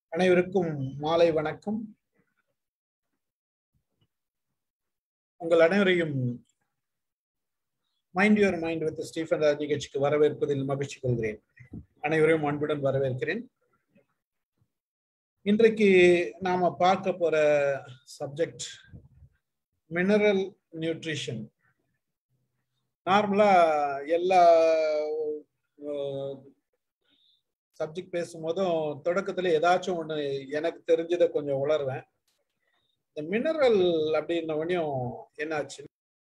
அனைவருக்கும் மாலை வணக்கம் உங்கள் அனைவரையும் mind your mind with Stephen Raj நிகழ்ச்சிக்கு வரவேற்பதில் மகிழ்ச்சி கொள்கிறேன் அனைவரையும் அன்புடன் வரவேற்கிறேன் இன்றைக்கு நாம பார்க்க போற சப்ஜெக்ட் மினரல் நியூட்ரிஷன் நார்மலா எல்லா சப்ஜெக்ட் பேசும்போதும் தொடக்கத்துல ஏதாச்சும் ஒண்ணு எனக்கு தெரிஞ்சதை கொஞ்சம் உளருவேன் இந்த மினரல் அப்படின்ன உடனேயும் என்னாச்சு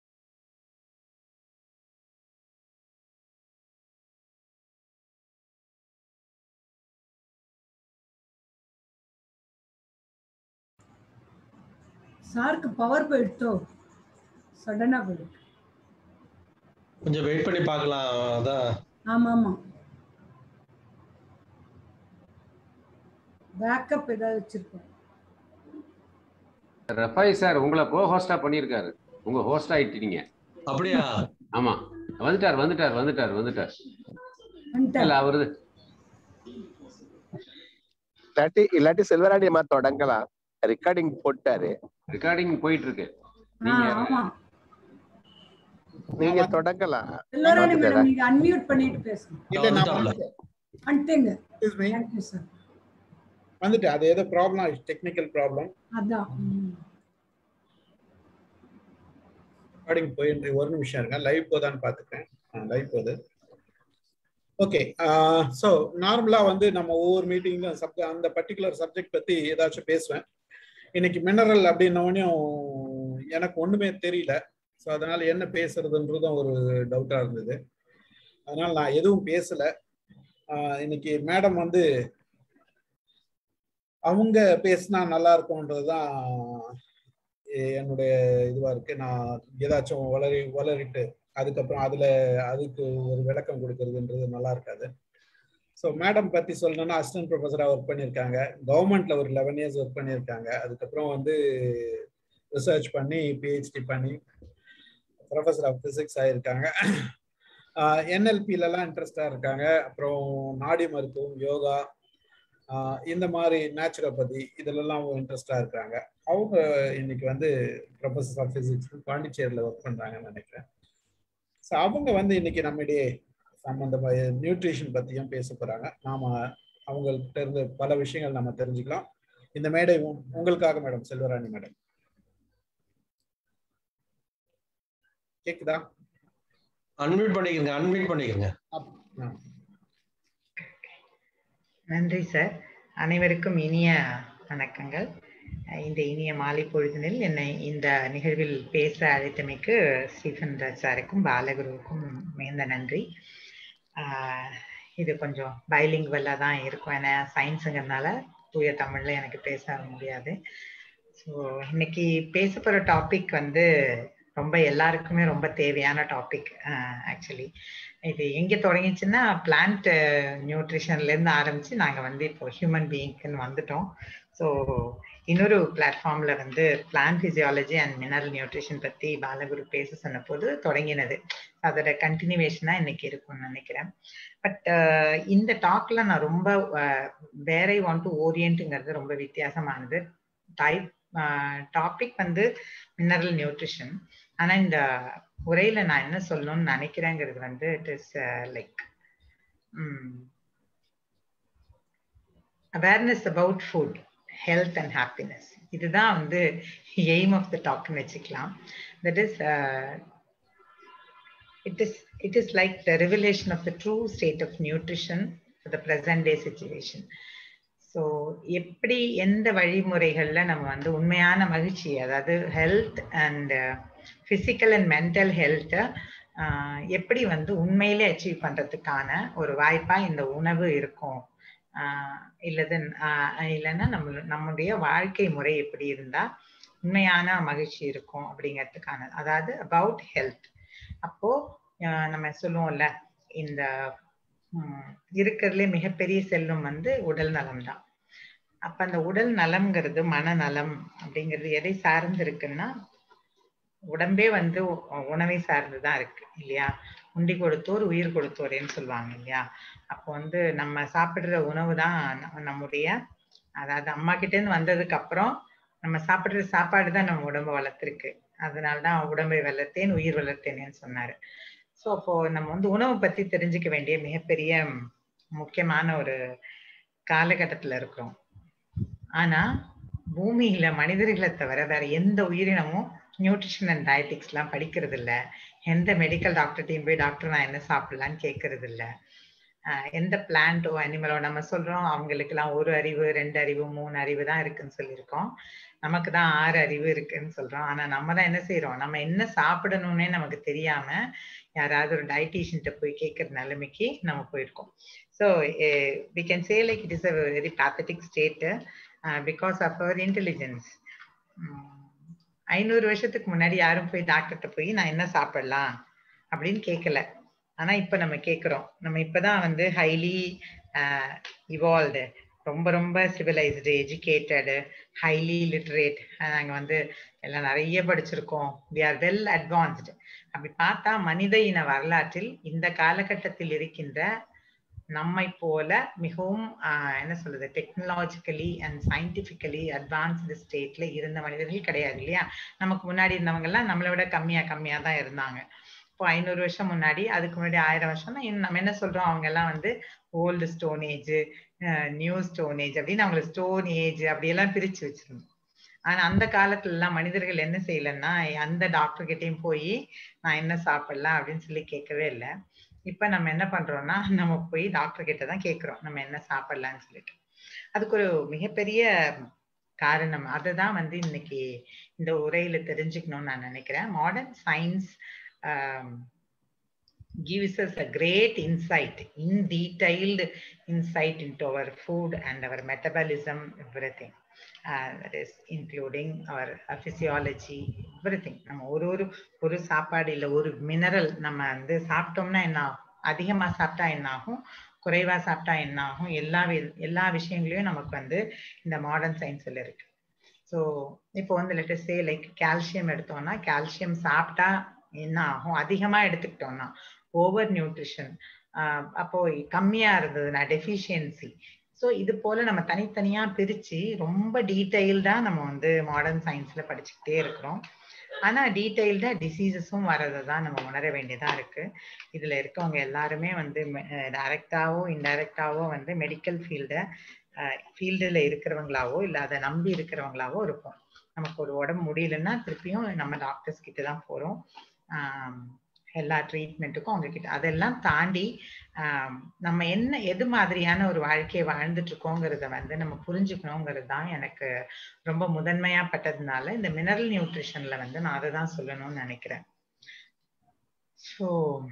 சாருக்கு பவர் போயிடுத்தோ சடனா போயிடுது கொஞ்சம் வெயிட் பண்ணி பார்க்கலாம் அதான் ஆமா ஆமா பேக்கப் ஏதாவது வச்சிருக்கோம் ரஃபாய் சார் உங்களை கோ ஹோஸ்டா பண்ணியிருக்காரு உங்க ஹோஸ்ட் ஆயிட்டீங்க அப்படியா ஆமா வந்துட்டார் வந்துட்டார் வந்துட்டார் வந்துட்டார் வந்துட்டார். இல்ல அவரு இல்லாட்டி இல்லாட்டி செல்வராணி அம்மா தொடங்கலாம் ரெக்கார்டிங் போட்டாரு ரெக்கார்டிங் போயிட்டு இருக்கு ஆ, நீங்க ஆமா நீங்க தொடங்கலாம் எல்லாரும் வந்துட்டாரா? மேடம் நீங்க அன்மியூட் பண்ணிட்டு பேசுங்க இல்ல நான் வந்துட்டாப்ல. வந்துட்டேன். வந்துட்டேங்க Excuse me. தேங்க்யூ சார் வந்துட்டேன் அது ஏதோ ப்ராப்ளம் டெக்னிக்கல் ப்ராப்ளம் அதான் ம். ரெக்கார்டிங் போயிட்டு ஒரு நிமிஷம் இருங்க லைவ் போதான்னு பார்த்துக்கிறேன் லைவ் போகுது ஓகே ஸோ நார்மலா வந்து நம்ம ஒவ்வொரு மீட்டிங்லும் சப்ஜெ அந்த பர்டிகுலர் சப்ஜெக்ட் பத்தி ஏதாச்சும் பேசுவேன் இன்னைக்கு மினரல் அப்படின்னவனையும் எனக்கு ஒண்ணுமே தெரியல ஸோ அதனால என்ன பேசுறதுன்றதும் ஒரு டவுட்டா இருந்தது அதனால நான் எதுவும் பேசல ஆஹ் இன்னைக்கு மேடம் வந்து அவங்க பேசினா நல்லா இருக்கும்ன்றதுதான் எ- என்னுடைய இதுவா இருக்கு நான் ஏதாச்சும் வளரி வளரிட்டு அதுக்கப்புறம் அதுல அதுக்கு ஒரு விளக்கம் கொடுக்கறதுன்றது நல்லா இருக்காது ஸோ மேடம் பத்தி சொல்லணும்னா அசிஸ்டன்ட் ப்ரொஃபஸரா ஒர்க் பண்ணியிருக்காங்க கவர்மெண்ட்ல ஒரு லெவன் இயர்ஸ் ஒர்க் பண்ணியிருக்காங்க அதுக்கப்புறம் வந்து ரிசர்ச் பண்ணி பிஹெச்டி பண்ணி ப்ரொஃபஸர் ஆஃப் பிசிக்ஸ் ஆயிருக்காங்க என்எல்பிலலாம் இன்ட்ரெஸ்டா இருக்காங்க அப்புறம் நாடி மருத்துவம் யோகா ஆஹ் இந்த மாதிரி நேச்சுரோபதி இதுலலாம் இன்ட்ரெஸ்டா இருக்காங்க அவங்க இன்னைக்கு வந்து ப்ரொஃபஸர் ஆஃப் பிசிக்ஸ் பாண்டிச்சேரியில் ஒர்க் பண்றாங்கன்னு நினைக்கிறேன் ஸோ அவங்க வந்து இன்னைக்கு நம்மிடையே சம்பந்தமா நியூட்ரிஷன் பத்தியும் பேச போறாங்க நாம அவங்கள்ட்ட இருந்து பல விஷயங்கள் நம்ம தெரிஞ்சுக்கலாம் இந்த மேடை உ- உங்களுக்காக மேடம் செல்வராணி மேடம் கேக்குதா அன்மியூட் பண்ணிக்கிறங்க அன்மியூட் பண்ணிக்கிறங்க அப்- ஆ. நன்றி சார் அனைவருக்கும் இனிய வணக்கங்கள் அஹ் இந்த இனிய மாலை பொழுதினில் என்னை இந்த நிகழ்வில் பேச அழைத்தமைக்கு ஸ்டீஃபன் ராஜ் சாருக்கும் பாலகுருவுக்கும் மிகுந்த நன்றி ஆஹ் இது கொஞ்சம் பைலிங்குவலாக தான் இருக்கும் ஏன்னா சயின்ஸுங்கிறதுனால தூய தமிழில் எனக்கு பேச முடியாது ஸோ இன்னைக்கு பேச போகிற டாபிக் வந்து ரொம்ப எல்லாருக்குமே ரொம்ப தேவையான டாபிக் ஆக்சுவலி இது எங்கே தொடங்கிச்சுன்னா பிளான்ட் நியூட்ரிஷன்லேருந்து ஆரம்பித்து நாங்கள் வந்து இப்போ ஹியூமன் பீயிங்க்குன்னு வந்துட்டோம் ஸோ இன்னொரு பிளாட்ஃபார்ம்ல வந்து plant physiology and mineral nutrition பற்றி பாலகுரு பேச சொன்னபோது தொடங்கினது அதோட கண்டினியூவேஷனாக இன்னைக்கு இருக்கும்னு நினைக்கிறேன் பட் இந்த டாக்ல நான் ரொம்ப வேற வாண்ட் டு ஓரியன்ட்டுங்கிறது ரொம்ப வித்தியாசமானது டைப் டாபிக் வந்து மினரல் நியூட்ரிஷன் ஆனா இந்த உரையில நான் என்ன சொல்லணும்னு நினைக்கிறேங்கிறது வந்து it is like awareness about food health and happiness இதுதான் வந்து எய்ம் ஆஃப் த டாக்னு வச்சுக்கலாம் that is it is it is like the revelation of the true state of nutrition for the present day situation so எப்படி எந்த வழிமுறைகள்ல நம்ம வந்து உண்மையான மகிழ்ச்சி அதாவது health and physical and mental ஹெல்த்தை எப்படி வந்து உண்மையிலே அச்சீவ் பண்றதுக்கான ஒரு வாய்ப்பா இந்த உணவு இருக்கும் ஆஹ் இல்லது ஆஹ் இல்லைன்னா நம்ம நம்முடைய வாழ்க்கை முறை எப்படி இருந்தா உண்மையான மகிழ்ச்சி இருக்கும் அப்படிங்கிறதுக்கான அதாவது அபவுட் ஹெல்த் அப்போ ஆஹ் நம்ம சொல்லுவோம்ல இந்த உம், இருக்கிறதுலே மிகப்பெரிய செல்வம் வந்து உடல் நலம் தான் அப்ப அந்த உடல் நலம்ங்கிறது மனநலம் அப்படிங்கிறது எதை சார்ந்து இருக்குன்னா உடம்பே வந்து உ- உணவை சார்ந்துதான் இருக்கு இல்லையா உண்டி கொடுத்தோர் உயிர் கொடுத்தோரேன்னு சொல்லுவாங்க இல்லையா அப்போ வந்து நம்ம சாப்பிடுற உணவு தான் நம்முடைய அதாவது அம்மா கிட்ட இருந்து வந்ததுக்கு அப்புறம் நம்ம சாப்பிடுற சாப்பாடு தான் நம்ம உடம்ப வளர்த்துருக்கு அதனாலதான் உடம்பை வளர்த்தேன் உயிர் வளர்த்தேனேன்னு சொன்னாரு ஸோ அப்போ நம்ம வந்து உணவை பத்தி தெரிஞ்சுக்க வேண்டிய மிகப்பெரிய முக்கியமான ஒரு காலகட்டத்துல இருக்கிறோம் ஆனா பூமியில மனிதர்களை தவிர வேற எந்த உயிரினமும் நியூட்ரிஷன் அண்ட் டயட்டிக்ஸ் எல்லாம் படிக்கிறது இல்ல எந்த மெடிக்கல் டாக்டர்ட்டையும் போய் டாக்டர் நான் என்ன சாப்பிடலான்னு கேட்கறது இல்ல ஆஹ் எந்த பிளான்ட்டோ அனிமலோ நம்ம சொல்றோம் அவங்களுக்கு எல்லாம் ஒரு அறிவு ரெண்டு அறிவு மூணு அறிவு தான் இருக்குன்னு சொல்லியிருக்கோம் நமக்கு தான் ஆறு அறிவு இருக்குன்னு சொல்றோம் ஆனா நம்ம தான் என்ன செய்யறோம் நம்ம என்ன சாப்பிடணும்னே நமக்கு தெரியாம யாராவது ஒரு டயட்டீஷியன்ட்ட போய் கேட்கற நிலைமைக்கு நம்ம போயிருக்கோம் so we can say like it is a very pathetic state because of our intelligence ஐநூறு வருஷத்துக்கு முன்னாடி யாரும் போய் டாக்டர்கிட்ட போய் நான் என்ன சாப்பிடலாம் அப்படின்னு கேட்கல ஆனா இப்ப நம்ம கேட்கிறோம் நம்ம இப்பதான் வந்து ஹைலி இவால்வ்டு ரொம்ப ரொம்ப சிவிலைஸ்டு எஜுகேட்டடு ஹைலி லிட்ரேட் நாங்க வந்து எல்லாம் நிறைய படிச்சிருக்கோம் வி ஆர் வெல் அட்வான்ஸ்டு அப்படி பார்த்தா மனித இன வரலாற்றில் இந்த காலகட்டத்தில் இருக்கின்ற நம்மை போல மிகவும் ஆஹ், என்ன சொல்றது டெக்னாலஜிக்கலி அண்ட் சயின்டிபிக்கலி அட்வான்ஸ்டு ஸ்டேட்ல இருந்த மனிதர்கள் கிடையாது இல்லையா நமக்கு முன்னாடி இருந்தவங்க எல்லாம் நம்மளை விட கம்மியா கம்மியா தான் இருந்தாங்க இப்போ ஐநூறு வருஷம் முன்னாடி அதுக்கு முன்னாடி ஆயிரம் வருஷம்னா இன்னும் நம்ம என்ன சொல்றோம் அவங்க எல்லாம் வந்து old stone age new stone age அப்படின்னு அவங்களை ஸ்டோன் ஏஜ் அப்படியெல்லாம் பிரிச்சு வச்சிருந்தோம் ஆனா அந்த காலத்துல எல்லாம் மனிதர்கள் என்ன செய்யலன்னா அந்த டாக்டர் கிட்டயும் போய் நான் என்ன சாப்பிடலாம் அப்படின்னு சொல்லி கேட்கவே இல்லை இப்ப நம்ம என்ன பண்றோம்னா நம்ம போய் டாக்டர் கிட்ட தான் கேட்கிறோம் நம்ம என்ன சாப்பிடலாம்னு சொல்லிட்டு அதுக்கு ஒரு மிகப்பெரிய காரணம் அதுதான் வந்து இன்னைக்கு இந்த உரையில தெரிஞ்சுக்கணும்னு நான் நினைக்கிறேன் modern science gives us a great insight in detailed insight into our food and our metabolism everything uh, that is including our uh, physiology everything நம்ம ஒரு ஒரு ஒரு சாப்பாடு இல்ல ஒரு மினரல் நம்ம வந்து சாப்பிட்டோம்னா என்ன ஆகும் அதிகமா சாப்பிட்டா என்ன ஆகும் குறைவா சாப்பிட்டா என்ன ஆகும் எல்லா வி- எல்லா விஷயங்களையும் நமக்கு வந்து இந்த மாடர்ன் சயின்ஸ்ல இருக்கு ஸோ இப்போ வந்து லெட்டர் சே லைக் கால்சியம் எடுத்தோம்னா கால்சியம் சாப்பிட்டா என்ன ஆகும் அதிகமா எடுத்துக்கிட்டோம்னா ஓவர் நியூட்ரிஷன் அப்போ கம்மியா இருந்ததுன்னா டெஃபிஷியன்சி ஸோ இது போல நம்ம தனித்தனியா பிரிச்சு ரொம்ப டீட்டெயில்டா நம்ம வந்து மாடர்ன் சயின்ஸ்ல படிச்சுக்கிட்டே இருக்கிறோம் ஆனா டீட்டெயில்டா டிசீசஸும் வரதை தான் நம்ம உணர வேண்டியதா இருக்கு இதுல இருக்கவங்க எல்லாருமே வந்து டைரக்டாவோ இன்டைரக்டாவோ வந்து மெடிக்கல் ஃபீல்ட ஃபீல்டுல இருக்கிறவங்களாவோ இல்ல அதை நம்பி இருக்கிறவங்களாவோ இருப்போம் நமக்கு ஒரு உடம்பு முடியலன்னா திருப்பியும் நம்ம டாக்டர்ஸ் கிட்ட தான் போறோம் ஆம், எல்லா ட்ரீட்மெண்ட்டுக்கும் அவங்க கிட்ட அதெல்லாம் தாண்டி ஆம், நம்ம என்ன எது மாதிரியான ஒரு வாழ்க்கையை வாழ்ந்துட்டு இருக்கோங்கிறத வந்து நம்ம புரிஞ்சுக்கணுங்கிறது தான் எனக்கு ரொம்ப முதன்மையா பட்டதுனால இந்த மினரல் நியூட்ரிஷன்ல வந்து நான் அதை தான் சொல்லணும்னு நினைக்கிறேன் ஸோ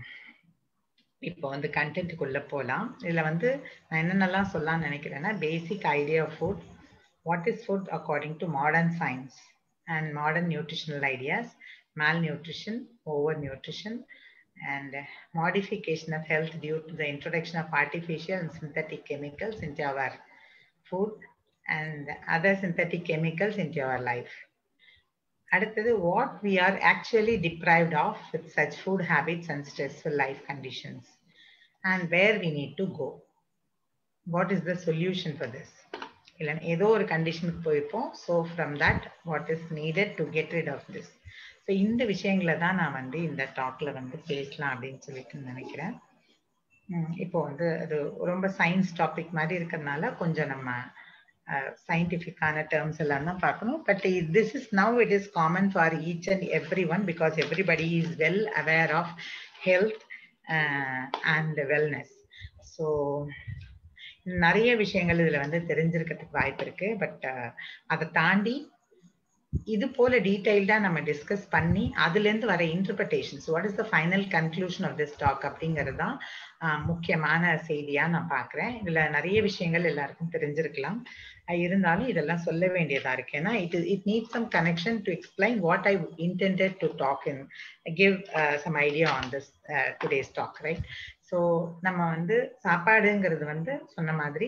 இப்போ வந்து கண்டென்ட்டுக்குள்ள போகலாம் இதுல வந்து நான் என்னென்னலாம் சொல்லலாம்னு நினைக்கிறேன்னா basic idea of food what is food according to modern science and modern nutritional ideas malnutrition, overnutrition, and uh, modification of health due to the introduction of artificial and synthetic chemicals into our food and other synthetic chemicals into our life. அடுத்தது what we are actually deprived of with such food habits and stressful life conditions and where we need to go. What is the solution for this? இல்லைன்னா ஏதோ ஒரு கண்டிஷனுக்கு போயிருப்போம் so from that what is needed to get rid of this so இந்த விஷயங்களை தான் நான் வந்து இந்த டாக்ல வந்து பேசலாம் அப்படின்னு சொல்லிட்டு நினைக்கிறேன் உம் இப்போ வந்து அது ரொம்ப சயின்ஸ் டாபிக் மாதிரி இருக்கிறதுனால கொஞ்சம் நம்ம சயின்டிஃபிக்கான டேர்ம்ஸ் எல்லாம் தான் பார்க்கணும் but this is now it is common for each and every one because everybody is well aware of health and wellness so நிறைய விஷயங்கள் இதுல வந்து தெரிஞ்சிருக்கிறதுக்கு வாய்ப்பு இருக்கு பட் அதை தாண்டி இது போல டீடைல்டா நம்ம டிஸ்கஸ் பண்ணி அதுல இருந்து வர interpretations what is the final conclusion of this talk அப்படிங்கிறது தான் முக்கியமான செய்தியா நான் பாக்குறேன் இதுல நிறைய விஷயங்கள் எல்லாருக்கும் தெரிஞ்சிருக்கலாம் இருந்தாலும் இதெல்லாம் சொல்ல வேண்டியதா இருக்கு ஏன்னா it it need some connection to explain what I intended to talk in give some idea on this today's talk right so நம்ம வந்து சாப்பாடுங்கிறது வந்து சொன்ன மாதிரி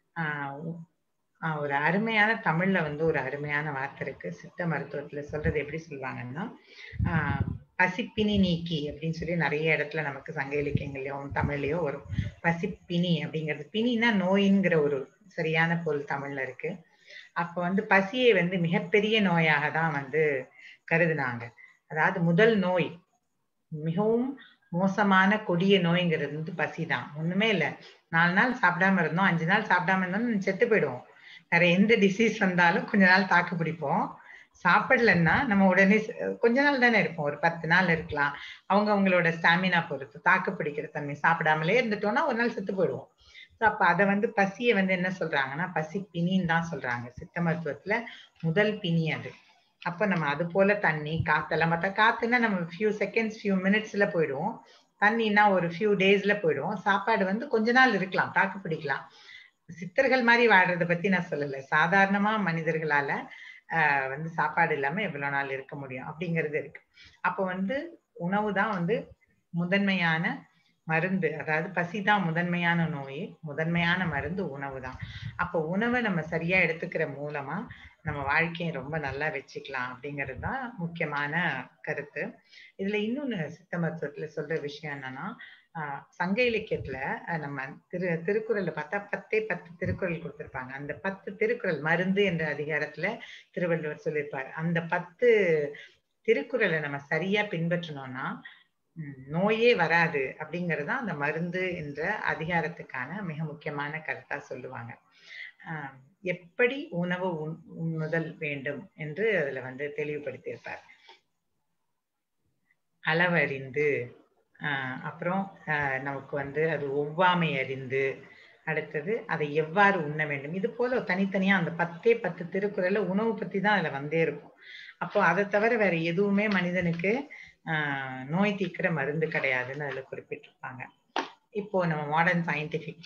ஒரு அருமையான தமிழ்ல வந்து ஒரு அருமையான வார்த்தை இருக்கு சித்த மருத்துவத்துல சொல்றது எப்படி சொல்லுவாங்கன்னா பசிப்பினி நீக்கி அப்படின்னு சொல்லி நிறைய இடத்துல நமக்கு சங்க இலக்கியங்களையும் தமிழ்லயோ வரும் பசிப்பினி அப்படிங்கிறது பிணினா நோயின்கிற ஒரு சரியான பொருள் தமிழ்ல இருக்கு அப்ப வந்து பசியை வந்து மிகப்பெரிய நோயாக தான் வந்து கருதுனாங்க அதாவது முதல் நோய் மிகவும் மோசமான கொடிய நோய்ங்கிறது வந்து பசி தான் ஒண்ணுமே இல்லை நாலு நாள் சாப்பிடாம இருந்தோம் அஞ்சு நாள் சாப்பிடாம இருந்தோம் செத்து போயிடுவோம் வேற எந்த டிசீஸ் வந்தாலும் கொஞ்ச நாள் தாக்கு பிடிப்போம் சாப்பிடலன்னா நம்ம உடனே ச- கொஞ்ச நாள் தானே இருப்போம் ஒரு பத்து நாள் இருக்கலாம் அவங்க அவங்களோட ஸ்டாமினா பொறுத்து தாக்கு பிடிக்கிற தன்மை சாப்பிடாமலே இருந்துட்டோம்னா ஒரு நாள் செத்து போயிடுவோம் ஸோ அப்ப அதை வந்து பசியை வந்து என்ன சொல்றாங்கன்னா பசி பிணின்னு தான் சொல்றாங்க சித்த மருத்துவத்துல முதல் பிணி அது அப்ப நம்ம அது போல தண்ணி காத்தெல்லாம் பார்த்தா காத்துன்னா நம்ம ஃபியூ செகண்ட்ஸ் ஃபியூ மினிட்ஸ்ல போயிடுவோம் தண்ணின்னா ஒரு ஃபியூ டேஸ்ல போயிடுவோம் சாப்பாடு வந்து கொஞ்ச நாள் இருக்கலாம் தாக்கு பிடிக்கலாம் சித்தர்கள் மாதிரி வாழ்றதை பத்தி நான் சொல்லல சாதாரணமா மனிதர்களால ஆஹ் வந்து சாப்பாடு இல்லாம எவ்வளவு நாள் இருக்க முடியும் அப்படிங்கிறது இருக்கு அப்ப வந்து உணவு தான் வந்து முதன்மையான மருந்து அதாவது பசி தான் முதன்மையான நோய் முதன்மையான மருந்து உணவு தான் அப்போ உணவை நம்ம சரியா எடுத்துக்கிற மூலமா நம்ம வாழ்க்கையை ரொம்ப நல்லா வச்சுக்கலாம் அப்படிங்கிறது தான் முக்கியமான கருத்து இதுல இன்னொன்னு சித்த மருத்துவத்துல சொல்ற விஷயம் என்னன்னா ஆஹ் சங்க இலக்கியத்துல அஹ் நம்ம திரு திருக்குறள்ல பார்த்தா பத்தே பத்து திருக்குறள் கொடுத்திருப்பாங்க அந்த பத்து திருக்குறள் மருந்து என்ற அதிகாரத்துல திருவள்ளுவர் சொல்லியிருப்பார் அந்த பத்து திருக்குறளை நம்ம சரியா பின்பற்றினோம்னா ம், நோயே வராது அப்படிங்கிறது தான் அந்த மருந்து என்ற அதிகாரத்துக்கான மிக முக்கியமான கருத்தா சொல்லுவாங்க ஆஹ் எப்படி உணவு உண் உண்ணுதல் வேண்டும் என்று அதுல வந்து தெளிவுபடுத்தியிருப்பார் அளவறிந்து ஆஹ் அப்புறம் ஆஹ் நமக்கு வந்து அது ஒவ்வாமை அறிந்து அடுத்தது அதை எவ்வாறு உண்ண வேண்டும் இது போல தனித்தனியா அந்த பத்தே பத்து திருக்குறள்ல உணவு பத்தி தான் அதுல வந்தே இருக்கும் அப்போ அதை தவிர வேற எதுவுமே மனிதனுக்கு ஆஹ் நோய் தீர்க்கிற மருந்து கிடையாதுன்னு அதுல குறிப்பிட்டிருப்பாங்க இப்போ நம்ம மாடர்ன் சயின்டிபிக்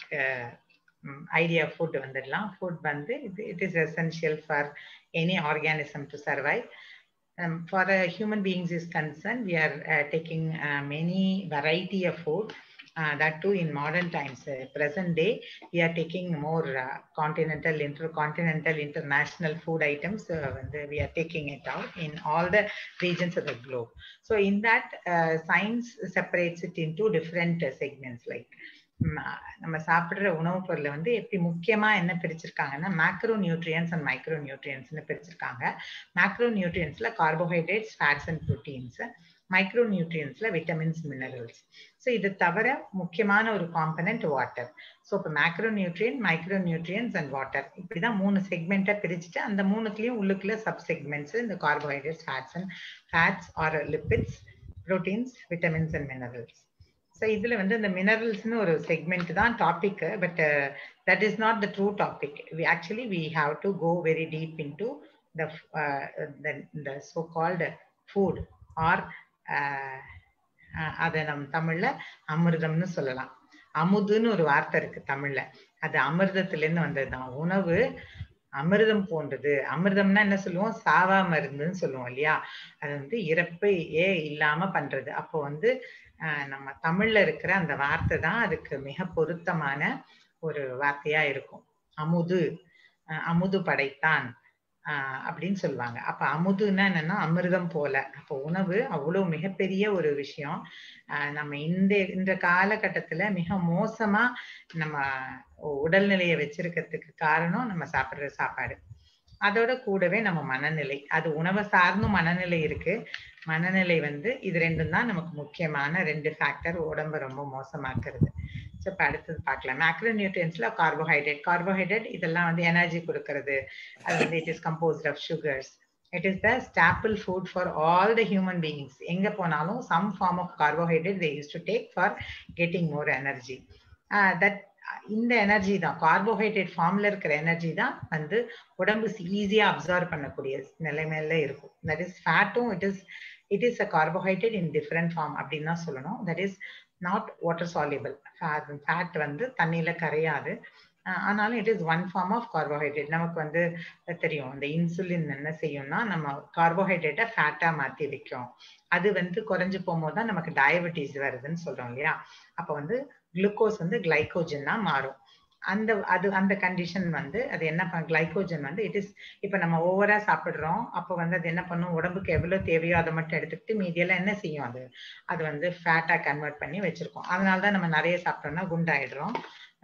ஐடியா ஃபுட் வந்துடலாம் ஃபுட் வந்து it is essential for any organism to survive um, for uh, human beings is concerned, we are uh, taking uh, many variety of food. Uh, that too in modern times, uh, present day, we are taking more uh, continental, intercontinental, international food items. Uh, when the- we are taking it out in all the regions of the globe. So in that, uh, science separates it into different uh, segments like ம், நம்ம சாப்பிடுற உணவுப் பொருளை வந்து எப்படி முக்கியமா என்ன பிரிச்சிருக்காங்கன்னா மேக்ரோ நியூட்ரியன்ஸ் அண்ட் மைக்ரோ நியூட்ரியன்ஸ்னு பிரிச்சிருக்காங்க மேக்ரோ நியூட்ரியன்ஸ்ல carbohydrates fats and proteins micro நியூட்ரியன்ஸ்ல விட்டமின்ஸ் மினரல்ஸ் ஸோ இது தவிர முக்கியமான ஒரு காம்பனன்ட் வாட்டர் ஸோ இப்போ macronutrient micronutrients and water இப்படிதான் மூணு செக்மெண்ட்டை பிரிச்சுட்டு அந்த மூணுத்துலயும் உள்ளுக்குள்ள சப் செக்மெண்ட்ஸ் இந்த carbohydrates fats and fats or lipids proteins vitamins and minerals so இதுல வந்து இந்த மினரல்ஸ்னு ஒரு செக்மெண்ட் தான் topic but that is not the true topic we actually we have to go very deep into the uh, the, the so-called food or uh, அஹ் அதை நம் தமிழ்ல அமிர்தம்னு சொல்லலாம் அமுதுன்னு ஒரு வார்த்தை இருக்கு தமிழ்ல அது அமிர்தத்துல இருந்து வந்ததுதான் உணவு அமிர்தம் போன்றது அமிர்தம்னா என்ன சொல்லுவோம் சாவா மருந்துன்னு சொல்லுவோம் இல்லையா அது வந்து இறப்பை ஏ இல்லாம பண்றது அப்போ வந்து அஹ் நம்ம தமிழ்ல இருக்கிற அந்த வார்த்தை தான் அதுக்கு மிக பொருத்தமான ஒரு வார்த்தையா இருக்கும் அமுது அஹ் அமுது படைத்தான் ஆஹ் அப்படின்னு சொல்லுவாங்க அப்ப அமுதுன்னா என்னன்னா அமிர்தம் போல அப்போ உணவு அவ்வளவு மிகப்பெரிய ஒரு விஷயம் ஆஹ் நம்ம இந்த இந்த காலகட்டத்துல மிக மோசமா நம்ம உடல்நிலையை வச்சிருக்கிறதுக்கு காரணம் நம்ம சாப்பிடுற சாப்பாடு அதோட கூடவே நம்ம மனநிலை அது உணவை சார்ந்தும் மனநிலை இருக்கு மனநிலை வந்து இது ரெண்டும் தான் நமக்கு முக்கியமான ரெண்டு ஃபேக்டர் உடம்ப ரொம்ப மோசமாக்குறது ஸோ இப்போ அடுத்தது பார்க்கலாம் மேக்ரோ நியூட்ரியன்ஸ்ல கார்போஹைட்ரேட் கார்போஹைட்ரேட் இதெல்லாம் வந்து எனர்ஜி கொடுக்கறது அது வந்து it is composed of sugars it is the staple food for all the human beings எங்க போனாலும் some form of carbohydrate they use to take for getting more energy that இந்த energy தான் carbohydrate ஃபார்ம்ல இருக்கிற energy தான் வந்து உடம்பு ஈஸியா அப்சர்வ் பண்ணக்கூடிய நிலைமையில இருக்கும் தட் இஸ் ஃபேட்டும் it is it is a carbohydrate in different form அப்படின்னு தான் சொல்லணும் that is not water soluble fat வந்து தண்ணியில கரையாது ஆனாலும் it is one form of carbohydrate நமக்கு வந்து தெரியும் இந்த இன்சுலின் என்ன செய்யும்னா நம்ம கார்போஹைட்ரேட்டை ஃபேட்டா மாத்தி வைக்கும் அது வந்து குறைஞ்சு போகும்போது தான் நமக்கு டயபெட்டிஸ் வருதுன்னு சொல்றோம் இல்லையா அப்போ வந்து குளுக்கோஸ் வந்து கிளைகோஜனா மாறும் அந்த அது அந்த கண்டிஷன் வந்து அது என்ன பண்ண கிளைகோஜன் வந்து இட் இஸ் இப்போ நம்ம ஓவரா சாப்பிடுறோம் அப்போ வந்து அது என்ன பண்ணும் உடம்புக்கு எவ்வளவு தேவையோ அதை மட்டும் எடுத்துக்கிட்டு மீதியெல்லாம் என்ன செய்யும் அது அது வந்து ஃபேட்டா கன்வெர்ட் பண்ணி வச்சிருக்கோம் அதனால தான் நம்ம நிறைய சாப்பிட்டோம்னா குண்டாயிடுறோம்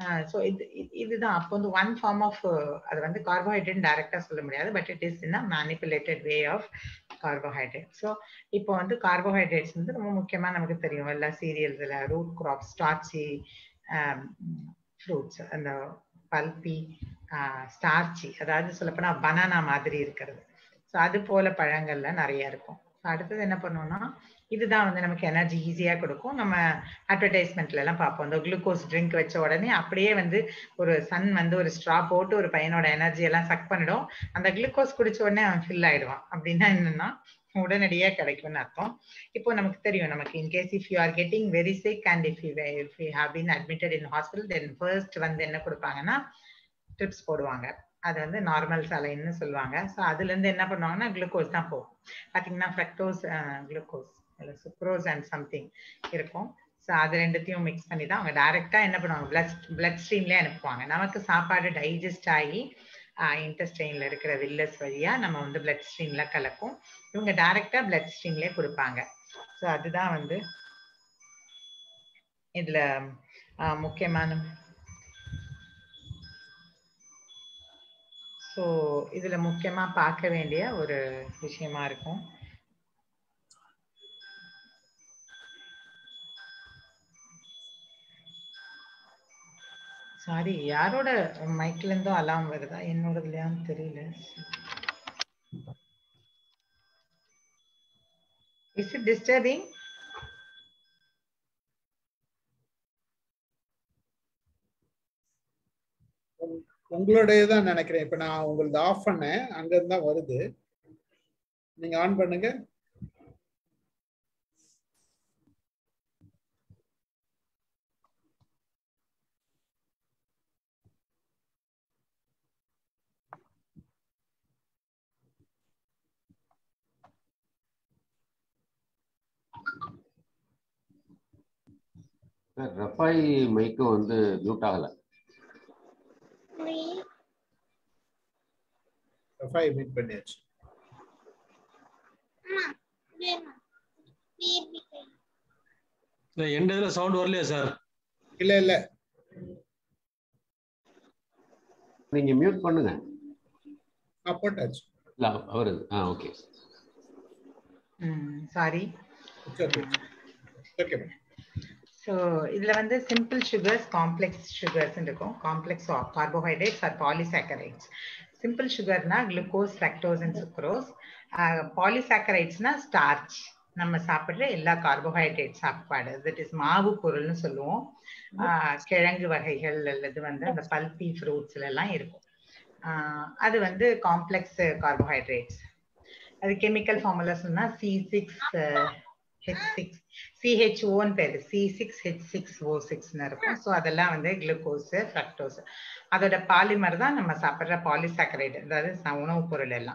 ஸோ இது இது- இதுதான் அப்போ வந்து ஒன் ஃபார்ம் ஆஃப் அது வந்து கார்போஹைட்ரேட் டைரக்டா சொல்ல முடியாது but it is in manipulated way of carbohydrate so இப்போ வந்து கார்போஹைட்ரேட்ஸ் வந்து ரொம்ப முக்கியமா நமக்கு தெரியும் எல்லா சீரியல்ஸ்ல ரூட் கிராப் ஸ்டார்ச்சி ஃப்ரூட்ஸ் அந்த பல்பி ஸ்டார்ச்சி அதாவது சொல்லப்போனா பனானா மாதிரி இருக்கிறது ஸோ அது போல பழங்கள்ல நிறைய இருக்கும் So அடுத்தது என்ன பண்ணுவோம்னா இதுதான் வந்து நமக்கு எனர்ஜி ஈஸியா கொடுக்கும் நம்ம அட்வர்டைஸ்மெண்ட்ல எல்லாம் பார்ப்போம் இந்த குளுக்கோஸ் ட்ரிங்க் வச்ச உடனே அப்படியே வந்து ஒரு சன் வந்து ஒரு ஸ்ட்ரா போட்டு ஒரு பையனோட எனர்ஜி எல்லாம் சக் பண்ணிடும் அந்த குளுக்கோஸ் குடிச்ச உடனே அவன் ஃபில் ஆயிடுவான் அப்படின்னா என்னன்னா உடனடியா கிடைக்கும்னு அர்த்தம் இப்போ நமக்கு தெரியும் நமக்கு in case if you are getting very sick and if you if you have been admitted in hospital then first வந்து என்ன கொடுப்பாங்கன்னா ட்ரிப்ஸ் போடுவாங்க அது வந்து நார்மல் சலைன்னு சொல்லுவாங்க ஸோ அதுல இருந்து என்ன பண்ணுவாங்கன்னா குளுக்கோஸ் தான் போகும் பாத்தீங்கன்னா ஃப்ரக்டோஸ் குளுக்கோஸ் இல்லை சுக்ரோஸ் அண்ட் சம்திங் இருக்கும் ஸோ அது ரெண்டுத்தையும் மிக்ஸ் பண்ணி தான் அவங்க டைரக்டா என்ன பண்ணுவாங்க பிளட் பிளட் ஸ்ட்ரீம்லேயே அனுப்புவாங்க நமக்கு சாப்பாடு டைஜஸ்ட் ஆகி இன்டெஸ்டைன்ல இருக்கிற வில்லஸ் வழியா நம்ம வந்து பிளட் ஸ்ட்ரீம்ல கலக்கும் இவங்க டைரக்டா பிளட் ஸ்ட்ரீம்லேயே கொடுப்பாங்க ஸோ அதுதான் வந்து இதுல ஆஹ், முக்கியமான ஸோ இதுல முக்கியமா பார்க்க வேண்டிய ஒரு விஷயமா இருக்கும் சாரி யாரோட மைக்ல இருந்தோ அலாம் வருதா என்னோடதுலயான்னு தெரியல இஸ் இட் டிஸ்டர்பிங் உங்களுடைய தான் நினைக்கிறேன் இப்ப நான் உங்களது ஆஃப் பண்ணேன் அங்க இருந்து தான் வருது நீங்க ஆன் பண்ணுங்க சார் ரஃபாய் மைக்கும் வந்து மியூட் ஆகல ஃபைவ் மீட் பண்ணியாச்சு இந்த எந்த இதுல சவுண்ட் வரலையா சார் இல்ல இல்ல நீங்க மியூட் பண்ணுங்க நான் போட்டாச்சு இல்ல வருது ஆ okay sorry okay okay so இதுல வந்து சிம்பிள் சுகர்ஸ் காம்ப்ளெக்ஸ் சுகர்ஸ் இருக்கும் complex carbohydrates or polysaccharides simple சுகர்னா குளுக்கோஸ் ஃப்ரக்டோஸ் அண்ட் சுக்ரோஸ் பாலிசாக்கரைட்ஸ்னா ஸ்டார்ச் நம்ம சாப்பிடுற எல்லா கார்போஹைட்ரேட் சாப்பாடு தட் இஸ் மாவு பொருள்னு சொல்லுவோம் ஆஹ் கிழங்கு வகைகள் அல்லது வந்து அந்த பல்பி ஃப்ரூட்ஸ்ல எல்லாம் இருக்கும் ஆஹ் அது வந்து காம்ப்ளெக்ஸ் கார்போஹைட்ரேட்ஸ் அது கெமிக்கல் ஃபார்முலா சொன்னா சி சிக்ஸ் ஹெச் சிக்ஸ் சிஹெச்ஓன்னு பேரு C six H six O சிக்ஸ்னு இருக்கும் ஸோ அதெல்லாம் வந்து குளுக்கோஸ் ஃப்ரக்டோஸ் அதோட பாலிமர் தான் நம்ம சாப்பிட்ற பாலிசாக்கரைடு அதாவது ச- உணவுப் பொருள் எல்லாம்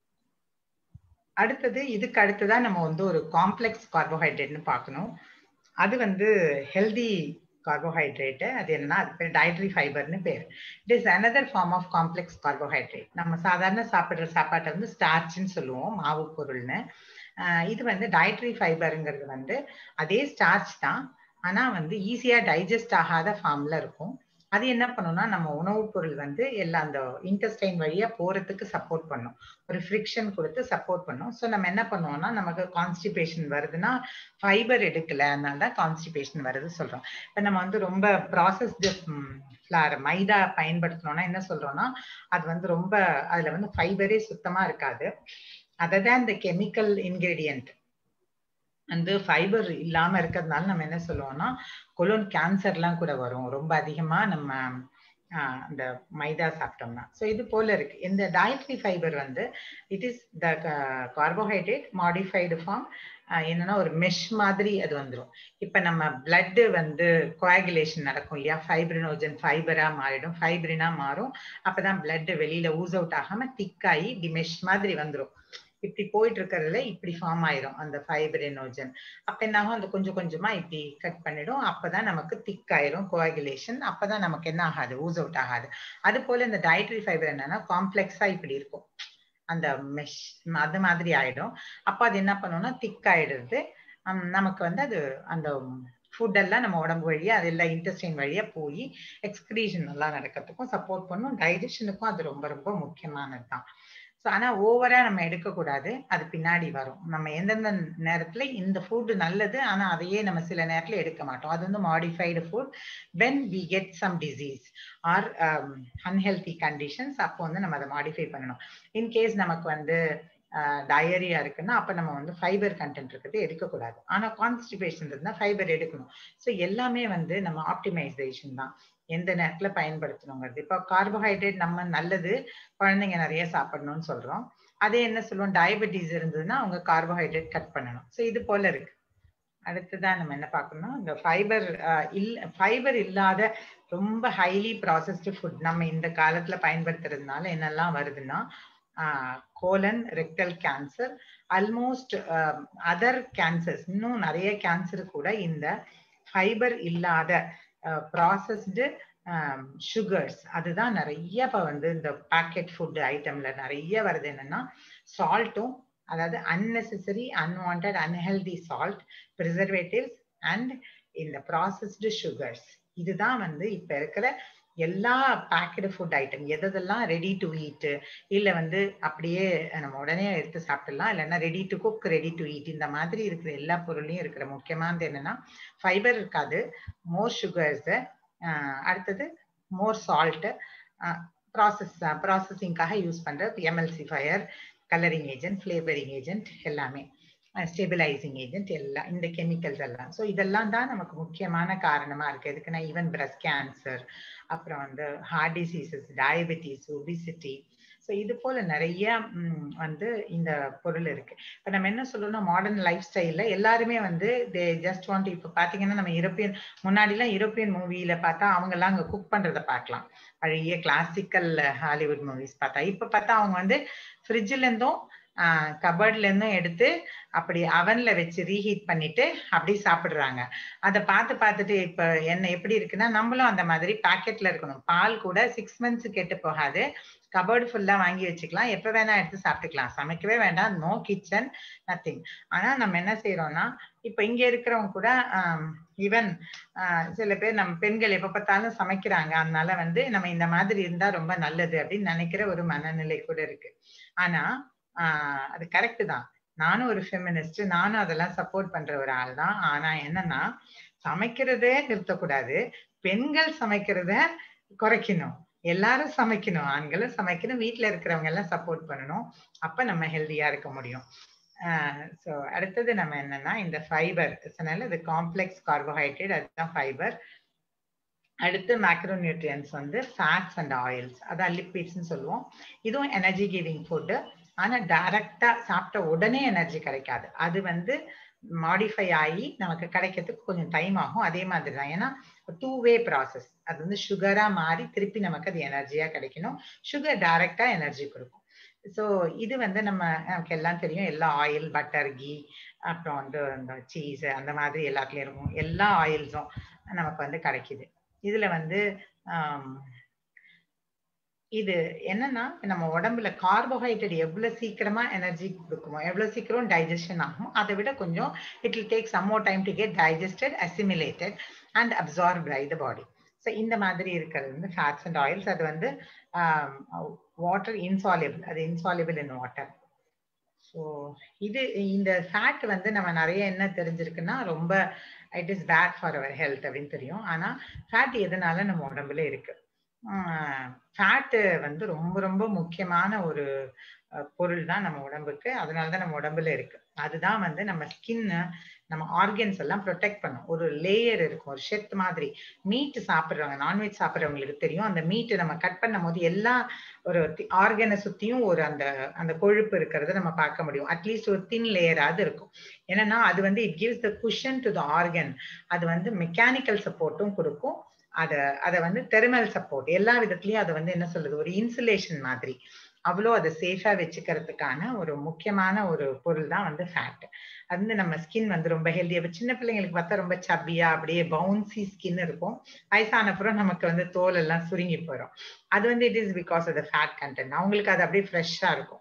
அடுத்தது இதுக்கு அடுத்ததான் நம்ம வந்து ஒரு காம்ப்ளெக்ஸ் கார்போஹைட்ரேட்னு பார்க்கணும் அது வந்து ஹெல்தி கார்போஹைட்ரேட் அது என்னன்னா அது பேர் டயட்ரி ஃபைபர்னு பேர் it is another form of complex carbohydrate நம்ம சாதாரண சாப்பிடுற சாப்பாட்டை வந்து ஸ்டார்ச்னு சொல்லுவோம் மாவு பொருள்னு ஆஹ் இது வந்து டயட்ரி ஃபைபருங்கிறது வந்து அதே ஸ்டார்ச் தான் ஆனா வந்து ஈஸியா டைஜஸ்ட் ஆகாத ஃபார்ம்ல இருக்கும் அது என்ன பண்ணும்னா நம்ம உணவுப் பொருள் வந்து எல்லா அந்த இன்டெஸ்டைன் வழியா போறதுக்கு சப்போர்ட் பண்ணும் ஒரு ஃப்ரிக்ஷன் கொடுத்து சப்போர்ட் பண்ணும் ஸோ நம்ம என்ன பண்ணுவோம்னா நமக்கு கான்ஸ்டிபேஷன் வருதுன்னா ஃபைபர் எடுக்கல அதனால தான் கான்ஸ்டிபேஷன் வருது சொல்றோம் இப்போ நம்ம வந்து ரொம்ப ப்ராசஸ்டு ஃப்ளார் மைதா பயன்படுத்தினோம்னா என்ன சொல்றோம்னா அது வந்து ரொம்ப அதுல வந்து ஃபைபரே சுத்தமா இருக்காது அதர் தேன் இந்த கெமிக்கல் இன்கிரீடியன்ட் வந்து ஃபைபர் இல்லாம இருக்கிறதுனால நம்ம என்ன சொல்லுவோம்னா கொலோன் கேன்சர்லாம் கூட வரும் ரொம்ப அதிகமா நம்ம ஆஹ் அந்த மைதா சாப்பிட்டோம்னா ஸோ இது போல இருக்கு இந்த டயட்ரி ஃபைபர் வந்து it is the carbohydrate modified form என்னன்னா ஒரு மெஷ் மாதிரி அது வந்துடும் இப்ப நம்ம பிளட் வந்து கோஆகுலேஷன் நடக்கும் இல்லையா ஃபைப்ரினோஜன் ஃபைபரா மாறிடும் ஃபைப்ரினா மாறும் அப்பதான் பிளட் வெளியில ஊஸ் அவுட் ஆகாம திக்காயி இப்படி மெஷ் மாதிரி வந்துடும் இப்படி போயிட்டு இருக்கிறதுல இப்படி ஃபார்ம் ஆயிரும் அந்த ஃபைப்ரினோஜன் அப்ப என்ன ஆகும் அந்த கொஞ்சம் கொஞ்சமா இப்படி கட் பண்ணிடும் அப்பதான் நமக்கு திக் ஆயிரும் கோஆகுலேஷன் அப்பதான் நமக்கு என்ன ஆகாது ஊஸ் அவுட் ஆகாது அது போல இந்த டயட்ரி ஃபைபர் என்னன்னா காம்ப்ளெக்ஸா இப்படி இருக்கும் அந்த மெஷ் அது மாதிரி ஆயிடும் அப்ப அது என்ன பண்ணும்னா திக் ஆயிடுறது ஹம், நமக்கு வந்து அது அந்த ஃபுட் எல்லாம் நம்ம உடம்பு வழியா அது எல்லாம் இன்டெஸ்டைன் வழியா போய் எக்ஸ்கிரீஷன் நல்லா நடக்கிறதுக்கும் சப்போர்ட் பண்ணும் டைஜஷனுக்கும் அது ரொம்ப ரொம்ப முக்கியமானது தான் ஸோ ஆனா ஓவரா நம்ம எடுக்கக்கூடாது அது பின்னாடி வரும் நம்ம எந்தெந்த நேரத்துல இந்த ஃபுட் நல்லது ஆனா அதையே நம்ம சில நேரத்துல எடுக்க மாட்டோம் அது வந்து modified food when we get some disease or unhealthy conditions அப்போ வந்து நம்ம அதை மாடிஃபை பண்ணணும் இன்கேஸ் நமக்கு வந்து டயரியா இருக்குன்னா அப்ப நம்ம வந்து ஃபைபர் கண்டென்ட் இருக்கிறது எடுக்கக்கூடாது ஆனா கான்ஸ்டிபேஷன் இருந்தா ஃபைபர் எடுக்கணும் ஸோ எல்லாமே வந்து நம்ம ஆப்டிமைசேஷன் தான் எந்த நேரத்துல பயன்படுத்தணுங்கிறது இப்போ கார்போஹைட்ரேட் நம்ம நல்லது குழந்தைங்க நிறைய சாப்பிடணும்னு சொல்றோம் அதே என்ன சொல்லுவோம் டயபெட்டிஸ் இருந்ததுன்னா அவங்க கார்போஹைட்ரேட் கட் பண்ணணும் ஸோ இது போல இருக்கு அடுத்ததான் நம்ம என்ன பார்க்கணும் இந்த ஃபைபர் இல் ஃபைபர் இல்லாத ரொம்ப ஹைலி ப்ராசஸ்டு ஃபுட் நம்ம இந்த காலத்துல பயன்படுத்துறதுனால என்னெல்லாம் வருதுன்னா colon rectal cancer almost other cancers இன்னும் நிறைய கேன்சர் கூட இந்த ஃபைபர் இல்லாத ப்ராசஸ்டு சுகர்ஸ் அதுதான் நிறைய இப்போ வந்து இந்த பேக்கெட் ஃபுட் ஐட்டம்ல நிறைய வருது என்னன்னா சால்ட்டும் அதாவது unnecessary unwanted unhealthy salt preservatives and இந்த ப்ராசஸ்டு சுகர்ஸ் இதுதான் வந்து இப்ப இருக்கிற எல்லா பேக்கெட் ஃபுட் ஐட்டம் எதெல்லாம் ரெடி டு ஈட் இல்ல வந்து அப்படியே நம்ம உடனே எடுத்து சாப்பிடலாம் இல்லைன்னா ready to cook ready to eat இந்த மாதிரி இருக்கிற எல்லா பொருளையும் இருக்கிற முக்கியமானது என்னன்னா ஃபைபர் இருக்காது மோர் சுகர்ஸ் அடுத்தது மோர் சால்ட் ப்ராசஸ் ப்ராசஸிங்காக யூஸ் பண்ற எம்எல்சி ஃபயர் கலரிங் ஏஜென்ட் ஃபிளேவரிங் ஏஜென்ட் எல்லாமே ஸ்டெபிலைசிங் ஏஜென்ட் எல்லாம் இந்த கெமிக்கல்ஸ் எல்லாம் ஸோ இதெல்லாம் தான் நமக்கு முக்கியமான காரணமா இருக்கு எதுக்குன்னா ஈவன் பிரஸ்ட் கேன்சர் அப்புறம் வந்து heart diseases diabetes obesity so இது போல நிறைய வந்து இந்த பொருள் இருக்கு இப்போ நம்ம என்ன சொல்லணும் மாடர்ன் லைஃப் ஸ்டைல்ல எல்லாருமே வந்து தே ஜஸ்ட் வாண்ட் இப்போ பார்த்தீங்கன்னா நம்ம யூரோப்பியன் முன்னாடிலாம் யூரோப்பியன் மூவியில பார்த்தா அவங்க எல்லாம் அங்கே குக் பண்றதை பார்க்கலாம் பழைய கிளாசிக்கல் ஹாலிவுட் மூவிஸ் பார்த்தா இப்போ பார்த்தா அவங்க வந்து ஃப்ரிட்ஜ்ல இருந்தும் கபர்ட்ல இருந்தும் எடுத்து அப்படி அவன்ல வச்சு ரீஹீட் பண்ணிட்டு அப்படி சாப்பிடுறாங்க அதை பார்த்து பார்த்துட்டு இப்ப என்ன எப்படி இருக்குன்னா நம்மளும் அந்த மாதிரி பாக்கெட்ல இருக்கணும் பால் கூட சிக்ஸ் மந்த்ஸ் கெட்டு போகாது கபர்டு ஃபுல்லா வாங்கி வச்சுக்கலாம் எப்ப வேணா எடுத்து சாப்பிட்டுக்கலாம் சமைக்கவே வேண்டாம் நோ கிச்சன் நத்திங் ஆனா நம்ம என்ன செய்யறோம்னா இப்ப இங்க இருக்கிறவங்க கூட ஈவன் சில பேர் நம்ம பெண்கள் எப்ப பார்த்தாலும் சமைக்கிறாங்க அதனால வந்து நம்ம இந்த மாதிரி இருந்தா ரொம்ப நல்லது அப்படின்னு நினைக்கிற ஒரு மனநிலை கூட இருக்கு ஆனா ஆஹ் அது கரெக்ட் தான் நானும் ஒரு ஃபெமினிஸ்ட் நானும் அதெல்லாம் சப்போர்ட் பண்ற ஒரு ஆள் தான் ஆனா என்னன்னா சமைக்கிறதே நிறுத்தக்கூடாது பெண்கள் சமைக்கிறத குறைக்கணும் எல்லாரும் சமைக்கணும் ஆண்களும் சமைக்கணும் வீட்டுல இருக்கிறவங்க எல்லாம் சப்போர்ட் பண்ணணும் அப்ப நம்ம ஹெல்தியா இருக்க முடியும் ஸோ அடுத்தது நம்ம என்னன்னா இந்த ஃபைபர் சொன்னால இது காம்ப்ளெக்ஸ் கார்போஹைட்ரேட் அதுதான் ஃபைபர் அடுத்து மேக்ரோநியூட்ரியன்ஸ் வந்து ஃபேட்ஸ் அண்ட் ஆயில்ஸ் அதான் லிப்பிட்ஸ்னு சொல்லுவோம் இதுவும் எனர்ஜி கிவிங் ஃபுட்டு ஆனா டைரக்டா சாப்பிட்ட உடனே எனர்ஜி கிடைக்காது அது வந்து மாடிஃபை ஆகி நமக்கு கிடைக்கிறதுக்கு கொஞ்சம் டைம் ஆகும் அதே மாதிரி தான் ஏன்னா டூ வே ப்ராசஸ் அது வந்து சுகரா மாறி திருப்பி நமக்கு அது எனர்ஜியா கிடைக்கணும் சுகர் டைரக்டா எனர்ஜி கொடுக்கும் ஸோ இது வந்து நம்ம நமக்கு எல்லாம் தெரியும் எல்லா ஆயில் பட்டர் கீ அப்புறம் வந்து இந்த சீஸ் அந்த மாதிரி எல்லாத்துலயும் இருக்கும் எல்லா ஆயில்ஸும் நமக்கு வந்து கிடைக்குது இதுல வந்து இது என்னன்னா நம்ம உடம்புல கார்போஹைட்ரேட் எவ்வளவு சீக்கிரமா எனர்ஜி கொடுக்குமோ எவ்வளவு சீக்கிரம் டைஜஷன் ஆகும் அதை விட கொஞ்சம் it will take some more time to get digested assimilated and absorb by the body so இந்த மாதிரி இருக்கிறது வந்து ஃபேட்ஸ் அண்ட் ஆயில்ஸ் அது வந்து வாட்டர் இன்சாலிபிள் அது இன்சாலிபிள் இன் வாட்டர் ஸோ இது இந்த ஃபேட் வந்து நம்ம நிறைய என்ன தெரிஞ்சிருக்குன்னா ரொம்ப it is bad for our health அப்படின்னு தெரியும் ஆனா ஃபேட் எதனால நம்ம உடம்புல இருக்கு ஃபேட்டு வந்து ரொம்ப ரொம்ப முக்கியமான ஒரு பொருள் தான் நம்ம உடம்புக்கு அதனால தான் நம்ம உடம்புல இருக்கு அதுதான் வந்து நம்ம ஸ்கின் நம்ம ஆர்கன்ஸ் எல்லாம் ப்ரொடெக்ட் பண்ணும் ஒரு லேயர் இருக்கும் ஒரு ஷெட் மாதிரி மீட் சாப்பிட்றவங்க நான்வெஜ் சாப்பிட்றவங்களுக்கு தெரியும் அந்த மீட் நம்ம கட் பண்ணும் போது எல்லா ஒரு ஆர்கனை சுத்தியும் ஒரு அந்த அந்த கொழுப்பு இருக்கிறத நம்ம பார்க்க முடியும் அட்லீஸ்ட் ஒரு தின் லேயராவது இருக்கும் என்னன்னா அது வந்து it gives the cushion to the organ அது வந்து மெக்கானிக்கல் சப்போர்ட்டும் கொடுக்கும் அதை அதை வந்து தெர்மல் சப்போர்ட் எல்லா விதத்துலயும் அதை வந்து என்ன சொல்றது ஒரு இன்சுலேஷன் மாதிரி அவ்வளோ அதை சேஃபா வச்சுக்கிறதுக்கான ஒரு முக்கியமான ஒரு பொருள் தான் வந்து ஃபேட் அது வந்து நம்ம ஸ்கின் வந்து ரொம்ப ஹெல்தியா இப்போ சின்ன பிள்ளைங்களுக்கு பார்த்தா ரொம்ப சப்பியா அப்படியே பவுன்சி ஸ்கின் இருக்கும் வயசானப்புறம் நமக்கு வந்து தோல் எல்லாம் சுருங்கி போயிடும் அது வந்து it is because of the fat content அவங்களுக்கு அது அப்படியே ஃப்ரெஷ்ஷா இருக்கும்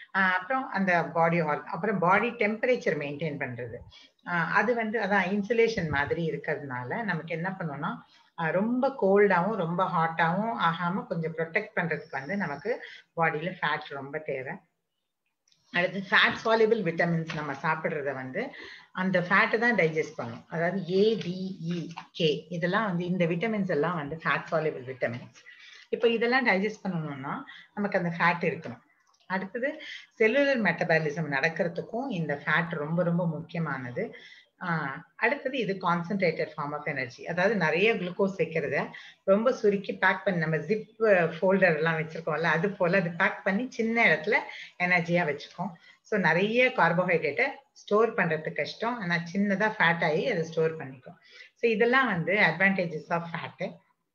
ஆஹ் அப்புறம் அந்த பாடி ஆல் அப்புறம் பாடி டெம்பரேச்சர் மெயின்டைன் பண்றது ஆஹ் அது வந்து அதான் இன்சுலேஷன் மாதிரி இருக்கிறதுனால நமக்கு என்ன பண்ணோம்னா ஆஹ் ரொம்ப கோல்டாவும் ரொம்ப ஹாட்டாவும் ஆகாம கொஞ்சம் ப்ரொடெக்ட் பண்றதுக்கு வந்து நமக்கு பாடியில ஃபேட் ரொம்ப தேவை அடுத்து ஃபேட் சாலிபிள் விட்டமின்ஸ் நம்ம சாப்பிடுறத வந்து அந்த ஃபேட்டை தான் டைஜஸ்ட் பண்ணும் அதாவது ஏடிஇ கே இதெல்லாம் வந்து இந்த விட்டமின்ஸ் எல்லாம் வந்து ஃபேட் சாலிபிள் விட்டமின்ஸ் இப்போ இதெல்லாம் டைஜஸ்ட் பண்ணணும்னா நமக்கு அந்த ஃபேட் இருக்கணும் அடுத்தது செல்லுலர் மெட்டபாலிசம் நடக்கிறதுக்கும் இந்த ஃபேட் ரொம்ப ரொம்ப முக்கியமானது ஆஹ் அடுத்தது இது கான்சென்ட்ரேட்டட் ஃபார்ம் ஆஃப் எனர்ஜி அதாவது நிறைய குளுக்கோஸ் வைக்கிறத ரொம்ப சுருக்கி பேக் பண்ணி நம்ம ஜிப் ஃபோல்டர் எல்லாம் வச்சிருக்கோம்ல அது போல அது பேக் பண்ணி சின்ன இடத்துல எனர்ஜியா வச்சுக்கோம் ஸோ நிறைய கார்போஹைட்ரேட்டை ஸ்டோர் பண்றது கஷ்டம் ஆனா சின்னதா ஃபேட் ஆகி அதை ஸ்டோர் பண்ணிக்கும் ஸோ இதெல்லாம் வந்து அட்வான்டேஜஸ் ஆஃப் ஃபேட்டு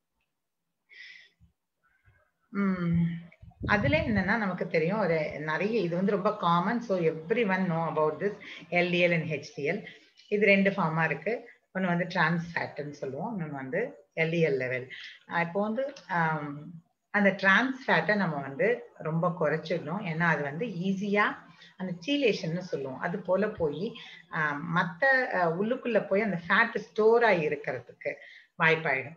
அதுல என்னன்னா நமக்கு தெரியும் ஒரு நிறைய இது வந்து ரொம்ப common so every one know about this LDL and HDL இது ரெண்டு ஃபார்மா இருக்கு ஒன்று வந்து டிரான்ஸ் ஃபேட்னு சொல்லுவோம் இன்னொன்று வந்து எல்டிஎல் லெவல் இப்போ வந்து அந்த டிரான்ஸ் ஃபேட்டை நம்ம வந்து ரொம்ப குறைச்சிடணும் ஏன்னா அது வந்து ஈஸியா அந்த சீலேஷன்னு சொல்லுவோம் அது போல போய் மற்ற உள்ளுக்குள்ள போய் அந்த ஃபேட் ஸ்டோர் ஆகி இருக்கிறதுக்கு வாய்ப்பாயிடும்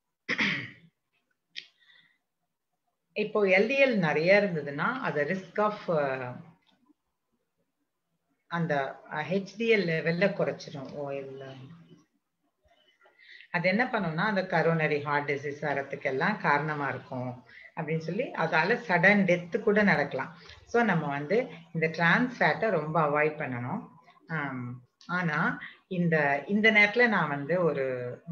இப்போ எல்டிஎல் நிறைய இருந்ததுன்னா அது ரிஸ்க் ஆஃப் அந்த ஹெச்டிஎல் லெவல்ல குறைச்சிடும் ஓஎல் அது என்ன பண்ணும்னா அந்த கரோனரி ஹார்ட் டிசீஸ் வரத்துக்கு எல்லாம் காரணமா இருக்கும் அப்படின்னு சொல்லி அதால சடன் டெத்து கூட நடக்கலாம் ஸோ நம்ம வந்து இந்த டிரான்ஸ் ஃபேட்டை ரொம்ப அவாய்ட் பண்ணணும் ஆனா இந்த இந்த நேரத்துல நான் வந்து ஒரு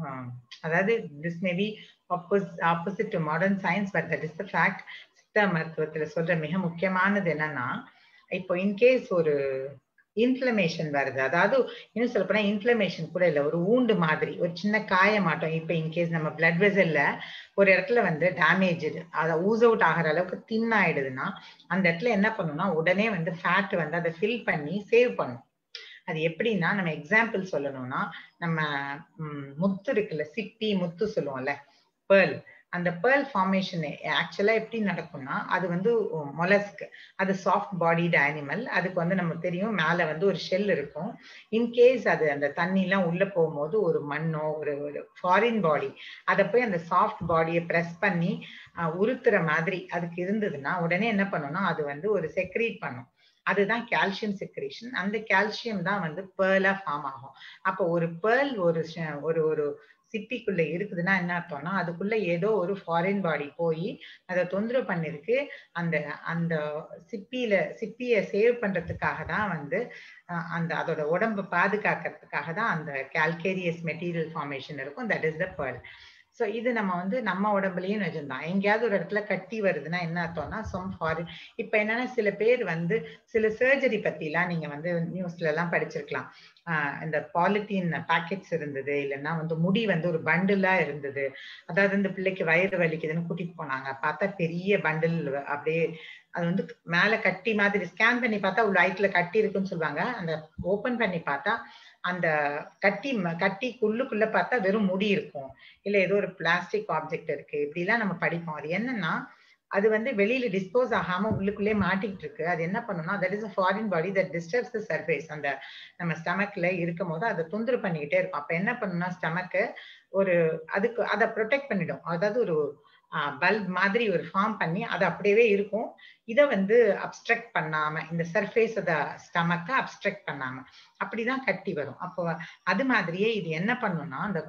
அதாவது this maybe opposite to modern science but that is the fact Siddha மருத்துவத்துல சொல்ற மிக முக்கியமானது என்னன்னா இப்போ இன்கேஸ் ஒரு இன்ஃபிளமேஷன் வருது அதாவது இன்னும் சொல்ல போனா இன்ஃபிளமேஷன் கூட இல்லை ஒரு ஊண்டு மாதிரி ஒரு சின்ன காயமாட்டம் இப்போ இன்கேஸ் நம்ம பிளட் வெசல்ல ஒரு இடத்துல வந்து டேமேஜ் அதை ஊஸ் அவுட் ஆகிற அளவுக்கு தின் ஆயிடுதுன்னா அந்த இடத்துல என்ன பண்ணும்னா உடனே வந்து ஃபேட் வந்து அதை ஃபில் பண்ணி சேவ் பண்ணும் அது எப்படின்னா நம்ம எக்ஸாம்பிள் சொல்லணும்னா நம்ம முத்து இருக்குல்ல சிப்பி முத்து சொல்லுவோம்ல பேர்ல் அந்த பேர்ல் ஃபார்மேஷன் ஆக்சுவலா எப்படி நடக்கும்னா அது வந்து மொலஸ்க் அது சாஃப்ட் பாடிட் அனிமல் அதுக்கு வந்து நமக்கு தெரியும் மேல வந்து ஒரு ஷெல் இருக்கும் இன்கேஸ் அது அந்த தண்ணி எல்லாம் உள்ள போகும்போது ஒரு மண்ணோ ஒரு ஒரு ஃபாரின் பாடி அதை போய் அந்த சாஃப்ட் பாடியை ப்ரெஸ் பண்ணி உறுத்துற மாதிரி அதுக்கு இருந்ததுன்னா உடனே என்ன பண்ணும்னா அது வந்து ஒரு செக்ரீட் பண்ணும் அதுதான் கால்சியம் செக்ரேஷன் அந்த கால்சியம் தான் வந்து பேர்லா ஃபார்ம் ஆகும் அப்போ ஒரு பேர்ல் ஒரு ஒரு ஒரு சிப்பிக்குள்ள இருக்குதுன்னா என்ன அர்த்தம்னா அதுக்குள்ள ஏதோ ஒரு ஃபாரின் பாடி போய் அதை தொந்தரவு பண்ணிருக்கு அந்த அந்த சிப்பியில சிப்பிய சேவ் பண்றதுக்காக தான் வந்து அந்த அதோட உடம்பு பாதுகாக்கிறதுக்காக தான் அந்த கால்கேரியஸ் மெட்டீரியல் ஃபார்மேஷன் இருக்கும் that is the pearl so இது நம்ம வந்து நம்ம உடம்புலயும் நிஜம்தான் எங்கேயாவது ஒரு இடத்துல கட்டி வருதுன்னா என்ன அர்த்தம்னா சம் ஃபாரின் இப்போ என்னன்னா சில பேர் வந்து சில சர்ஜரி பத்திலாம் நீங்க வந்து நியூஸ்ல எல்லாம் படிச்சிருக்கலாம் இந்த பாலித்தீன் பேக்கெட்ஸ் இருந்தது இல்லைன்னா வந்து முடி வந்து ஒரு பண்டிலா இருந்தது அதாவது இந்த பிள்ளைக்கு வயிறு வலிக்குதுன்னு கூட்டிட்டு போனாங்க பார்த்தா பெரிய பண்டில் அப்படியே அது வந்து மேல கட்டி மாதிரி ஸ்கேன் பண்ணி பார்த்தா உள்ள ஹைட்ல கட்டி இருக்குன்னு சொல்லுவாங்க அந்த ஓபன் பண்ணி பார்த்தா அந்த கட்டி கட்டி உள்ளுக்குள்ள பார்த்தா வெறும் முடி இருக்கும் இல்ல ஏதோ ஒரு பிளாஸ்டிக் ஆப்ஜெக்ட் இருக்கு இப்படிலாம் நம்ம படிப்போம் அது என்னன்னா அது வந்து வெளியில டிஸ்போஸ் ஆகாம உள்ளுக்குள்ளே மாட்டிக்கிட்டு இருக்கு அது என்ன பண்ணும்னா that is foreign body that disturbs the surface அந்த நம்ம ஸ்டமக்ல இருக்கும் போது அதை தொந்தரவு பண்ணிக்கிட்டே இருக்கும் அப்ப என்ன பண்ணும்னா ஸ்டமக்கு ஒரு அதுக்கு அதை ப்ரொடெக்ட் பண்ணிடும் அதாவது ஒரு பல்ப் மாதிரி ஒரு ஃபார்ம் பண்ணி அது அப்படியே இருக்கும் இதை வந்து அப்ட்ரக்ட் பண்ணாம இந்த சர்ஃபேஸ் அத ஸ்டமக்க அப்ட்ரக்ட் பண்ணாம அப்படிதான் கட்டி வரும் அப்போ அது மாதிரியே இது என்ன பண்ணும்னா அந்த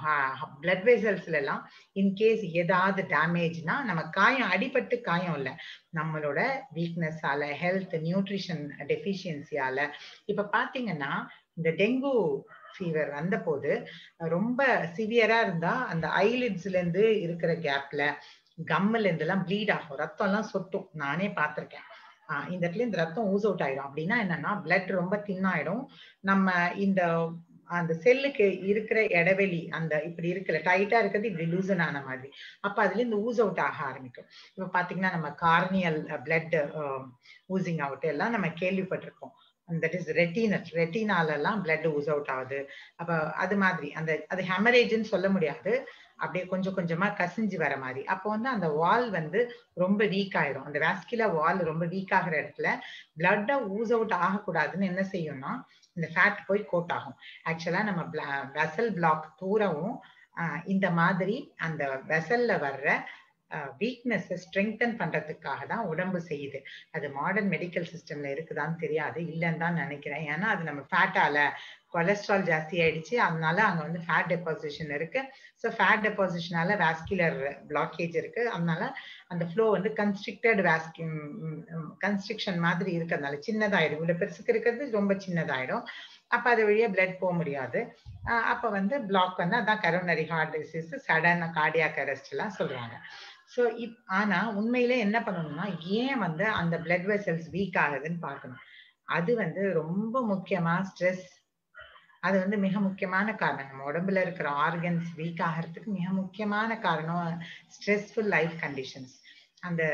பிளட் வெசல்ஸ்ல எல்லாம் இன்கேஸ் ஏதாவது டேமேஜ்னா நம்ம காயம் அடிபட்டு காயம் இல்லை நம்மளோட வீக்னஸால ஹெல்த் நியூட்ரிஷன் டெஃபிஷியன்சியால இப்ப பாத்தீங்கன்னா இந்த டெங்கு ஃபீவர் வந்த போது ரொம்ப சிவியரா இருந்தா அந்த ஐலிட்ஸ்ல இருந்து இருக்கிற கேப்ல கம்மில் இருந்து எல்லாம் ப்ளீட் ஆகும் ரத்தம் எல்லாம் சொட்டும் நானே பார்த்திருக்கேன் ஆஹ் இந்த இடத்துல இந்த ரத்தம் ஊஸ் அவுட் ஆயிடும் அப்படின்னா என்னன்னா பிளட் ரொம்ப தின்னாயிடும் நம்ம இந்த அந்த செல்லுக்கு இருக்கிற இடைவெளி அந்த இப்படி இருக்கிற டைட்டா இருக்கிறது இப்படி லூசன் ஆன மாதிரி அப்ப அதுல இருந்து ஊஸ் அவுட் ஆக ஆரம்பிக்கும் இப்ப பாத்தீங்கன்னா நம்ம கார்னியல் பிளட் ஊசிங் அவுட் எல்லாம் நம்ம கேள்விப்பட்டிருக்கோம் தட் இஸ் ரெட்டினட் ரெட்டினாலெல்லாம் பிளட் ஊஸ் அவுட் ஆகுது அப்ப அது மாதிரி அந்த அது ஹெமரேஜ்னு சொல்ல முடியாது அப்படியே கொஞ்சம் கொஞ்சமா கசிஞ்சு வர மாதிரி அப்போ வந்து அந்த வால் வந்து ரொம்ப வீக் ஆயிடும் அந்த வாஸ்குலர் வால் ரொம்ப வீக் ஆகிற இடத்துல பிளட்டை ஊஸ் அவுட் ஆகக்கூடாதுன்னு என்ன செய்யும்னா இந்த ஃபேட் போய் கோட் ஆகும் ஆக்சுவலா நம்ம வெசல் பிளாக் பூராவும் இந்த மாதிரி அந்த வெசல்ல வர்ற வீக்னஸ் ஸ்ட்ரெங்தன் பண்றதுக்காக தான் உடம்பு செய்யுது அது மாடர்ன் மெடிக்கல் சிஸ்டம்ல இருக்குதான்னு தெரியாது இல்லைன்னு தான் நினைக்கிறேன் ஏன்னா அது நம்ம ஃபேட்டால கொலஸ்ட்ரால் ஜாஸ்தி ஆயிடுச்சு அதனால அங்க வந்து ஃபேட் டெபாசிஷன் இருக்கு ஸோ ஃபேட் டெபாசிஷனால வாஸ்குலர் பிளாக்கேஜ் இருக்கு அதனால அந்த ஃப்ளோ வந்து கன்ஸ்ட்ரிக்டட் வாஸ்கி கன்ஸ்ட்ரிக்ஷன் மாதிரி இருக்கிறதுனால சின்னதாயிடும் இவ்வளவு பெருசுக்கு இருக்கிறது ரொம்ப சின்னதாயிடும் அப்ப அது வழியா பிளட் போக முடியாது அப்ப வந்து பிளாக் வந்து அதான் coronary heart disease sudden cardiac arrest எல்லாம் சொல்றாங்க ஸோ இப் ஆனா உண்மையிலே என்ன பண்ணணும்னா ஏன் வந்து அந்த பிளட் வெசல்ஸ் வீக் ஆகுதுன்னு பார்க்கணும் அது வந்து ரொம்ப முக்கியமா ஸ்ட்ரெஸ் அது வந்து மிக முக்கியமான காரணம் நம்ம உடம்புல இருக்கிற ஆர்கன்ஸ் வீக் ஆகிறதுக்கு மிக முக்கியமான காரணம் ஸ்ட்ரெஸ்ஃபுல் லைஃப் கண்டிஷன்ஸ் அந்த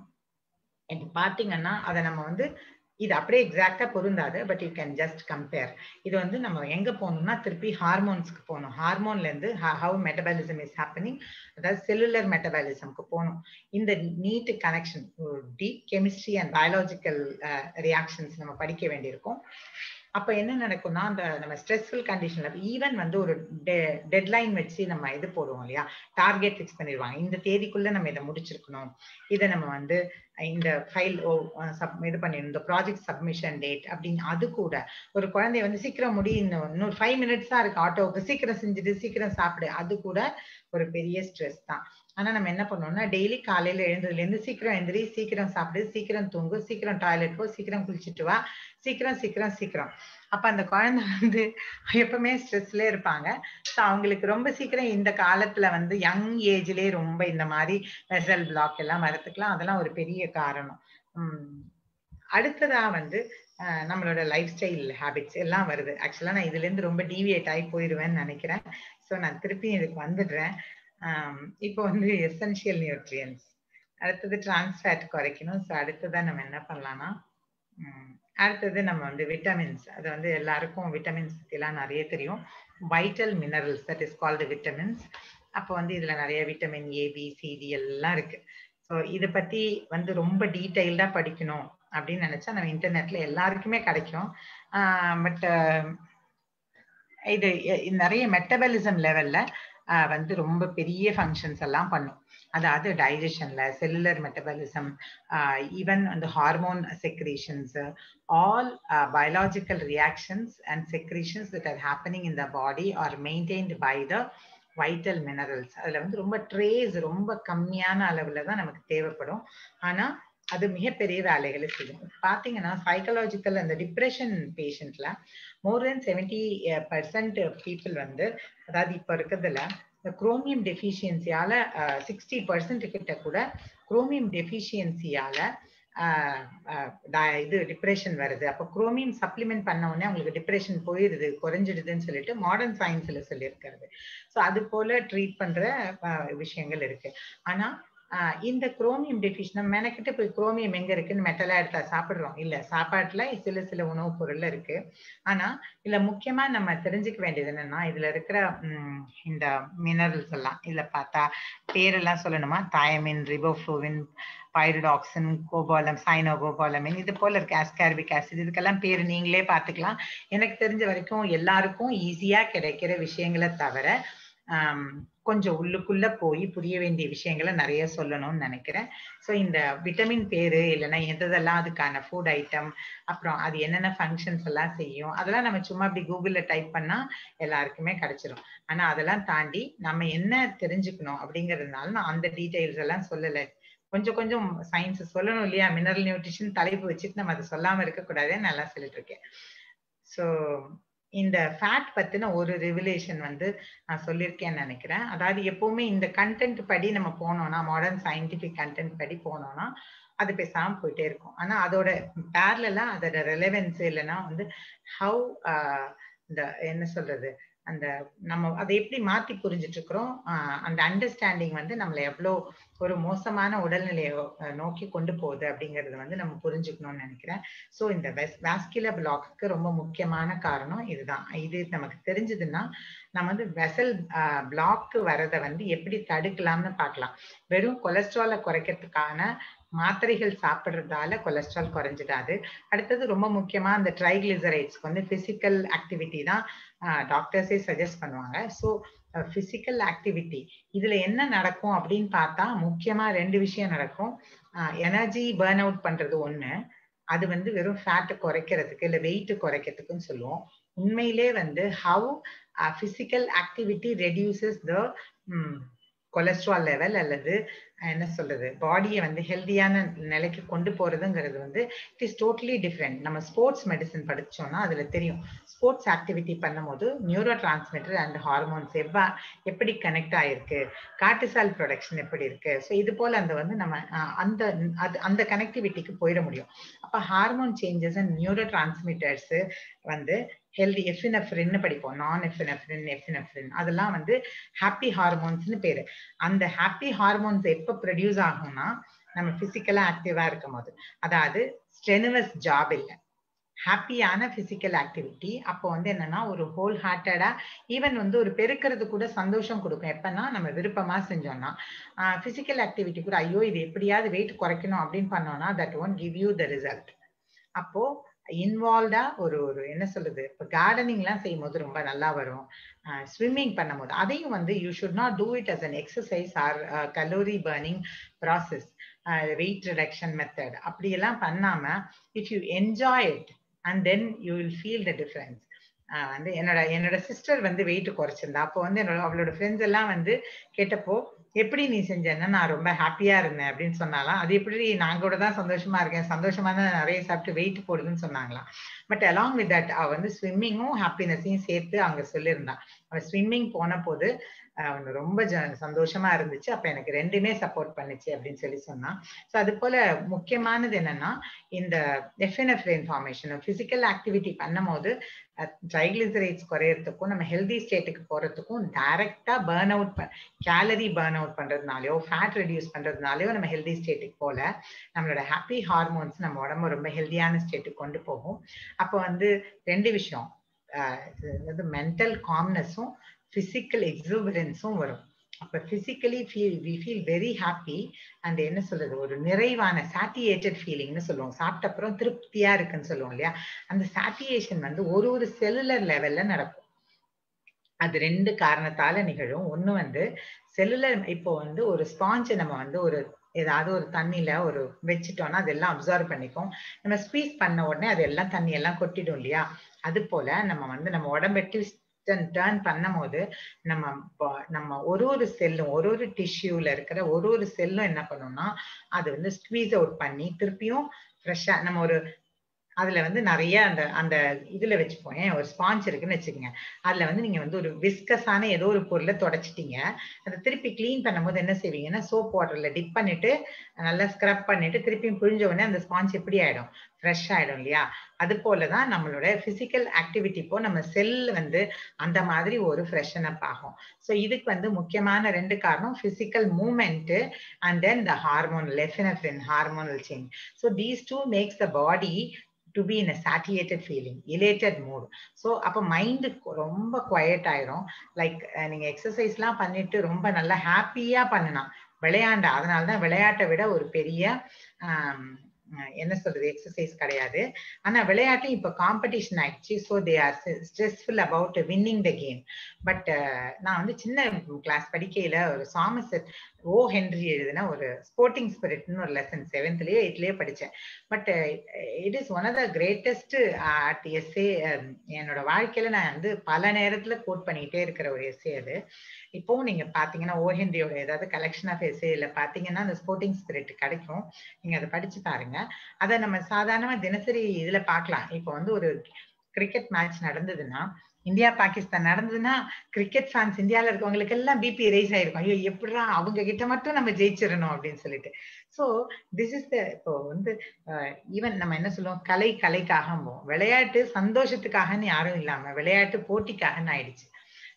பாத்தீங்கன்னா அதை நம்ம வந்து இது அப்படியே எக்ஸாக்டா பொருந்தாது but you can just compare இது வந்து நம்ம எங்க போகணும்னா திருப்பி ஹார்மோன்ஸ்க்கு போகணும் ஹார்மோன்ல இருந்து ஹவு மெட்டபாலிசம் இஸ் ஹேப்பனிங் அதாவது செல்லுலர் மெட்டபாலிசம்க்கு போகணும் இந்த need connection deep chemistry and biological reactions நம்ம படிக்க வேண்டியிருக்கும் அப்ப என்ன நடக்கும்னா அந்த நம்ம ஸ்ட்ரெஸ்ஃபுல் கண்டிஷன்ல ஈவன் வந்து ஒரு டெட்லைன் வச்சு நம்ம இது போடுவோம் இல்லையா டார்கெட் ஃபிக்ஸ் பண்ணிடுவாங்க இந்த தேதிக்குள்ள நம்ம இதை முடிச்சிருக்கணும் இதை நம்ம வந்து இந்த ஃபைல் ஓ சப் இது பண்ணிடணும் இந்த ப்ராஜெக்ட் சப்மிஷன் டேட் அப்படின்னு அது கூட ஒரு குழந்தைய வந்து சீக்கிரம் முடி இன்னும் இன்னொரு ஃபைவ் மினிட்ஸ் தான் இருக்கு ஆட்டோவுக்கு சீக்கிரம் செஞ்சுட்டு சீக்கிரம் சாப்பிடு அது கூட ஒரு பெரிய ஸ்ட்ரெஸ் தான் ஆனா நம்ம என்ன பண்ணோம்னா டெய்லி காலையில எழுந்ததுல இருந்து சீக்கிரம் எந்திரி சீக்கிரம் சாப்பிடு சீக்கிரம் தூங்கு சீக்கிரம் டாய்லெட் போ சீக்கிரம் குளிச்சுட்டு வா சீக்கிரம் சீக்கிரம் சீக்கிரம் அப்ப அந்த குழந்தை வந்து எப்பவுமே ஸ்ட்ரெஸ்ல இருப்பாங்க ஸோ அவங்களுக்கு ரொம்ப சீக்கிரம் இந்த காலத்துல வந்து யங் ஏஜ்லயே ரொம்ப இந்த மாதிரி வெசல் பிளாக் எல்லாம் வரத்துக்குலாம் அதெல்லாம் ஒரு பெரிய காரணம் உம் அடுத்ததா வந்து நம்மளோட லைஃப் ஸ்டைல் ஹேபிட்ஸ் எல்லாம் வருது ஆக்சுவலா நான் இதுல இருந்து ரொம்ப டீவியேட் ஆகி போயிடுவேன்னு நினைக்கிறேன் ஸோ நான் திருப்பி இதுக்கு வந்துடுறேன் இப்போ வந்து எசென்ஷியல் நியூட்ரியன்ஸ் அடுத்தது டிரான்ஸ்ஃபேட் குறைக்கணும் ஸோ அடுத்ததான் நம்ம என்ன பண்ணலாம்னா அடுத்தது நம்ம வந்து விட்டமின்ஸ் அது வந்து எல்லாருக்கும் விட்டமின்ஸ் பற்றிலாம் நிறைய தெரியும் vital minerals that is called vitamins அப்போ வந்து இதுல நிறைய விட்டமின் ஏ பி சிடி எல்லாம் இருக்கு ஸோ இதை பத்தி வந்து ரொம்ப டீட்டெயில்டா படிக்கணும் அப்படின்னு நினைச்சா நம்ம இன்டர்நெட்ல எல்லாருக்குமே கிடைக்கும் பட் இது நிறைய மெட்டபாலிசம் லெவல்ல வந்து ரொம்ப பெரிய ஃபங்க்ஷன்ஸ் எல்லாம் பண்ணும் அதாவது டைஜஷன்ல செல்லுலர் மெட்டபாலிசம் ஈவன் அந்த hormone secretions all biological reactions and secretions that are happening in the body are maintained by the vital minerals அதுல வந்து ரொம்ப ட்ரேஸ் ரொம்ப கம்மியான அளவுல தான் நமக்கு தேவைப்படும் ஆனா அது மிகப்பெரிய வேலைகளை செய்யும் பாத்தீங்கன்னா சைக்கலாஜிக்கல் அந்த டிப்ரெஷன் பேஷண்ட்ல more then seventy percent people வந்து அதாவது இப்ப இருக்கிறதுல இந்த குரோமியம் டெஃபிஷியன்சியால சிக்ஸ்டி பர்சன்ட் கிட்ட கூட குரோமியம் டெஃபிஷியன்சியால இது டிப்ரெஷன் வருது அப்போ குரோமியம் சப்ளிமெண்ட் பண்ண உடனே அவங்களுக்கு டிப்ரெஷன் போயிடுது குறைஞ்சிடுதுன்னு சொல்லிட்டு மாடர்ன் சயின்ஸ்ல சொல்லியிருக்கிறது ஸோ அது போல ட்ரீட் பண்ற விஷயங்கள் இருக்கு ஆனா இந்த குரோமியம் டெஃபிஷன் நம்ம மெனக்கிட்ட போய் குரோமியம் எங்க இருக்குன்னு மெட்டலா எடுத்தா சாப்பிடுறோம் இல்ல சாப்பாட்டுல சில சில உணவுப் பொருள்ல இருக்கு ஆனா இதுல முக்கியமா நம்ம தெரிஞ்சுக்க வேண்டியது என்னன்னா இதுல இருக்கிற இந்த மினரல்ஸ் எல்லாம் இதுல பார்த்தா பேரெல்லாம் சொல்லணுமா தயமின் ரிபோஃப்ளோவின் பைரடாக்சின் கோபாலம் சைனோகோபாலமின் இது போல இருக்கு ஆஸ்கார்பிக் ஆசிட் இதுக்கெல்லாம் பேர் நீங்களே பார்த்துக்கலாம் எனக்கு தெரிஞ்ச வரைக்கும் எல்லாருக்கும் ஈஸியா கிடைக்கிற விஷயங்களை தவிர கொஞ்சம் உள்ளுக்குள்ள போய் புரிய வேண்டிய விஷயங்களை நிறைய சொல்லணும்னு நினைக்கிறேன் ஸோ இந்த விட்டமின் பேரு இல்லைன்னா எதெல்லாம் அதுக்கான ஃபுட் ஐட்டம் அப்புறம் அது என்னென்ன ஃபங்க்ஷன்ஸ் எல்லாம் செய்யும் அதெல்லாம் நம்ம சும்மா அப்படி கூகுளில் டைப் பண்ணா எல்லாருக்குமே கிடைச்சிரும் ஆனா அதெல்லாம் தாண்டி நம்ம என்ன தெரிஞ்சுக்கணும் அப்படிங்கிறதுனால நான் அந்த டீட்டெயில்ஸ் எல்லாம் சொல்லலை கொஞ்சம் கொஞ்சம் சயின்ஸ் சொல்லணும் இல்லையா மினரல் நியூட்ரிஷன் தலைப்பு வச்சுட்டு நம்ம அதை சொல்லாம இருக்கக்கூடாதுன்னு நல்லா சொல்லிட்டு இருக்கேன் ஸோ இந்த ஃபேட் பத்தின ஒரு ரிவிலேஷன் வந்து நான் சொல்லியிருக்கேன்னு நினைக்கிறேன் அதாவது எப்பவுமே இந்த கண்டென்ட் படி நம்ம போனோம்னா மாடர்ன் சயின்டிபிக் கண்டென்ட் படி போனோம்னா அது பேசாம போயிட்டே இருக்கும் ஆனா அதோட பேர்லாம் அதோட ரெலவென்ஸ் இல்லைன்னா வந்து ஹவு இந்த என்ன சொல்றது அந்த நம்ம அதை எப்படி மாத்தி புரிஞ்சிட்டு இருக்கிறோம் ஆஹ் அந்த அண்டர்ஸ்டாண்டிங் வந்து நம்மளை எவ்வளோ ஒரு மோசமான உடல்நிலையை அஹ், நோக்கி கொண்டு போகுது அப்படிங்கறது வந்து நம்ம புரிஞ்சுக்கணும்னு நினைக்கிறேன் ஸோ இந்த வாஸ்குலர் பிளாக்கு ரொம்ப முக்கியமான காரணம் இதுதான் இது நமக்கு தெரிஞ்சதுன்னா நம்ம வந்து வெசல் பிளாக் வரதை வந்து எப்படி தடுக்கலாம்னு பார்க்கலாம் வெறும் கொலஸ்ட்ராலை குறைக்கிறதுக்கான மாத்திரைகள் சாப்பிடுறதால கொலஸ்ட்ரால் குறைஞ்சிடாது அடுத்தது ரொம்ப முக்கியமா அந்த ட்ரைகிளிசரைட்ஸ்க்கு வந்து பிசிக்கல் ஆக்டிவிட்டி தான் டாக்டர்ஸே சஜஸ்ட் பண்ணுவாங்க ஸோ பிசிக்கல் ஆக்டிவிட்டி இதுல என்ன நடக்கும் அப்படின்னு பார்த்தா முக்கியமா ரெண்டு விஷயம் நடக்கும் எனர்ஜி பேர்ன் அவுட் பண்றது ஒண்ணு அது வந்து வெறும் ஃபேட்டை குறைக்கிறதுக்கு இல்ல வெயிட் குறைக்கிறதுக்குன்னு சொல்லுவோம் உண்மையிலே வந்து how physical activity reduces the cholesterol level அல்லது என்ன சொல்றது பாடியை வந்து ஹெல்தியான நிலைக்கு கொண்டு போறதுங்கிறது வந்து இட் இஸ் டோட்டலி டிஃப்ரெண்ட் நம்ம ஸ்போர்ட்ஸ் மெடிசன் படிச்சோம்னா அதுல தெரியும் ஸ்போர்ட்ஸ் ஆக்டிவிட்டி பண்ணும்போது நியூரோ டிரான்ஸ்மிட்டர் அண்ட் ஹார்மோன்ஸ் எவ்வா எப்படி கனெக்ட் ஆயிருக்கு கார்டிசால் ப்ரொடக்ஷன் எப்படி இருக்கு ஸோ இது போல அந்த வந்து நம்ம அஹ், அந்த அது அந்த கனெக்டிவிட்டிக்கு போயிட முடியும் அப்ப hormone changes and neuro transmitters வந்து ஹெல்தி எஃபினெஃப்ரின்னு படிப்போம் நான் எஃபினெஃப்ரின் எஃபினெஃப்ரின் அதெல்லாம் வந்து ஹாப்பி ஹார்மோன்ஸ்னு பேரு அந்த ஹாப்பி ஹார்மோன்ஸ் எப்ப ப்ரொடியூஸ் ஆகும்னா நம்ம பிசிக்கலா ஆக்டிவா இருக்கும் போது அதாவது ஸ்ட்ரெனுவஸ் ஜாப் இல்லை ஹாப்பியான பிசிக்கல் ஆக்டிவிட்டி அப்போ வந்து என்னன்னா ஒரு ஹோல் ஹார்ட்டடா ஈவன் வந்து ஒரு பெருக்கிறது கூட சந்தோஷம் கொடுக்கும் எப்பன்னா நம்ம விருப்பமா செஞ்சோம்னா பிசிக்கல் ஆக்டிவிட்டி கூட ஐயோ இது எப்படியாவது வெயிட் குறைக்கணும் அப்படின்னு பண்ணோம்னா that one give you the result அப்போ இன்வால்வ்டா ஒரு ஒரு என்ன சொல்றது இப்போ கார்டனிங் எல்லாம் செய்யும் போது ரொம்ப நல்லா வரும் ஸ்விம்மிங் பண்ணும்போது அதையும் வந்து you should not do it as an exercise or calorie burning process weight reduction method அப்படியெல்லாம் பண்ணாம if you enjoy it and then you will feel the difference வந்து என்னோட என்னோட சிஸ்டர் வந்து வெயிட் குறைச்சிருந்தா அப்போ வந்து என்னோட அவளோட ஃப்ரெண்ட்ஸ் எல்லாம் வந்து கேட்டப்போ எப்படி நீ செஞ்சேன்னா நான் ரொம்ப ஹாப்பியா இருந்தேன் அப்படின்னு சொன்னாலாம் அது எப்படி நான் கூட தான் சந்தோஷமா இருக்கேன் சந்தோஷமா தான் நிறைய சாப்பிட்டு வெயிட் போடுதுன்னு சொன்னாங்களாம் பட் அலாங் வித் தட் அவ வந்து ஸ்விம்மிங்கும் ஹாப்பினஸையும் சேர்த்து அவங்க சொல்லியிருந்தா அவ ஸ்விம்மிங் போன போது அவன் ரொம்ப ஜ- சந்தோஷமா இருந்துச்சு அப்ப எனக்கு ரெண்டுமே சப்போர்ட் பண்ணுச்சு அப்படின்னு சொல்லி சொன்னான் ஸோ அது போல முக்கியமானது என்னன்னா இந்த எஃப்என்எஃப்ரெயின் ஃபார்மேஷன் பிசிக்கல் ஆக்டிவிட்டி பண்ணும் போது ட்ரைகிளிசரைட்ஸ் குறையறதுக்கும் நம்ம ஹெல்தி ஸ்டேட்டுக்கு போறதுக்கும் டைரக்டா burn out calorie burn out பண்றதுனாலயோ ஃபேட் ரெடியூஸ் பண்றதுனாலயோ நம்ம ஹெல்தி ஸ்டேட்டுக்கு போல நம்மளோட ஹாப்பி ஹார்மோன்ஸ் நம்ம உடம்பு ரொம்ப ஹெல்தியான ஸ்டேட்டுக்கு கொண்டு போகும் அப்போ வந்து ரெண்டு விஷயம் அதாவது மென்டல் காம்னஸும் பிசிக்கல் எக்ஸூபரன்ஸும் வரும் அப்ப physically feel we feel very happy and என்ன சொல்றது ஒரு நிறைவான சாட்டியேட்டட் ஃபீலிங்னு சொல்லுவோம் சாப்பிட்ட அப்புறம் திருப்தியா இருக்குன்னு சொல்லுவோம் இல்லையா அந்த சாட்டியேஷன் வந்து ஒரு ஒரு செல்லுலர் லெவல்ல நடக்கும் அது ரெண்டு காரணத்தால நிகழும் ஒண்ணு வந்து செல்லுலர் இப்போ வந்து ஒரு ஸ்பாஞ்சை நம்ம வந்து ஒரு ஏதாவது ஒரு தண்ணியில ஒரு வச்சுட்டோம்னா அதெல்லாம் அப்சர்வ் பண்ணிக்கும் நம்ம ஸ்பீஸ் பண்ண உடனே அது எல்லாம் தண்ணி எல்லாம் கொட்டிடும் இல்லையா அது போல நம்ம வந்து நம்ம உடம்பை ட்விஸ்ட் டேர்ன் பண்ணும் போது நம்ம ப- நம்ம ஒரு ஒரு செல்லும் ஒரு ஒரு டிஷ்யூல இருக்கிற ஒரு ஒரு செல்லும் என்ன பண்ணும்னா அது வந்து ஸ்குவீஸ் அவுட் பண்ணி திருப்பியும் ஃப்ரெஷ்ஷா நம்ம ஒரு அதுல வந்து நிறைய அந்த அந்த இதுல வச்சுப்போம் ஏன் ஒரு ஸ்பாஞ்ச் இருக்குன்னு வச்சுக்கோங்க அதுல வந்து நீங்க வந்து ஒரு விஸ்கஸான ஏதோ ஒரு பொருளை தொடச்சிட்டீங்க அதை திருப்பி க்ளீன் பண்ணும்போது என்ன செய்வீங்கன்னா சோப் வாட்டர்ல டிப் பண்ணிட்டு நல்லா ஸ்க்ரப் பண்ணிட்டு திருப்பியும் புழிஞ்ச உடனே அந்த ஸ்பாஞ்ச் எப்படி ஆயிடும் ஃப்ரெஷ் ஆயிடும் இல்லையா அது போலதான் நம்மளோட பிசிக்கல் ஆக்டிவிட்டி இப்போ நம்ம செல் வந்து அந்த மாதிரி ஒரு ஃப்ரெஷன் அப் ஆகும் ஸோ இதுக்கு வந்து முக்கியமான ரெண்டு காரணம் physical movement and then the hormonal epinephrine hormonal change so these two makes the body to be in a satiated feeling elated mood so அப்போ மைண்டு ரொம்ப குவையட் ஆயிரும் லைக் நீங்க எக்ஸசைஸ்லாம் பண்ணிட்டு ரொம்ப நல்லா ஹாப்பியா பண்ணலாம் விளையாண்ட அதனால தான் விளையாட்டை விட ஒரு பெரிய ஆம், அஹ் என்ன சொல்றது எக்ஸசைஸ் கிடையாது ஆனா விளையாட்டும் இப்ப காம்படிஷன் ஆயிடுச்சு so they are stressful about winning the game but நான் வந்து சின்ன கிளாஸ் படிக்கையில ஒரு சாமசெட் ஓ ஹென்ரி எழுதின ஒரு ஸ்போர்ட்டிங் ஸ்பிரிட்னு ஒரு லெசன் செவன்த்லயோ எயிட்லயோ படிச்சேன் but it is one of the greatest art எஸ்ஏ என்னோட வாழ்க்கையில நான் வந்து பல நேரத்துல கோட் பண்ணிட்டே இருக்கிற ஒரு எஸ்ஏ அது இப்போவும் நீங்க பாத்தீங்கன்னா ஓ ஹென்ரியோட ஏதாவது கலெக்ஷன் ஆஃப் எஸ்ஏல பாத்தீங்கன்னா அந்த ஸ்போர்ட்டிங் ஸ்பிரிட் கிடைக்கும் நீங்க அதை படிச்சு பாருங்க அதை நம்ம சாதாரணமா தினசரி இதுல பார்க்கலாம் இப்போ வந்து ஒரு கிரிக்கெட் மேட்ச் நடந்ததுன்னா இந்தியா பாகிஸ்தான் நடந்ததுன்னா கிரிக்கெட் ஃபேன்ஸ் இந்தியால இருக்கவங்களுக்கு எல்லாம் பிபி ரைஸ் ஆயிருக்கும் ஐயோ எப்படிடா அவங்க கிட்ட மட்டும் நம்ம ஜெயிச்சிடணும் அப்படின்னு சொல்லிட்டு சோ திஸ் இஸ் த இப்போ வந்து ஈவன் நம்ம என்ன சொல்லுவோம் கலை கலைக்காக விளையாட்டு சந்தோஷத்துக்காகன்னு யாரும் இல்லாம விளையாட்டு போட்டிக்காகன்னு ஆயிடுச்சு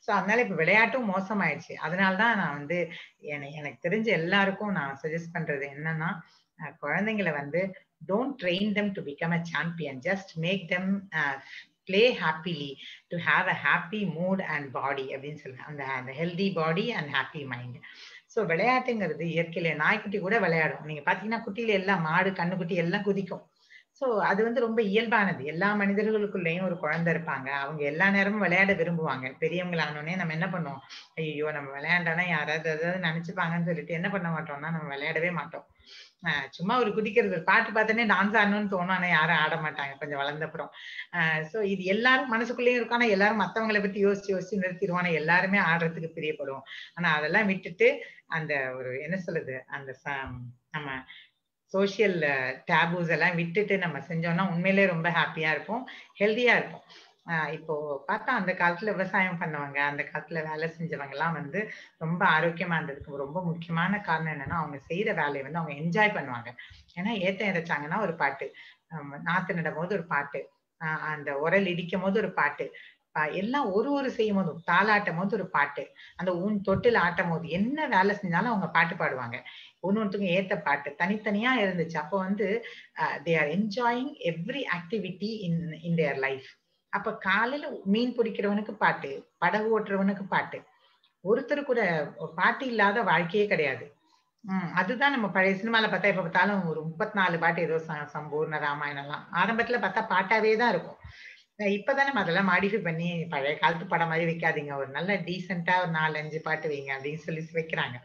ஸோ அதனால இப்ப விளையாட்டும் மோசமாயிடுச்சு அதனாலதான் நான் வந்து எனக்கு எனக்கு தெரிஞ்ச எல்லாருக்கும் நான் சஜஸ்ட் பண்றது என்னன்னா அஹ், குழந்தைங்களை வந்து don't train them to become a champion just make them play happily to have a happy mood and body அப்படின்னு சொல்லுவேன் அந்த அந்த healthy body and happy mind so விளையாட்டுங்கிறது இயற்கையில நாய்க்குட்டி கூட விளையாடும் நீங்க பாத்தீங்கன்னா குட்டியில எல்லாம் மாடு கண்ணுக்குட்டி எல்லாம் குதிக்கும் ஸோ அது வந்து ரொம்ப இயல்பானது எல்லா மனிதர்களுக்குள்ளேயும் ஒரு குழந்தை இருப்பாங்க அவங்க எல்லா நேரமும் விளையாட விரும்புவாங்க பெரியவங்களானோடனே நம்ம என்ன பண்ணுவோம் ஐயோ நம்ம விளையாண்டானா யாராவது ஏதாவது நினைச்சுப்பாங்கன்னு சொல்லிட்டு என்ன பண்ண மாட்டோம்னா நம்ம விளையாடவே மாட்டோம் ஆஹ் சும்மா ஒரு குதிக்கிறது பாட்டு பார்த்தோன்னே டான்ஸ் ஆடணும்னு தோணும் ஆனா யாரும் ஆட மாட்டாங்க கொஞ்சம் வளர்ந்தப்புறம் சோ இது எல்லாரும் மனசுக்குள்ளேயும் இருக்கும் ஆனா எல்லாரும் மத்தவங்களை பத்தி யோசிச்சு யோசிச்சு நிறுத்திடுவாங்க எல்லாருமே ஆடுறதுக்கு பிரியப்படுவோம் ஆனா அதெல்லாம் விட்டுட்டு அந்த ஒரு என்ன சொல்லுது அந்த ச- நம்ம சோஷியல் டேபூஸ் எல்லாம் விட்டுட்டு நம்ம செஞ்சோம்னா உண்மையிலே ரொம்ப ஹாப்பியா இருப்போம் ஹெல்தியா இருப்போம் ஆஹ் இப்போ பார்த்தா அந்த காலத்துல விவசாயம் பண்ணவங்க அந்த காலத்துல வேலை செஞ்சவங்க எல்லாம் வந்து ரொம்ப ஆரோக்கியமா இருந்ததுக்கு ரொம்ப முக்கியமான காரணம் என்னன்னா அவங்க செய்யற வேலையை வந்து அவங்க என்ஜாய் பண்ணுவாங்க ஏன்னா ஏத்தம் இறைச்சாங்கன்னா ஒரு பாட்டு ஆம், நாத்து நடும் போது ஒரு பாட்டு ஆஹ் அந்த உரல் இடிக்கும் போது ஒரு பாட்டு ஆஹ் எல்லாம் ஒரு ஒரு செய்யும் போதும் தாளாட்டும் போது ஒரு பாட்டு அந்த ஊன் தொட்டில் ஆட்டும் போது என்ன வேலை செஞ்சாலும் அவங்க பாட்டு பாடுவாங்க ஒண்ணு ஒருத்தவங்க ஏத்த பாட்டு தனித்தனியா இருந்துச்சு அப்போ வந்து they are enjoying every activity in in their life அப்ப காலையில மீன் பிடிக்கிறவனுக்கு பாட்டு படகு ஓட்டுறவனுக்கு பாட்டு ஒருத்தர் கூட பாட்டு இல்லாத வாழ்க்கையே கிடையாது உம் அதுதான் நம்ம பழைய சினிமால பார்த்தா இப்ப பார்த்தாலும் ஒரு முப்பத்தி நாலு பாட்டு ஏதோ ச- சம்பூர்ண ராமாயணம் எல்லாம் ஆரம்பத்துல பார்த்தா பாட்டாவே தான் இருக்கும் அஹ் இப்பதானே நம்ம அதெல்லாம் மாடிஃபை பண்ணி பழைய காலத்து படம் மாதிரி வைக்காதீங்க ஒரு நல்ல டீசெண்டா ஒரு நாலு அஞ்சு பாட்டு வைங்க அப்படின்னு சொல்லி வைக்கிறாங்க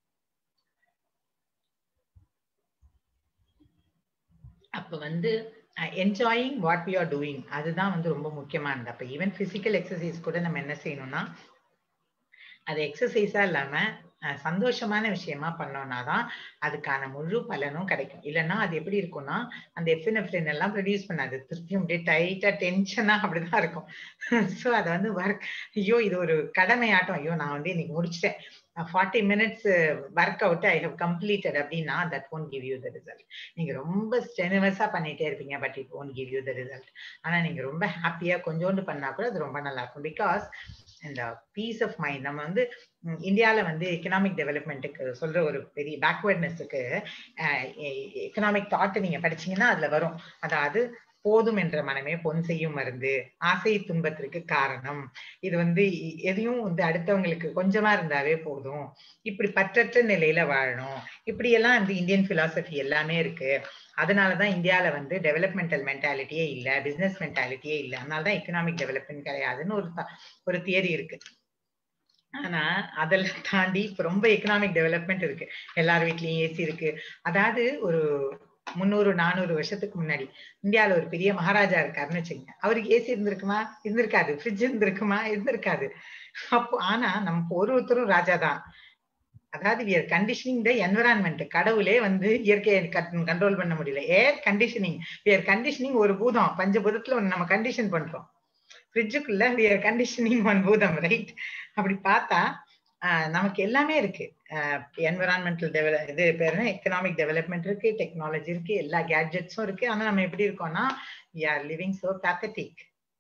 அப்ப வந்து enjoying what we are doing அதுதான் வந்து ரொம்ப முக்கியமானது அப்ப ஈவன் பிசிக்கல் எக்ஸசைஸ் கூட நம்ம என்ன செய்யணும்னா அது எக்ஸசைஸா இல்லாம அஹ், சந்தோஷமான விஷயமா பண்ணோம்னா தான் அதுக்கான முழு பலனும் கிடைக்கும் இல்லைன்னா அது எப்படி இருக்கும்னா அந்த எஃபினெஃப்ரின் எல்லாம் ப்ரொடியூஸ் பண்ணாது திருப்பி அப்படியே டைட்டா டென்ஷனா அப்படிதான் இருக்கும் ஸோ அதை வந்து ஒர்க் ஐயோ இது ஒரு கடமையாட்டம் ஐயோ நான் வந்து இன்னைக்கு முடிச்சிட்டேன் forty minutes work out I have completed அப்படின்னா that won't give you the result நீங்க ரொம்ப ஸ்டெனிவஸா பண்ணிட்டே இருப்பீங்க but it won't give you the result ஆனா நீங்க ரொம்ப ஹாப்பியா கொஞ்சோண்டு பண்ணா கூட அது ரொம்ப நல்லா இருக்கும் பிகாஸ் இந்த பீஸ் ஆஃப் மைண்ட் நம்ம வந்து ம், இந்தியால வந்து எக்கனாமிக் டெவலப்மெண்ட்டுக்கு சொல்ற ஒரு பெரிய பேக்வேர்ட்னஸுக்கு எக்கனாமிக் தாட் நீங்க படிச்சீங்கன்னா அதுல வரும் அதாவது போதும் என்ற மனமே பொன் செய்யும் மருந்து ஆசை துன்பத்திற்கு காரணம் இது வந்து இ- எதையும் வந்து அடுத்தவங்களுக்கு கொஞ்சமா இருந்தாவே போதும் இப்படி பற்றற்ற நிலையில வாழணும் இப்படி எல்லாம் வந்து இந்தியன் பிலாசபி எல்லாமே இருக்கு அதனாலதான் இந்தியால வந்து டெவலப்மெண்டல் மென்டாலிட்டியே இல்ல பிசினஸ் மென்டாலிட்டியே இல்ல அதனாலதான் எக்கனாமிக் டெவலப்மெண்ட் கிடையாதுன்னு ஒரு த- ஒரு தியரி இருக்கு ஆனா அதெல்லாம் தாண்டி இப்ப ரொம்ப எக்கனாமிக் டெவலப்மெண்ட் இருக்கு எல்லார் வீட்லயும் ஏசி இருக்கு அதாவது ஒரு முந்நூறு நானூறு வருஷத்துக்கு முன்னாடி இந்தியால ஒரு பெரிய மகாராஜா இருக்காருன்னு வச்சுக்கோங்க அவருக்கு ஏசி இருந்திருக்குமா இருந்திருக்காது ஃப்ரிட்ஜ் இருந்திருக்குமா இருந்திருக்காது அப்போ ஆனா நம்ம ஒரு ஒருத்தரும் ராஜா தான் அதாவது we are conditioning the environment கடவுளே வந்து இயற்கையை கண்ட்ரோல் பண்ண முடியல air conditioning we are conditioning ஒரு பூதம் பஞ்சபூதத்துல ஒண்ணு நம்ம கண்டிஷன் பண்றோம் ஃப்ரிட்ஜுக்குள்ள we are கண்டிஷனிங் ஒன் பூதம் ரைட் அப்படி பார்த்தா ஆஹ் நமக்கு எல்லாமே இருக்கு என்விரான்மெண்டல் டெவலப் இது பேர் எக்கனாமிக் டெவலப்மெண்ட் இருக்கு டெக்னாலஜி இருக்கு எல்லா கேட்ஜெட்ஸும் இருக்கு ஆனா நம்ம எப்படி இருக்கோம்னா we are living so pathetic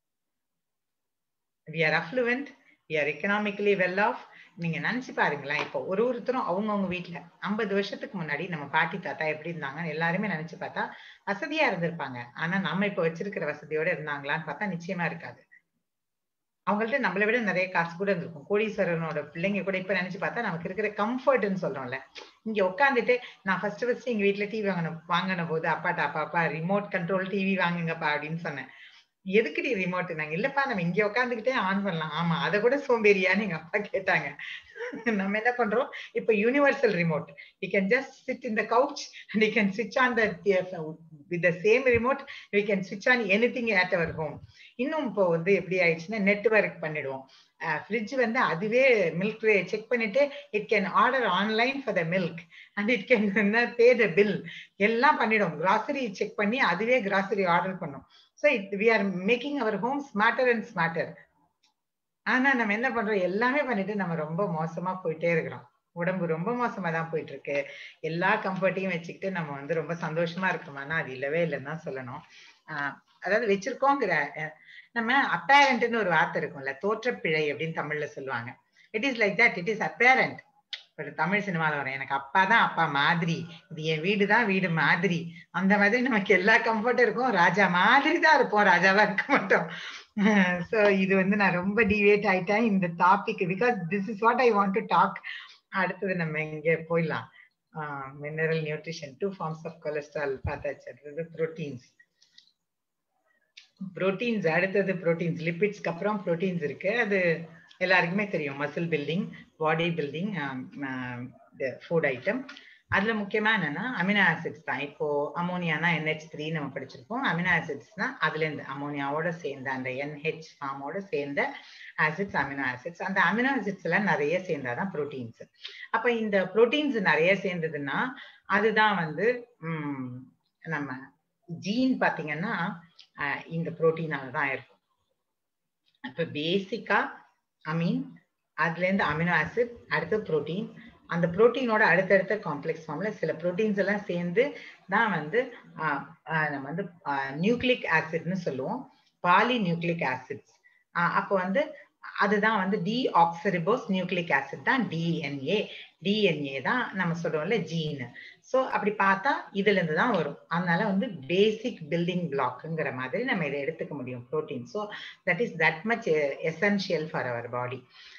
we are affluent we are economically well off நீங்க நினைச்சு பாருங்களேன் இப்போ ஒரு ஒருத்தரும் அவங்கவங்க வீட்ல ஐம்பது வருஷத்துக்கு முன்னாடி நம்ம பாட்டி தாத்தா எப்படி இருந்தாங்கன்னு எல்லாருமே நினைச்சு பார்த்தா வசதியா இருந்திருப்பாங்க ஆனா நம்ம இப்ப வச்சிருக்கிற வசதியோட இருந்தாங்களான்னு பார்த்தா நிச்சயமா இருக்காது அவங்கள்ட்ட நம்மளை விட நிறைய காசு கூட இருந்திருக்கும் கோடீஸ்வரனோட பிள்ளைங்க கூட இப்ப நினைச்சு பார்த்தா நமக்கு இருக்கிற கம்ஃபர்ட்னு சொல்றோம்ல இங்க உட்காந்துட்டு நான் ஃபர்ஸ்ட் ஃபர்ஸ்ட் எங்க வீட்ல டிவி வாங்கின வாங்கின போது அப்பாட்ட அப்பா அப்பா ரிமோட் கண்ட்ரோல் டிவி வாங்குங்கப்பா அப்படின்னு சொன்னேன் எதுக்குடி ரிமோட் நாங்க இல்லப்பா நம்ம இங்க உட்காந்துக்கிட்டே ஆன் பண்ணலாம் ஆமா அதை கூட சோம்பேறியான்னு எங்க அப்பா கேட்டாங்க நம்ம என்ன பண்றோம் இப்ப universal remote you can just sit in the couch and you can switch on the with the same remote you can switch on anything at our home இன்னும் இப்போ வந்து எப்படி ஆயிடுச்சுன்னா நெட்ஒர்க் பண்ணிடுவோம் ஃப்ரிட்ஜ் வந்து அதுவே மில்க் செக் பண்ணிட்டு it can order online for the milk and it can pay the bill எல்லாம் பண்ணிடும் கிராசரி செக் பண்ணி அதுவே கிராசரி ஆர்டர் பண்ணும் so it we are making our home smarter and smarter ஆனா நம்ம என்ன பண்றோம் எல்லாமே பண்ணிட்டு நம்ம ரொம்ப மோசமா போயிட்டே இருக்கிறோம் உடம்பு ரொம்ப மோசமா தான் போயிட்டு இருக்கு எல்லா கம்ஃபர்ட்டையும் வச்சுக்கிட்டு நம்ம வந்து ரொம்ப சந்தோஷமா இருக்கோமானா அது இல்லவே இல்லைன்னு தான் சொல்லணும் ஆஹ் அதாவது வச்சிருக்கோங்கிற அஹ், நம்ம அப்பேரண்ட்னு ஒரு வார்த்தை இருக்கும்ல தோற்றப்பிழை அப்படின்னு தமிழ்ல சொல்லுவாங்க it is like that it is apparent ஒரு தமிழ் சினிமால வரும் எனக்கு அப்பா தான் அப்பா மாதிரி இது என் வீடு தான் வீடு மாதிரி அந்த மாதிரி நமக்கு எல்லா கம்ஃபர்ட்டும் இருக்கும் ராஜா மாதிரி தான் இருப்போம் ராஜாவா இருக்க மாட்டோம் சோ இது வந்து நான் ரொம்ப டிவேட் ஆயிட்டேன் இந்த topic because this is what I want to talk அடுத்தது நம்ம இங்க போயிடலாம் mineral nutrition two forms of cholesterol பார்த்தாச்சு அடுத்தது ப்ரோட்டீன்ஸ் ப்ரோட்டீன்ஸ் அடுத்தது ப்ரோட்டீன்ஸ் லிபிட்ஸ்க்கு அப்புறம் ப்ரோட்டீன்ஸ் இருக்கு அது எல்லாருக்குமே தெரியும் muscle building body building food item அதுல முக்கியமா என்னன்னா அமினோ ஆசிட்ஸ் தான் இப்போ அமோனியானா NH3 த்ரீ நம்ம படிச்சிருப்போம் அமினோ ஆசிட்ஸ்னா அதுல இருந்து அமோனியாவோட சேர்ந்த அந்த NH ஃபார்மோட சேர்ந்த ஆசிட்ஸ் அமினோ ஆசிட்ஸ் அந்த அமினோ ஆசிட்ஸ் எல்லாம் நிறைய சேர்ந்தாதான் ப்ரோட்டீன்ஸ் அப்ப இந்த ப்ரோட்டீன்ஸ் நிறைய சேர்ந்ததுன்னா அதுதான் வந்து ம், நம்ம ஜீன் பாத்தீங்கன்னா அஹ், இந்த புரோட்டீனால தான் இருக்கும் அப்ப பேசிக்கா அமீன் அதுல இருந்து அமினோ ஆசிட் அடுத்து புரோட்டீன் அந்த புரோட்டீனோட அடுத்தடுத்த காம்ப்ளெக்ஸ் ஃபார்ம்ல சில புரோட்டீன்ஸ் எல்லாம் சேர்ந்து தான் வந்து ஆஹ், ஆஹ், நம்ம வந்து நியூக்ளிக் ஆசிட்னு சொல்லுவோம் பாலி நியூக்ளிக் ஆசிட்ஸ் அப்போ வந்து அதுதான் வந்து டி ஆக்சரிபோஸ் நியூக்ளிக் ஆசிட் தான் டிஎன்ஏ டிஎன்ஏ தான் நம்ம சொல்றோம்ல ஜீன் சோ அப்படி பார்த்தா இதுல இருந்து தான் வரும் அதனால வந்து பேசிக் பில்டிங் பிளாக்ங்கிற மாதிரி நம்ம இதை எடுத்துக்க முடியும் protein so that is that much essential for our body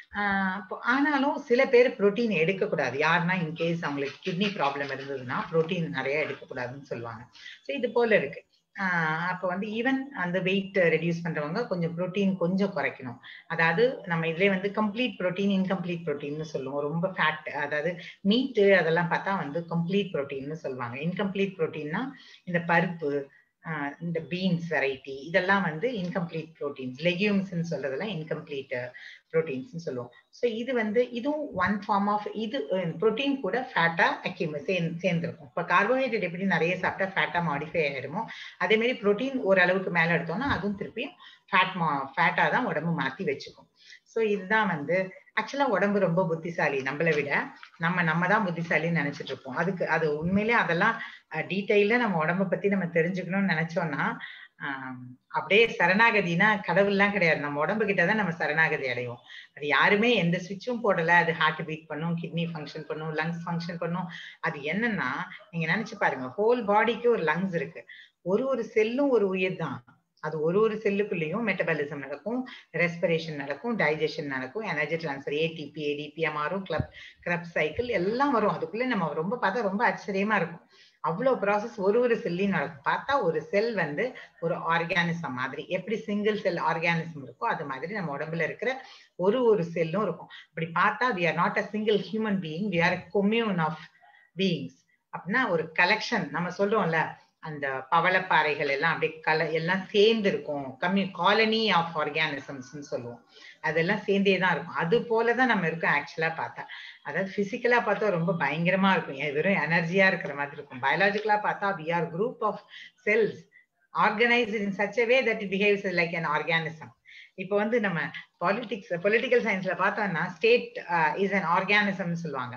ஆனாலும் சில பேர் புரோட்டீன் எடுக்கக்கூடாது யாருன்னா இன்கேஸ் அவங்களுக்கு கிட்னி ப்ராப்ளம் இருந்ததுன்னா புரோட்டீன் நிறைய எடுக்கக்கூடாதுன்னு சொல்லுவாங்க ஸோ இது போல இருக்கு ஆஹ் அப்போ வந்து ஈவன் அந்த வெயிட் ரெடியூஸ் பண்றவங்க கொஞ்சம் புரோட்டீன் கொஞ்சம் குறைக்கணும் அதாவது நம்ம இதுல வந்து கம்ப்ளீட் புரோட்டீன் இன்கம்ப்ளீட் புரோட்டீன்னு சொல்லுவோம் ரொம்ப ஃபேட் அதாவது மீட்டு அதெல்லாம் பார்த்தா வந்து கம்ப்ளீட் புரோட்டீன்னு சொல்லுவாங்க இன்கம்ப்ளீட் புரோட்டீன்னா இந்த பருப்பு ஆஹ் இந்த பீன்ஸ் வெரைட்டி இதெல்லாம் வந்து இன்கம்ப்ளீட் ப்ரோட்டீன்ஸ் லெகியூம்ஸ்ன்னு சொல்றதெல்லாம் இன்கம்ப்ளீட் ப்ரோட்டீன்ஸ்னு சொல்லுவோம் ஸோ இது வந்து இதுவும் ஒன் ஃபார்ம் ஆஃப் இது ப்ரோட்டீன் கூட ஃபேட்டா அக்யூம் சேர்ந்து சேர்ந்துருக்கும் இப்போ கார்போஹைட்ரேட் எப்படி நிறைய சாப்பிட்டா ஃபேட்டா மாடிஃபை ஆயிடுமோ அதே மாதிரி ப்ரோட்டீன் ஓரளவுக்கு மேல எடுத்தோம்னா அதுவும் திருப்பியும் ஃபேட் மா ஃபேட்டா தான் உடம்பு மாத்தி வச்சுக்கும் ஸோ இதுதான் வந்து ஆக்சுவலா உடம்பு ரொம்ப புத்திசாலி நம்மளை விட நம்ம நம்ம தான் புத்திசாலின்னு நினைச்சிட்டு இருப்போம் அதுக்கு அது உண்மையிலே அதெல்லாம் டீட்டெயில நம்ம உடம்ப பத்தி நம்ம தெரிஞ்சுக்கணும்னு நினைச்சோம்னா ஆஹ் அப்படியே சரணாகதினா கடவுள்லாம் கிடையாது நம்ம உடம்பு கிட்டதான் நம்ம சரணாகதி அடைவோம் அது யாருமே எந்த சுவிட்சும் போடல அது ஹார்ட் பீட் பண்ணும் கிட்னி ஃபங்க்ஷன் பண்ணும் லங்ஸ் ஃபங்க்ஷன் பண்ணும் அது என்னன்னா நீங்க நினைச்சு பாருங்க ஹோல் பாடிக்கு ஒரு லங்ஸ் இருக்கு ஒரு ஒரு செல்லும் ஒரு உயிர் தான் அது ஒரு ஒரு செல்லுக்குள்ளேயும் மெட்டபாலிசம் நடக்கும் ரெஸ்பிரேஷன் நடக்கும் டைஜஷன் நடக்கும் எனர்ஜி டிரான்ஸ்ஃபர் ஏடிபி ஏடிபி மாறும் கிளப் கிரப் சைக்கிள் எல்லாம் வரும் அதுக்குள்ள நம்ம ரொம்ப பார்த்தா ரொம்ப ஆச்சரியமா இருக்கும் அவ்வளவு ப்ராசஸ் ஒரு ஒரு செல்லையும் நடக்கும் பார்த்தா ஒரு செல் வந்து ஒரு ஆர்கானிசம் மாதிரி எப்படி சிங்கிள் செல் ஆர்கானிசம் இருக்கோ அது மாதிரி நம்ம உடம்புல இருக்கிற ஒரு ஒரு செல்லும் இருக்கும் அப்படி பார்த்தா we are not a single human being we are commune of beings அப்படின்னா ஒரு கலெக்ஷன் நம்ம சொல்றோம்ல அந்த பவளப்பாறைகள் எல்லாம் அப்படியே கல எல்லாம் சேர்ந்து இருக்கும் கம்யூ காலனி ஆஃப் ஆர்கானிசம்ஸ்னு சொல்லுவோம் அதெல்லாம் சேர்ந்தே தான் இருக்கும் அது போலதான் நம்ம இருக்கோம் ஆக்சுவலா பார்த்தா அதாவது பிசிக்கலா பார்த்தா ரொம்ப பயங்கரமா இருக்கும் வெறும் எனர்ஜியா இருக்கிற மாதிரி இருக்கும் பயாலஜிக்கலா பார்த்தா we are group of cells organised in such way that it behaves like an organism இப்போ வந்து நம்ம பாலிடிக்ஸ் பொலிட்டிக்கல் சயின்ஸ்ல பார்த்தோம்னா ஸ்டேட் இஸ் அன் ஆர்கானிசம்னு சொல்லுவாங்க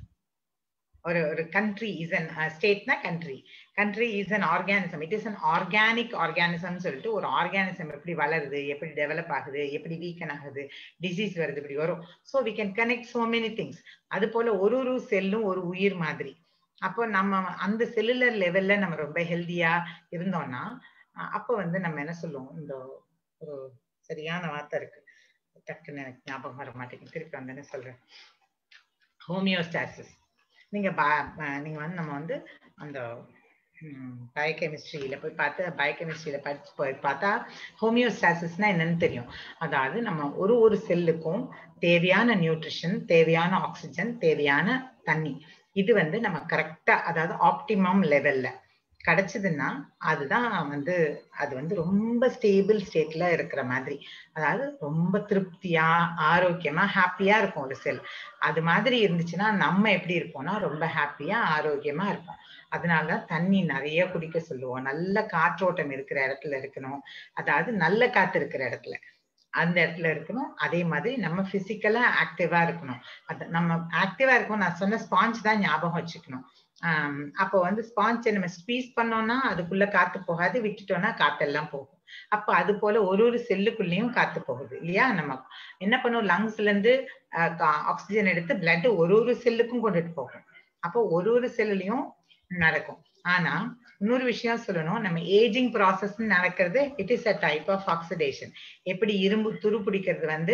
ஒரு ஒரு கண்ட்ரி இஸ் அன் ஸ்டேட்னா country country is an organism it is an organic organism சொல்லிட்டு ஒரு ஆர்கானிசம் எப்படி வளருது எப்படி டெவலப் ஆகுது எப்படி வீக்கன் ஆகுது டிசீஸ் வருது இப்படி வரும் so we can connect so many things அது போல ஒரு ஒரு செல்லும் ஒரு உயிர் மாதிரி அப்போ நம்ம அந்த செல்லுலர் லெவல்ல நம்ம ரொம்ப ஹெல்தியா இருந்தோம்னா அப்போ வந்து நம்ம என்ன சொல்லுவோம் இந்த ஒரு சரியான வார்த்தை இருக்கு டக்குன்னு எனக்கு ஞாபகம் வர மாட்டேங்குது திருப்பி வந்தேன்னு சொல்றேன் ஹோமியோஸ்டாசிஸ் நீங்க நீங்க வந்து நம்ம வந்து அந்த பயோகெமிஸ்ட்ரியில போய் பார்த்து பயோகெமிஸ்ட்ரியில படிச்சு போய் பார்த்தா ஹோமியோஸ்டாசிஸ்னா என்னன்னு தெரியும் அதாவது நம்ம ஒரு ஒரு செல்லுக்கும் தேவையான நியூட்ரிஷன் தேவையான ஆக்சிஜன் தேவையான தண்ணி இது வந்து நம்ம கரெக்டா அதாவது ஆப்டிமம் லெவல்ல கிடைச்சதுன்னா அதுதான் வந்து அது வந்து ரொம்ப ஸ்டேபிள் ஸ்டேட்ல இருக்கிற மாதிரி அதாவது ரொம்ப திருப்தியா ஆரோக்கியமா ஹாப்பியா இருக்கும் ஒரு செல் அது மாதிரி இருந்துச்சுன்னா நம்ம எப்படி இருப்போம்னா ரொம்ப ஹாப்பியா ஆரோக்கியமா இருப்போம் அதனாலதான் தண்ணி நிறைய குடிக்க சொல்லுவோம் நல்ல காற்றோட்டம் இருக்கிற இடத்துல இருக்கணும் அதாவது நல்ல காத்து இருக்கிற இடத்துல அந்த இடத்துல இருக்கணும் அதே மாதிரி நம்ம பிசிக்கலா ஆக்டிவா இருக்கணும் அது நம்ம ஆக்டிவா இருக்கணும் நான் சொன்ன ஸ்பாஞ்ச் தான் ஞாபகம் வச்சுக்கணும் ஆம், அப்போ வந்து ஸ்பாஞ்சை நம்ம ஸ்பீஸ் பண்ணோம்னா அதுக்குள்ள காத்து போகாது விட்டுட்டோம்னா காத்தெல்லாம் போகும் அப்ப அது போல ஒரு ஒரு செல்லுக்குள்ளேயும் காத்து போகுது இல்லையா நம்ம என்ன பண்ணுவோம் லங்ஸ்ல இருந்து ஆக்சிஜன் எடுத்து பிளட் ஒரு ஒரு செல்லுக்கும் கொண்டுட்டு போகும் அப்போ ஒரு ஒரு செல்லுலயும் நடக்கும் ஆனா இன்னொரு விஷயம் சொல்லணும் நம்ம ஏஜிங் ப்ராசஸ் நடக்கிறது it is a type of oxidation எப்படி இரும்பு துரு பிடிக்கிறது வந்து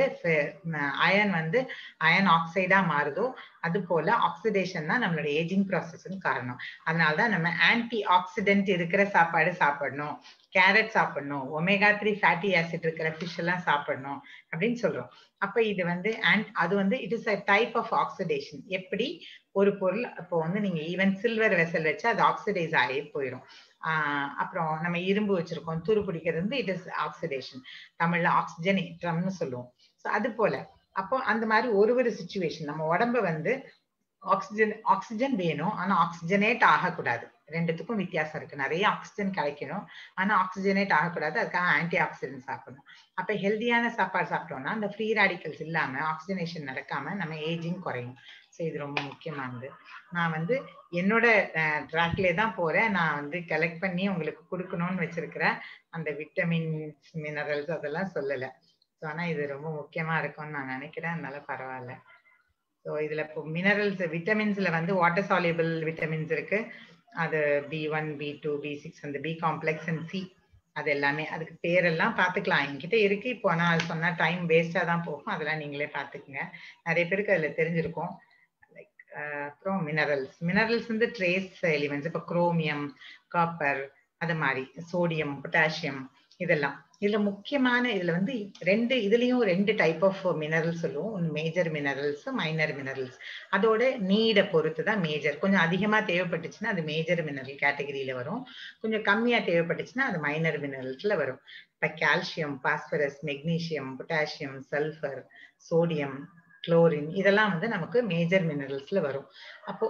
அயன் வந்து அயன் ஆக்சைடா மாறுதோ அது போல ஆக்சிடேஷன் தான் நம்மளோட ஏஜிங் ப்ராசஸ்னு காரணம் அதனாலதான் நம்ம ஆன்டி ஆக்சிடென்ட் இருக்கிற சாப்பாடு சாப்பிடணும் கேரட் சாப்பிடணும் ஒமேகா த்ரீ ஃபேட்டி ஆசிட் இருக்கிற ஃபிஷ் எல்லாம் சாப்பிடணும் அப்படின்னு சொல்றோம் அப்ப இது வந்து அண்ட் அது வந்து it is a type of oxidation எப்படி ஒரு பொருள் இப்போ வந்து நீங்க ஈவன் சில்வர் வெசல் வச்சு அது ஆக்சிடைஸ் ஆகி போயிடும் ஆஹ் அப்புறம் நம்ம இரும்பு வச்சிருக்கோம் துரு பிடிக்கிறது வந்து இட் இஸ் ஆக்சிடேஷன் தமிழ்ல ஆக்சிஜனேற்றம்னு சொல்லுவோம் ஸோ அது போல அப்போ அந்த மாதிரி ஒரு ஒரு சுச்சுவேஷன் நம்ம உடம்ப வந்து ஆக்சிஜன் ஆக்சிஜன் வேணும் ஆனா ஆக்சிஜனேட் ஆகக்கூடாது ரெண்டுத்துக்கும் வித்தியாசம் இருக்கு நிறைய ஆக்சிஜன் கிடைக்கணும் ஆனா ஆக்சிஜனேட் ஆகக்கூடாது அதுக்காக ஆன்டி ஆக்சிடென்ட் சாப்பிடணும் அப்ப ஹெல்தியான சாப்பாடு சாப்பிட்டோம்னா அந்த ஃப்ரீ ரேடிக்கல்ஸ் இல்லாம ஆக்சிஜனேஷன் நடக்காம நம்ம ஏஜிங் குறையும் ஸோ இது ரொம்ப முக்கியமானது நான் வந்து என்னோட ட்ராக்லே தான் போறேன் நான் வந்து கலெக்ட் பண்ணி உங்களுக்கு கொடுக்கணும்னு வச்சிருக்கிறேன் அந்த விட்டமின்ஸ் மினரல்ஸ் அதெல்லாம் சொல்லலை ஸோ ஆனால் இது ரொம்ப முக்கியமா இருக்கும்னு நான் நினைக்கிறேன் அதனால பரவாயில்ல ஸோ இதுல இப்போ மினரல்ஸ் விட்டமின்ஸ்ல வந்து வாட்டர் சாலியபிள் விட்டமின்ஸ் இருக்கு அது B one B two B six அந்த பி காம்ப்ளெக்ஸ் அண்ட் சி அது எல்லாமே அதுக்கு பேரெல்லாம் பார்த்துக்கலாம் என்கிட்ட இருக்கு இப்போ ஆனால் அது சொன்னா டைம் வேஸ்டா தான் போகும் அதெல்லாம் நீங்களே பார்த்துக்குங்க நிறைய பேருக்கு அதுல தெரிஞ்சிருக்கும் லைக் அப்புறம் மினரல்ஸ் மினரல்ஸ் வந்து ட்ரேஸ் எலிமெண்ட்ஸ் இப்போ குரோமியம் காப்பர் அது மாதிரி சோடியம் பொட்டாசியம் இதெல்லாம் இதுல முக்கியமான இதுல வந்து ரெண்டு இதுலயும் ரெண்டு டைப் ஆஃப் மினரல்ஸ் சொல்லுவோம் ஒன்று மேஜர் மினரல்ஸ் மைனர் மினரல்ஸ் அதோட நீடை பொறுத்து தான் மேஜர் கொஞ்சம் அதிகமா தேவைப்பட்டுச்சுன்னா அது மேஜர் மினரல் கேட்டகரியில வரும் கொஞ்சம் கம்மியா தேவைப்பட்டுச்சுன்னா அது மைனர் மினரல்ஸ்ல வரும் இப்ப calcium phosphorus magnesium potassium sulphur sodium chlorine இதெல்லாம் வந்து நமக்கு மேஜர் மினரல்ஸ்ல வரும் அப்போ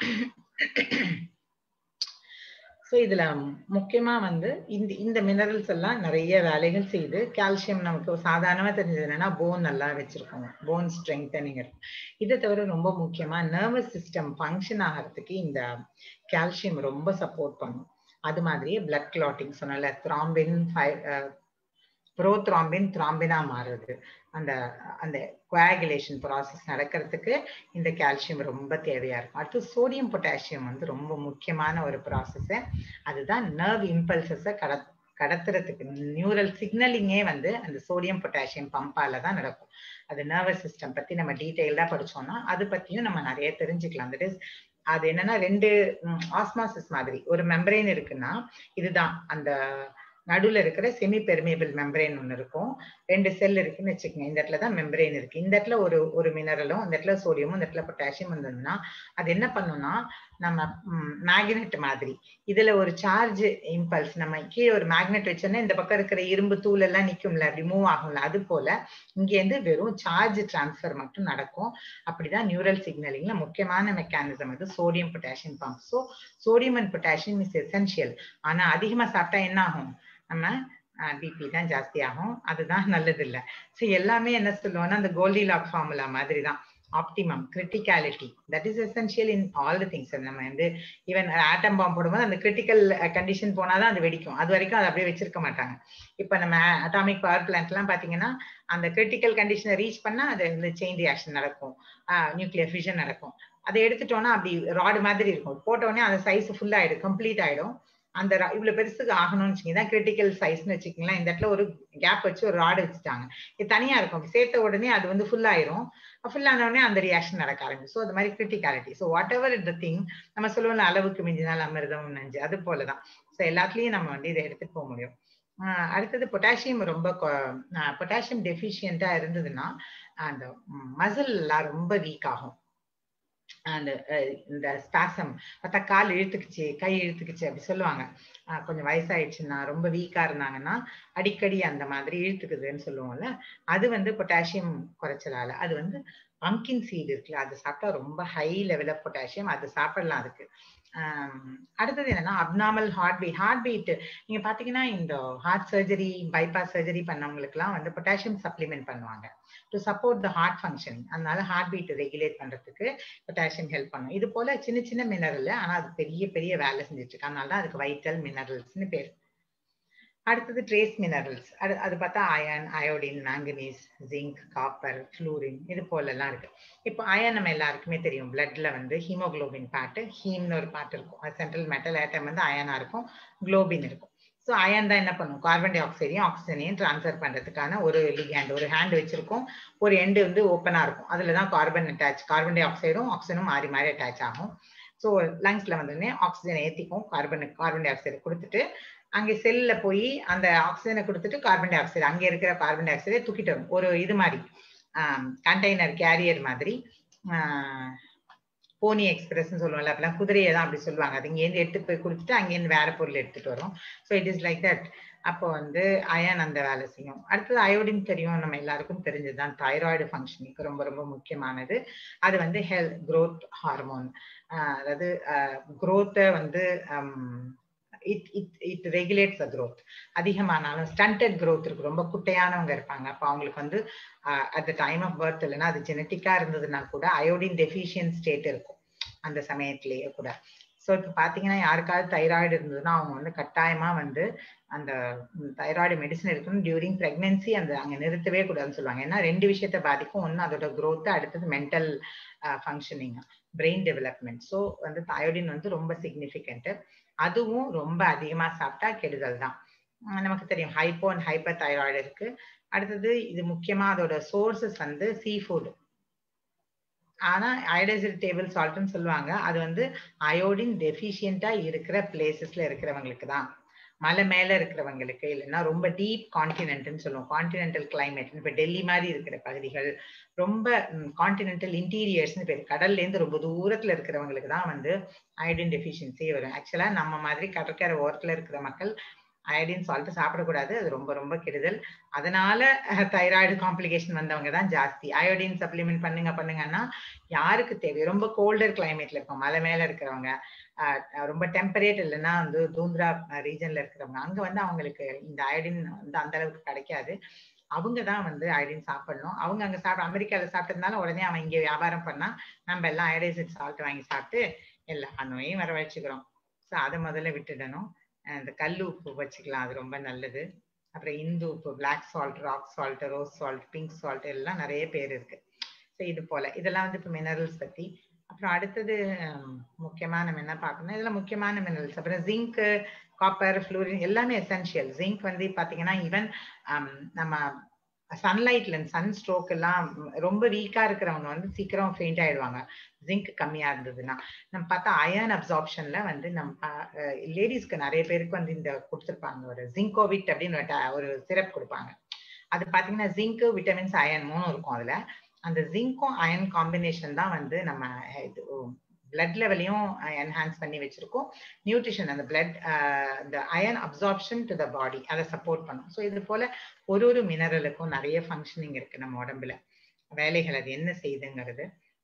ஸோ இதுல முக்கியமா வந்து இந்த இந்த மினரல்ஸ் எல்லாம் நிறைய வேலைகள் செய்து கால்சியம் நமக்கு சாதாரணமா தெரிஞ்சது என்னன்னா போன் நல்லா வச்சிருக்கோம் போன் ஸ்ட்ரெங்தனிங் இருக்கும் இதை தவிர ரொம்ப முக்கியமா நர்வஸ் சிஸ்டம் ஃபங்க்ஷன் ஆகிறதுக்கு இந்த கால்சியம் ரொம்ப சப்போர்ட் பண்ணும் அது மாதிரியே பிளட் கிளாட்டிங் சொன்னல த்ராம்பின் ப்ரோத்ராம்பின் த்ராம்பினா மாறுது அந்த அந்த குவாகுலேஷன் ப்ராசஸ் நடக்கிறதுக்கு இந்த கால்சியம் ரொம்ப தேவையா இருக்கும் அடுத்து சோடியம் பொட்டாசியம் வந்து ரொம்ப முக்கியமான ஒரு ப்ராசஸ் அதுதான் நர்வ் இம்பல்சஸை கட கடத்துறதுக்கு நியூரல் சிக்னலிங்கே வந்து அந்த சோடியம் பொட்டாசியம் பம்பால தான் நடக்கும் அது நர்வஸ் சிஸ்டம் பத்தி நம்ம டீட்டெயில்டா படிச்சோம்னா அது பத்தியும் நம்ம நிறைய தெரிஞ்சுக்கலாம் தட் இஸ் அது என்னன்னா ரெண்டு ஆஸ்மாசிஸ் மாதிரி ஒரு மெம்பரைன் இருக்குன்னா இதுதான் அந்த நடுவில் இருக்கிற செமி பெர்மியபிள் மெம்பரேன் ஒன்று இருக்கும் ரெண்டு செல் இருக்குன்னு வச்சுக்கோங்க இந்த இடத்துல தான் மெம்பரேன் இருக்கு இந்த இடத்துல ஒரு ஒரு மினரலும் இந்த இடத்துல சோடியமும் இந்த இடத்துல பொட்டாசியம் வந்ததுன்னா அது என்ன பண்ணும்னா நம்ம மேக்னெட் மாதிரி இதுல ஒரு சார்ஜ் இம்பல்ஸ் நம்ம கீழே ஒரு மேக்னெட் வச்சோன்னா இந்த பக்கம் இருக்கிற இரும்பு தூள் எல்லாம் நிக்கும்ல அப்படி மூவ் ஆகும்ல அது போல இங்கேருந்து வெறும் சார்ஜ் டிரான்ஸ்ஃபர் மட்டும் நடக்கும் அப்படிதான் நியூரல் சிக்னலிங்ல முக்கியமான மெக்கானிசம் அது sodium potassium pump so sodium and potassium is essential ஆனா அதிகமா சாப்பிட்டா என்ன ஆகும் நம்ம பிபி தான் ஜாஸ்தி ஆகும் அதுதான் நல்லது இல்லை ஸோ எல்லாமே என்ன சொல்லுவோம்னா அந்த கோல்டி லாக் ஃபார்முலா மாதிரி தான் optimum criticality that is essential in all the things நம்ம வந்து ஈவன் ஆட்டம் பாம்பு போடும்போது அந்த கிரிட்டிக்கல் கண்டிஷன் போனாதான் அது வெடிக்கும் அது வரைக்கும் அதை அப்படியே வச்சிருக்க மாட்டாங்க இப்போ நம்ம அட்டாமிக் பவர் பிளான்ட் எல்லாம் பாத்தீங்கன்னா அந்த கிரிட்டிக்கல் கண்டிஷனை ரீச் பண்ணா அது இந்த செயின் ரியாக்ஷன் நடக்கும் நியூக்ளியர் ஃபிஷன் நடக்கும் அதை எடுத்துட்டோம்னா அப்படி ராடு மாதிரி இருக்கும் போட்டோடனே அந்த சைஸ் ஃபுல் ஆயிடும் கம்ப்ளீட் ஆயிடும் அந்த இவ்வளவு பெருசுக்கு ஆகணும்னு வச்சுக்கோங்க கிரிட்டிக்கல் சைஸ்னு வச்சுக்கீங்களா இந்த இடத்துல ஒரு கேப் வச்சு ஒரு ராடு வச்சுட்டாங்க இது தனியா இருக்கும் சேர்த்த உடனே அது வந்து ஃபுல் ஆயிரும் ஃபுல் ஆனவுடனே அந்த ரியாக்ஷன் நடக்க ஆரம்பிக்கும் ஸோ அது மாதிரி criticality so whatever the thing நம்ம சொல்லுவோம்ல அளவுக்கு மிஞ்சினால் அமிர்தம் நஞ்சு அது போலதான் ஸோ எல்லாத்துலயும் நம்ம வந்து இதை எடுத்துட்டு போக முடியும் அடுத்தது பொட்டாசியம் ரொம்ப பொட்டாசியம் டெஃபிஷியண்டா இருந்ததுன்னா அந்த மசில் எல்லாம் ரொம்ப வீக் ஆகும் அந்த இந்த ஸ்பாசம் பார்த்தா கால் இழுத்துக்குச்சு கை இழுத்துக்குச்சு அப்படி சொல்லுவாங்க கொஞ்சம் வயசாயிடுச்சுன்னா ரொம்ப வீக்கா இருந்தாங்கன்னா அடிக்கடி அந்த மாதிரி இழுத்துக்குதுன்னு சொல்லுவோம்ல அது வந்து பொட்டாசியம் குறைச்சலால அது வந்து பம்கின் சீடு இருக்குல்ல அது சாப்பிட்டா ரொம்ப ஹை லெவல் ஆஃப் பொட்டாசியம் அது சாப்பிடலாம் அதுக்கு ஆம், அடுத்தது என்னன்னா abnormal heart beat heart beat நீங்க பாத்தீங்கன்னா இந்த ஹார்ட் சர்ஜரி பைபாஸ் சர்ஜரி பண்ணவங்களுக்குலாம் வந்து பொட்டாசியம் சப்ளிமெண்ட் பண்ணுவாங்க to support the heart functioning அதனால ஹார்ட் பீட் ரெகுலேட் பண்றதுக்கு பொட்டாசியம் ஹெல்ப் பண்ணும் இது போல சின்ன சின்ன மினரல் ஆனா அது பெரிய பெரிய வேலை செஞ்சுட்டு இருக்கு அதனால தான் அதுக்கு வைட்டல் மினரல்ஸ்னு பேர் அடுத்தது ட்ரேஸ் மினரல்ஸ் அது அது பார்த்தா iron iodine manganese zinc copper fluorine இது போல எல்லாம் இருக்கு இப்போ அயன் நம்ம எல்லாருக்குமே தெரியும் பிளட்ல வந்து ஹீமோகுளோபின் பாட்டு ஹீம்னு ஒரு பாட்டு இருக்கும் அது சென்ட்ரல் மெட்டல் ஆட்டம் வந்து அயனா இருக்கும் குளோபின் இருக்கும் ஸோ அயன் தான் என்ன பண்ணும் கார்பன் டை ஆக்சைடையும் ஆக்சிஜனையும் ட்ரான்ஸ்ஃபர் பண்றதுக்கான ஒரு லிகேண்ட் ஒரு ஹேண்ட் வச்சிருக்கோம் ஒரு எண்டு வந்து ஓப்பனா இருக்கும் அதுல தான் கார்பன் அட்டாச் கார்பன் டை ஆக்சைடும் ஆக்சிஜனும் மாறி மாறி அட்டாச் ஆகும் ஸோ லங்ஸ்ல வந்தோடனே ஆக்சிஜனை ஏற்றிக்கும் கார்பன் கார்பன் டை ஆக்சைடை கொடுத்துட்டு அங்கே செல்ல போய் அந்த ஆக்சிஜனை கொடுத்துட்டு கார்பன் டை ஆக்சைடு அங்கே இருக்கிற கார்பன் டை ஆக்சைடை தூக்கிட்டு வரும் ஒரு இது மாதிரி கண்டெய்னர் கேரியர் மாதிரி போனி எக்ஸ்பிரஸ்ன்னு சொல்லுவோம்ல அப்பெல்லாம் குதிரையை தான் அப்படி சொல்லுவாங்க அது இங்கேருந்து எடுத்து போய் கொடுத்துட்டு அங்கேருந்து வேற பொருள் எடுத்துட்டு வரும் so it is like that அப்போ வந்து அயன் அந்த வேலை செய்யும் அடுத்தது அயோடின் தெரியும் நம்ம எல்லாருக்கும் தெரிஞ்சதுதான் தைராய்டு ஃபங்க்ஷனுக்கு ரொம்ப ரொம்ப முக்கியமானது அது வந்து ஹெல்த் growth ஹார்மோன் அதாவது growth-அ வந்து it it it regulates the growth அதிகமானாலும் ஸ்டண்டட் growth இருக்கு ரொம்ப குட்டையானவங்க இருப்பாங்க அப்போ அவங்களுக்கு வந்து at the time of birth இல்லைன்னா அது ஜெனட்டிக்கா இருந்ததுன்னா கூட அயோடின் டெஃபிஷியன்ட் ஸ்டேட் இருக்கும் அந்த சமயத்திலேயே கூட ஸோ இப்போ பார்த்தீங்கன்னா யாருக்காவது தைராய்டு இருந்ததுன்னா அவங்க வந்து கட்டாயமா வந்து அந்த தைராய்டு மெடிசன் எடுக்கணும் டியூரிங் பிரெக்னன்சி அந்த அங்கே நிறுத்தவே கூடாதுன்னு சொல்லுவாங்க ஏன்னா ரெண்டு விஷயத்தை பாதிக்கும் ஒன்று அதோட growth அடுத்தது mental functioning brain development so வந்து அயோடின் வந்து ரொம்ப சிக்னிஃபிகண்ட் அதுவும் ரொம்ப அதிகமா சாப்பிட்டா கெடுதல் தான் அஹ் நமக்கு தெரியும் ஹைப்போ அண்ட் ஹைப்பர் தைராய்டு இருக்கு அடுத்தது இது முக்கியமா அதோட சோர்சஸ் வந்து சீ ஃபுட் ஆனா அயோடைசர் டேபிள் சால்ட்னு சொல்லுவாங்க அது வந்து அயோடின் டெஃபிஷியண்டா இருக்கிற பிளேசஸ்ல இருக்கிறவங்களுக்கு தான் மலை மேல இருக்கிறவங்களுக்கு இல்லைன்னா ரொம்ப டீப் கான்டினென்ட்னு சொல்லுவோம் கான்டினென்டல் கிளைமேட் இப்ப டெல்லி மாதிரி இருக்கிற பகுதிகள் ரொம்ப கான்டினென்டல் இன்டீரியர்ஸ்னு பேர் கடல்ல இருந்து ரொம்ப தூரத்துல இருக்கிறவங்களுக்கு தான் வந்து அயோடின் டெஃபிஷியன்சி வரும் ஆக்சுவலா நம்ம மாதிரி கடற்கரை ஓரத்துல இருக்கிற மக்கள் அயோடின் சால்ட் சாப்பிடக்கூடாது அது ரொம்ப ரொம்ப கெடுதல் அதனால தைராய்டு காம்ப்ளிகேஷன் வந்தவங்க தான் ஜாஸ்தி அயோடின் சப்ளிமெண்ட் பண்ணுங்க பண்ணுங்கன்னா யாருக்கு தேவை ரொம்ப கோல்டர் கிளைமேட்ல இருக்கும் மலை மேல இருக்கிறவங்க ரொம்ப டெம்பரேட் இல்லைன்னா வந்து தூந்திரா ரீஜன்ல இருக்கிறவங்க அங்க வந்து அவங்களுக்கு இந்த அயோடின் வந்து அந்த அளவுக்கு கிடைக்காது அவங்க தான் வந்து அயோடின் சாப்பிடணும் அவங்க அங்க சாப்பிட அமெரிக்கால சாப்பிட்டதுனால உடனே அவன் இங்க வியாபாரம் பண்ணா நம்ம எல்லாம் அயோடைசட் சால்ட் வாங்கி சாப்பிட்டு எல்லா நோயும் வர வச்சுக்கிறோம் ஸோ அதை முதல்ல விட்டுடணும் இந்த கல் உப்பு வச்சுக்கலாம் அது ரொம்ப நல்லது அப்புறம் இந்து உப்பு black salt rock salt rose salt pink salt எல்லாம் நிறைய பேர் இருக்கு ஸோ இது போல இதெல்லாம் வந்து இப்போ மினரல்ஸ் பத்தி அப்புறம் அடுத்தது முக்கியமா நம்ம என்ன பார்க்கணும் இதெல்லாம் முக்கியமான மினரல்ஸ் அப்புறம் ஜிங்க் காப்பர் ஃப்ளூரின் எல்லாமே எசென்ஷியல் ஜிங்க் வந்து பாத்தீங்கன்னா ஈவன் நம்ம சன்லைட்ல சன் ஸ்ட்ரோக் எல்லாம் ரொம்ப வீக்கா இருக்கிறவங்க வந்து சீக்கிரம் ஃபெயிண்ட் ஆயிடுவாங்க ஜிங்க் கம்மியா இருந்ததுன்னா நம்ம பார்த்தா அயர்ன் அப்சார்ப்ஷன்ல வந்து நம்ம லேடிஸ்க்கு நிறைய பேருக்கு வந்து இந்த கொடுத்துருப்பாங்க ஒரு ஜிங்கோவிட் அப்படின்னு ஒரு சிரப் கொடுப்பாங்க அது பாத்தீங்கன்னா ஜிங்க் விட்டமின்ஸ் அயன் மூணும் இருக்கும் அதுல அந்த ஜிங்க்கும் அயன் காம்பினேஷன் தான் வந்து நம்ம இது பிளட் லெவலையும் என்ஹான்ஸ் பண்ணி வச்சிருக்கோம் நியூட்ரிஷன் அந்த பிளட் இந்த iron absorption to the body அதை சப்போர்ட் பண்ணும் ஸோ இது போல ஒரு ஒரு மினரலுக்கும் நிறைய ஃபங்க்ஷனிங் இருக்கு நம்ம உடம்புல வேலைகள் அது என்ன செய்யுதுங்கிறது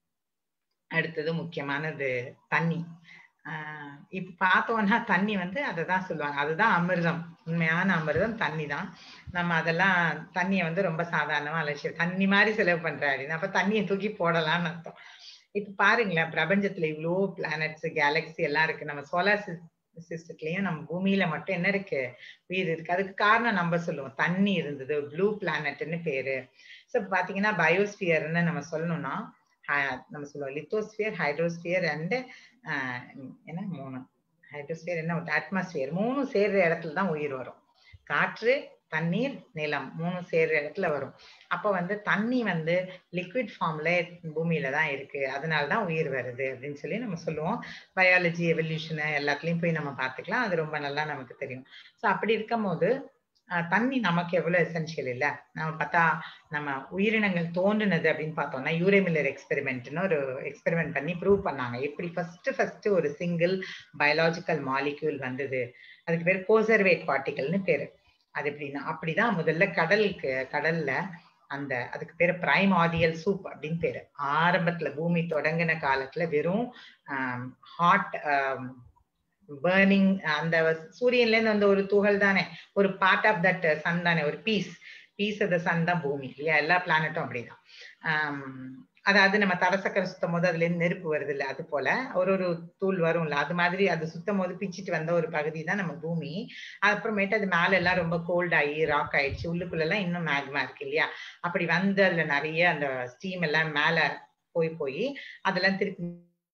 அடுத்தது முக்கியமானது தண்ணி ஆஹ் இப்ப பார்த்தோம்னா தண்ணி வந்து அதை தான் சொல்லுவாங்க அதுதான் அமிர்தம் உண்மையான அமிர்தம் தண்ணி தான் நம்ம அதெல்லாம் தண்ணியை வந்து ரொம்ப சாதாரணமா அலட்சியம் தண்ணி மாதிரி செலவு பண்ற அப்படின்னு அப்ப தண்ணியை தூக்கி போடலாம்னு அர்த்தம் இப்ப பாருங்களேன் பிரபஞ்சத்துல இவ்வளோ பிளானட்ஸ் கேலக்சி எல்லாம் இருக்கு நம்ம சோலார் சிஸ்டத்துலயும் நம்ம பூமியில மட்டும் என்ன இருக்கு உயிர் இருக்கு அதுக்கு காரணம் நம்ம சொல்லுவோம் தண்ணி இருந்தது ப்ளூ பிளானட்னு பேரு ஸோ பாத்தீங்கன்னா பயோஸ்பியர்னு நம்ம சொல்லணும்னா நம்ம சொல்லுவோம் லித்தோஸ்பியர் ஹைட்ரோஸ்பியர் அண்ட் என்ன மூணு ஹைட்ரோஸ்பியர் என்ன அட்மாஸ்பியர் மூணு சேர்ற இடத்துல தான் உயிர் வரும் காற்று தண்ணீர் நிலம் மூணு சேர்ற இடத்துல வரும் அப்ப வந்து தண்ணி வந்து லிக்விட் ஃபார்ம்ல பூமியில தான் இருக்கு அதனால தான் உயிர் வருது அப்படின்னு சொல்லி நம்ம சொல்லுவோம் பயாலஜி எவல்யூஷன் எல்லாத்துலயும் போய் நம்ம பார்த்துக்கலாம் அது ரொம்ப நல்லா நமக்கு தெரியும் ஸோ அப்படி இருக்கும் போது தண்ணி நமக்கு எவ்வளவு எசென்ஷியல் இல்ல நம்ம பார்த்தா நம்ம உயிரினங்கள் தோன்றுனது அப்படின்னு பார்த்தோம்னா யூரேமில்லர் எக்ஸ்பெரிமெண்ட்னு ஒரு எக்ஸ்பெரிமெண்ட் பண்ணி ப்ரூவ் பண்ணாங்க எப்படி ஃபர்ஸ்ட் ஃபர்ஸ்ட் ஒரு சிங்கிள் பயாலாஜிக்கல் மாலிக்யூல் வந்தது அதுக்கு பேர் கோசர்வேட் பார்ட்டிகல்னு பேரு அது எப்படின்னா அப்படிதான் முதல்ல கடலுக்கு கடல்ல அந்த அதுக்கு பேரு பிரைமாடியல் சூப் அப்படின்னு பேரு ஆரம்பத்துல பூமி தொடங்கின காலத்துல வெறும் ஹாட் பேர்னிங் அந்த சூரியன்ல இருந்து அந்த ஒரு துகள் தானே ஒரு பார்ட் ஆஃப் தட் சன் தானே ஒரு piece piece of the sun தான் பூமி இல்லையா எல்லா பிளானட்டும் அப்படிதான் ஆம், அதாவது நம்ம தரசக்கரை சுத்தம் போது அதுல இருந்து நெருப்பு வருது இல்ல அது போல ஒரு ஒரு தூள் வரும்ல அது மாதிரி அது சுத்தம் போது பிச்சிட்டு வந்த ஒரு பகுதி தான் நம்ம பூமி அப்புறமேட்டு அது மேல எல்லாம் ரொம்ப கோல்ட் ஆகி ராக் ஆயிடுச்சு உள்ளுக்குள்ள எல்லாம் இன்னும் மேக்மா இருக்கு இல்லையா அப்படி வந்து அதுல நிறைய அந்த ஸ்டீம் எல்லாம் மேல போய் போய் அதெல்லாம் திருப்பி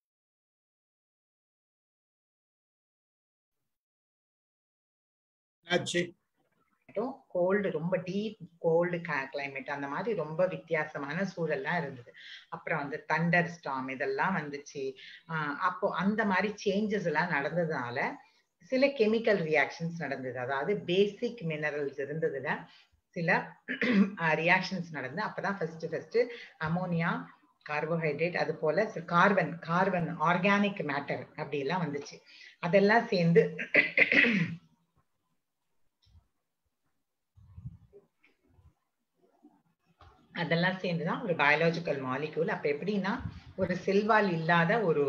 ஆச்சு கோல்டு ரொம்ப டீப் கோல்டு கிளைமேட் அந்த மாதிரி ரொம்ப வித்தியாசமான சூழல்லாம் இருந்தது அப்புறம் வந்து தண்டர் ஸ்டாம் இதெல்லாம் வந்துச்சு ஆஹ் அப்போ அந்த மாதிரி சேஞ்சஸ் எல்லாம் நடந்ததுனால சில கெமிக்கல் ரியாக்ஷன்ஸ் நடந்தது அதாவது பேசிக் மினரல்ஸ் இருந்ததுல சில ரியாக்ஷன்ஸ் நடந்து அப்பதான் ஃபர்ஸ்ட் ஃபர்ஸ்ட் அமோனியா கார்போஹைட்ரேட் அது போல கார்பன் கார்பன் ஆர்கானிக் மேட்டர் அப்படி எல்லாம் வந்துச்சு அதெல்லாம் சேர்ந்து அதெல்லாம் சேர்ந்துதான் ஒரு பயாலஜிக்கல் மாலிக்யூல் அப்ப எப்படின்னா ஒரு செல்வால் இல்லாத ஒரு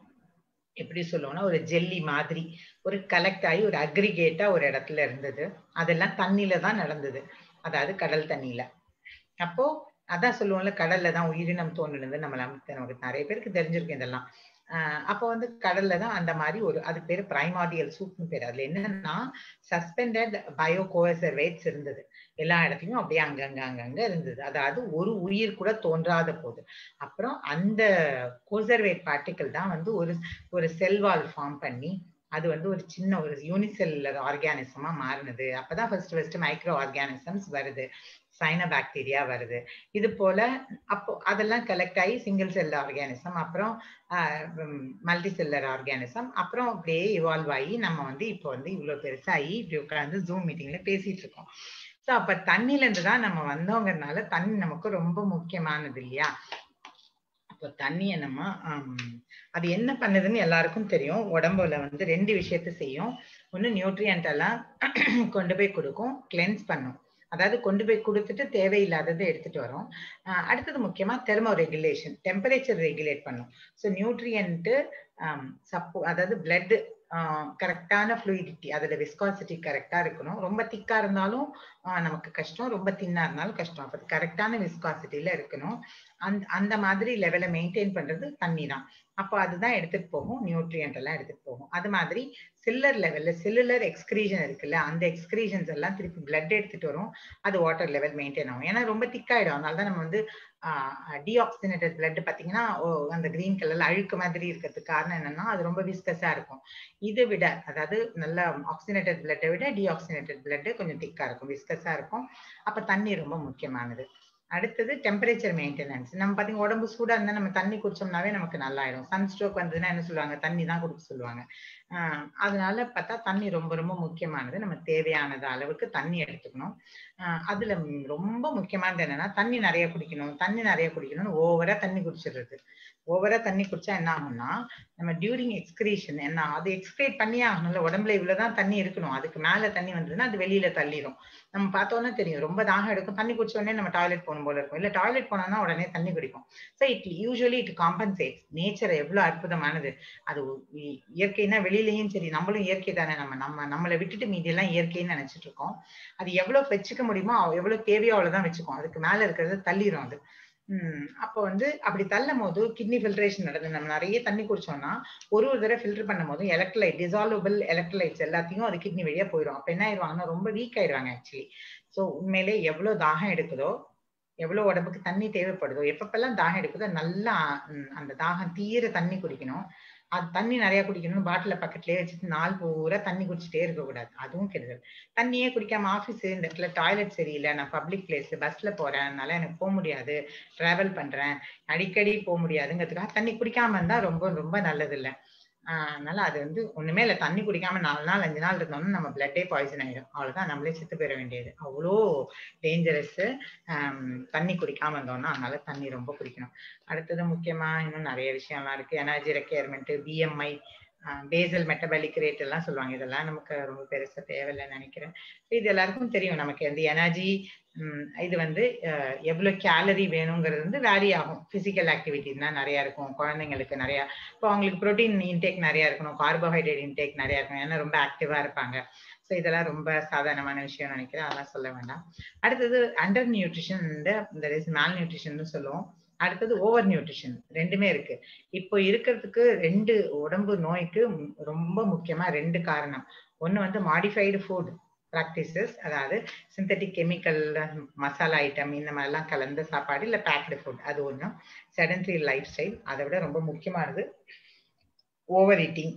எப்படி சொல்லுவோம்னா ஒரு ஜெல்லி மாதிரி ஒரு கலெக்ட் ஆகி ஒரு அக்ரிகேட்டா ஒரு இடத்துல இருந்தது அதெல்லாம் தண்ணியில தான் நடந்தது அதாவது கடல் தண்ணியில அப்போ அதான் சொல்லுவோம்ல கடல்ல தான் உயிரினம் தோன்றுனது நம்ம நமக்கு நிறைய பேருக்கு தெரிஞ்சிருக்கு இதெல்லாம் ஆஹ் அப்போ வந்து கடல்ல தான் அந்த மாதிரி ஒரு அது பேரு பிரைமாடியல் சூப்னு பேர் அதுல என்னன்னா சஸ்பெண்டட் பயோ கோசர்வேட்ஸ் இருந்தது எல்லா இடத்துலயும் அப்படியே அங்கங்க அங்கங்க இருந்தது அதாவது ஒரு உயிர் கூட தோன்றாத போது அப்புறம் அந்த கோசர்வேட் பார்ட்டிக்கல் தான் வந்து ஒரு ஒரு செல்வால் ஃபார்ம் பண்ணி அது வந்து ஒரு சின்ன ஒரு யூனிசெல்லர் ஆர்கானிசமா மாறினது அப்பதான் ஃபர்ஸ்ட் ஃபர்ஸ்ட் மைக்ரோ ஆர்கானிசம்ஸ் வருது சைன பாக்டீரியா வருது இது போல அப்போ அதெல்லாம் கலெக்ட் ஆகி சிங்கிள் செல் ஆர்கானிசம் அப்புறம் மல்டி செல்லர் ஆர்கானிசம் அப்புறம் அப்படியே இவால்வ் ஆகி நம்ம வந்து இப்போ வந்து இவ்வளவு பெருசாகி இப்படி உட்காந்து ஜூம் மீட்டிங்ல பேசிட்டு இருக்கோம் ஸோ அப்ப தண்ணில இருந்து தான் நம்ம வந்தோங்கிறதுனால தண்ணி நமக்கு ரொம்ப முக்கியமானது இல்லையா அப்போ தண்ணியை நம்ம அது என்ன பண்ணுதுன்னு எல்லாருக்கும் தெரியும் உடம்புல வந்து ரெண்டு விஷயத்த செய்யும் ஒன்று நியூட்ரியன்ட் எல்லாம் கொண்டு போய் கொடுக்கும் கிளென்ஸ் பண்ணும் அதாவது கொண்டு போய் கொடுத்துட்டு தேவையில்லாததை எடுத்துட்டு வரும் அடுத்தது முக்கியமா தெர்மோ ரெகுலேஷன் டெம்பரேச்சர் ரெகுலேட் பண்ணும் ஸோ நியூட்ரியன்ட்டு சப்போ அதாவது பிளட் கரெக்டான ஃப்ளூயிடிட்டி அதோட விஸ்காசிட்டி கரெக்டா இருக்கணும் ரொம்ப திக்கா இருந்தாலும் நமக்கு கஷ்டம் ரொம்ப தின்னா இருந்தாலும் கஷ்டம் அப்போ கரெக்டான விஸ்காசிட்டியில இருக்கணும் அந்த அந்த மாதிரி லெவலை மெயின்டைன் பண்றது தண்ணி தான் அப்போ அதுதான் எடுத்துட்டு போகும் நியூட்ரியன்ட் எல்லாம் எடுத்துட்டு போகும் அது மாதிரி சில்லர் லெவல்ல செல்லுலர் எக்ஸ்கிரீஷன் இருக்குல்ல அந்த எக்ஸ்கிரீஷன்ஸ் எல்லாம் திருப்பி பிளட் எடுத்துட்டு வரும் அது வாட்டர் லெவல் மெயின்டைன் ஆகும் ஏன்னா ரொம்ப திக்காயிடும் அதனால தான் நம்ம வந்து டிஆக்சினேட்டட் பிளட் பாத்தீங்கன்னா அந்த கிரீன் கலர்ல அழுக்கு மாதிரி இருக்கிறதுக்கு காரணம் என்னன்னா அது ரொம்ப விஸ்கஸா இருக்கும் இதை விட அதாவது நல்ல ஆக்சினேட்டட் பிளட்டை விட டிஆக்சினேட்டட் பிளட் கொஞ்சம் திக்கா இருக்கும் விஸ்கஸா இருக்கும் அப்ப தண்ணி ரொம்ப முக்கியமானது அடுத்தது டெம்பரேச்சர் மெயின்டெனன்ஸ் நம்ம பாத்தீங்கன்னா உடம்பு சூடா இருந்தா நம்ம தண்ணி குடிச்சோம்னாவே நமக்கு நல்லாயிடும் சன் ஸ்ட்ரோக் வந்ததுன்னா என்ன சொல்லுவாங்க தண்ணி தான் குடிக்க சொல்லுவாங்க ஆஹ் அதனால பார்த்தா தண்ணி ரொம்ப ரொம்ப முக்கியமானது நம்ம தேவையானது அளவுக்கு தண்ணி எடுத்துக்கணும் ஆஹ் அதுல ரொம்ப முக்கியமானது என்னன்னா தண்ணி நிறைய குடிக்கணும் தண்ணி நிறைய குடிக்கணும்னு ஓவரா தண்ணி குடிச்சிடுறது ஓவரா தண்ணி குடிச்சா என்ன ஆகும்னா நம்ம டியூரிங் எக்ஸ்கிரீஷன் என்ன அது எக்ஸ்கிரேட் பண்ணியே ஆகணும்ல உடம்புல இவ்வளவுதான் தண்ணி இருக்கணும் அதுக்கு மேல தண்ணி வந்ததுன்னா அது வெளியில தள்ளிடும் நம்ம பார்த்தோன்னா தெரியும் ரொம்ப தாகம் எடுக்கும் தண்ணி குடிச்ச உடனே நம்ம டாய்லெட் போகணும் போல இருக்கும் இல்ல டாய்லெட் போனோம்னா உடனே தண்ணி குடிக்கும் so it usually it compensates nature எவ்வளவு அற்புதமானது அது இயற்கைனா வெளியிலயும் சரி நம்மளும் இயற்கை தானே நம்ம நம்ம நம்மளை விட்டுட்டு மீதி எல்லாம் இயற்கைன்னு நினைச்சிட்டு இருக்கோம் அது எவ்வளவு வச்சுக்க முடியுமோ எவ்வளவு தேவையோ அவ்வளவுதான் வச்சுக்கோம் அதுக்கு மேல இருக்கிறது தள்ளிடும் அது உம் அப்போ வந்து அப்படி தள்ளும் போது கிட்னி ஃபில்ட்ரேஷன் நடந்து நம்ம நிறைய தண்ணி குடிச்சோம்னா ஒரு ஒரு தடவை ஃபில்டர் பண்ணும் போது எலக்ட்ரைட் டிசால்வபிள் எலக்ட்ரோலைட்ஸ் எல்லாத்தையும் அது கிட்னி வழியா போயிடும் அப்ப என்ன ஆயிடுவாங்கன்னா ரொம்ப வீக் ஆயிடுவாங்க ஆக்சுவலி ஸோ உண்மையிலே எவ்வளவு தாகம் எடுக்குதோ எவ்வளவு உடம்புக்கு தண்ணி தேவைப்படுதோ எப்பப்பெல்லாம் தாகம் எடுக்குதோ நல்லா அந்த தாகம் தீர தண்ணி குடிக்கணும் அது தண்ணி நிறைய குடிக்கணும் பாட்டில பக்கத்துலயே வச்சுட்டு நாள் பூரா தண்ணி குடிச்சிட்டே இருக்க கூடாது அதுவும் கெடுதல் தண்ணியே குடிக்காம ஆஃபீஸ் இந்த இடத்துல டாய்லெட் சரியில்லை நான் பப்ளிக் பிளேஸ் பஸ்ல போறேன் அதனால எனக்கு போக முடியாது டிராவல் பண்றேன் அடிக்கடி போக முடியாதுங்கிறதுக்காக தண்ணி குடிக்காம இருந்தா ரொம்ப ரொம்ப நல்லது இல்லை ஆஹ் அதனால அது வந்து ஒண்ணுமே இல்லை தண்ணி குடிக்காம நாலு நாள் அஞ்சு நாள் இருந்தோம்னா நம்ம பிளட்டே பாய்சன் ஆயிடும் அவ்வளவுதான் நம்மளே செத்து போயிட வேண்டியது அவ்வளோ டேஞ்சரஸ் தண்ணி குடிக்காம இருந்தோம்னா அதனால தண்ணி ரொம்ப குடிக்கணும் அடுத்தது முக்கியமா இன்னும் நிறைய விஷயம்லாம் இருக்கு energy requirement BMI basal metabolic rate எல்லாம் சொல்லுவாங்க இதெல்லாம் நமக்கு ரொம்ப பெருசா தேவையில்லைன்னு நினைக்கிறேன் இது எல்லாருக்கும் தெரியும் நமக்கு இந்த எனர்ஜி இது வந்து அஹ், எவ்வளவு கேலரி வேணுங்கிறது வந்து வேரி ஆகும் பிசிக்கல் ஆக்டிவிட்டிஸ்னா நிறைய இருக்கும் குழந்தைங்களுக்கு நிறைய இப்போ அவங்களுக்கு ப்ரோட்டீன் இன்டேக் நிறைய இருக்கணும் கார்போஹைட்ரேட் இன்டேக் நிறைய இருக்கணும் ஏன்னா ரொம்ப ஆக்டிவா இருப்பாங்க ஸோ இதெல்லாம் ரொம்ப சாதாரணமான விஷயம் நினைக்கிறேன் அதெல்லாம் சொல்ல வேண்டாம் அடுத்தது அண்டர் நியூட்ரிஷன் இந்த மேல் நியூட்ரிஷன் சொல்லுவோம் அடுத்தது ஓவர் நியூட்ரிஷன் ரெண்டுமே இருக்கு இப்போ இருக்கிறதுக்கு ரெண்டு உடம்பு நோய்க்கு ம்- ரொம்ப முக்கியமா ரெண்டு காரணம் ஒன்னு வந்து மாடிஃபைடு ஃபுட் ப்ராக்டிசஸ் அதாவது சிந்தட்டிக் கெமிக்கல் மசாலா ஐட்டம் இந்த மாதிரிலாம் கலந்த சாப்பாடு இல்லை பேக்டு ஃபுட் அது ஒன்று செடன்ட்ரி லைஃப் ஸ்டைல் அதை விட ரொம்ப முக்கியமானது ஓவர் ஈட்டிங்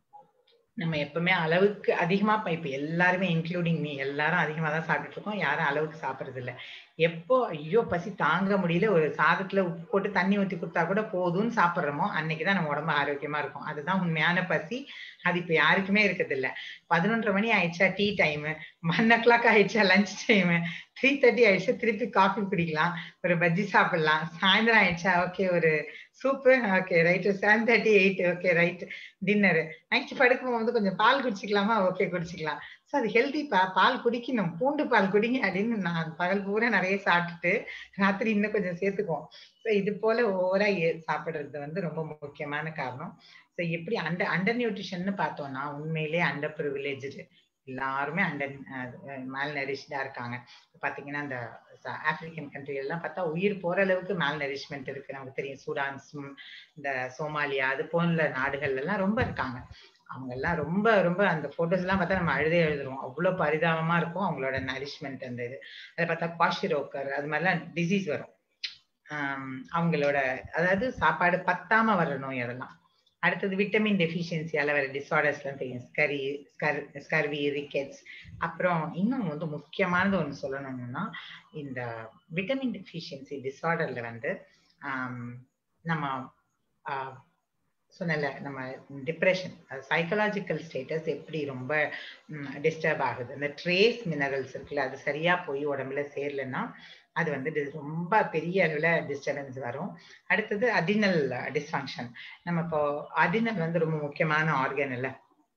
நம்ம எப்பவுமே அளவுக்கு அதிகமா இப்ப இப்ப எல்லாருமே இன்க்ளூடிங் மீ எல்லாரும் அதிகமா தான் சாப்பிட்டுட்டு இருக்கோம் யாரும் அளவுக்கு சாப்பிடுறது இல்ல எப்போ ஐயோ பசி தாங்க முடியல ஒரு சாதத்துல உப்பு போட்டு தண்ணி ஊத்தி கொடுத்தா கூட போதும்னு சாப்பிடுறோமோ அன்னைக்குதான் நம்ம உடம்பு ஆரோக்கியமா இருக்கும் அதுதான் உண்மையான பசி அது இப்ப யாருக்குமே இருக்கிறது இல்ல பதினொன்றரை மணி ஆயிடுச்சா tea time one o'clock ஆயிடுச்சா லஞ்ச் டைம் த்ரீ தேர்ட்டி ஆயிடுச்சா திருப்பி காஃபி குடிக்கலாம் ஒரு பஜ்ஜி சாப்பிடலாம் சாயந்தரம் ஆயிடுச்சா ஓகே ஒரு soup okay right seven thirty eight okay right dinner night படுக்கும் போது கொஞ்சம் பால் குடிச்சிக்கலாமா ஓகே குடிச்சிக்கலாம் ஸோ அது ஹெல்தி பா பால் குடிக்கணும் பூண்டு பால் குடிங்க அப்படின்னு நான் பகல் பூரா நிறைய சாப்பிட்டுட்டு ராத்திரி இன்னும் கொஞ்சம் சேர்த்துக்குவோம் ஸோ இது போல ஓவரா சாப்பிடுறது வந்து ரொம்ப முக்கியமான காரணம் ஸோ எப்படி அண்டர் அண்டர் நியூட்ரிஷன் பார்த்தோம்னா உண்மையிலே அண்டர் ப்ரிவிலேஜ்டு எல்லாருமே அண்டர் மேல் நரிஷ்டா இருக்காங்க பாத்தீங்கன்னா இந்த ஆப்பிரிக்கன் கண்ட்ரி எல்லாம் பார்த்தா உயிர் போற அளவுக்கு மேல் நரிஷ்மெண்ட் இருக்கு நமக்கு தெரியும் சூடான் சும், இந்த சோமாலியா அது போன்ற நாடுகள் எல்லாம் ரொம்ப இருக்காங்க அவங்க எல்லாம் ரொம்ப ரொம்ப அந்த போட்டோஸ் எல்லாம் பார்த்தா நம்ம அழுதே எழுதுருவோம் அவ்வளவு பரிதாபமா இருக்கும் அவங்களோட நரிஷ்மெண்ட் அந்த இது அதை பார்த்தா குவாஷிரோக்கர் அது மாதிரிலாம் டிசீஸ் வரும் ஆம், அவங்களோட அதாவது சாப்பாடு பத்தாம வர நோய் அதெல்லாம் அடுத்தது விட்டமின் டெஃபிஷியன்சியால வர டிசார்டர்ஸ்லாம் தெரியும் ஸ்கரி ஸ்கர் ஸ்கர்வி ரிக்கெட்ஸ் அப்புறம் இன்னும் வந்து முக்கியமானது ஒன்று சொல்லணும்னா இந்த விட்டமின் டெஃபிஷியன்சி டிசார்டர்ல வந்து ஆம், நம்ம ஆஹ், சொன்னல நம்ம டிப்ரெஷன் சைக்கலாஜிக்கல் ஸ்டேட்டஸ் எப்படி ரொம்ப டிஸ்டர்ப் ஆகுது இந்த ட்ரேஸ் மினரல்ஸ் இருக்குல்ல அது சரியா போய் உடம்புல சேரலன்னா அது வந்து dis- ரொம்ப பெரிய அளவுல டிஸ்டர்பன்ஸ் வரும் அடுத்தது அடினல் டிஸ்ஃபங்க்ஷன் நம்ம இப்போ அடினல் வந்து ரொம்ப முக்கியமான ஆர்கன் இல்ல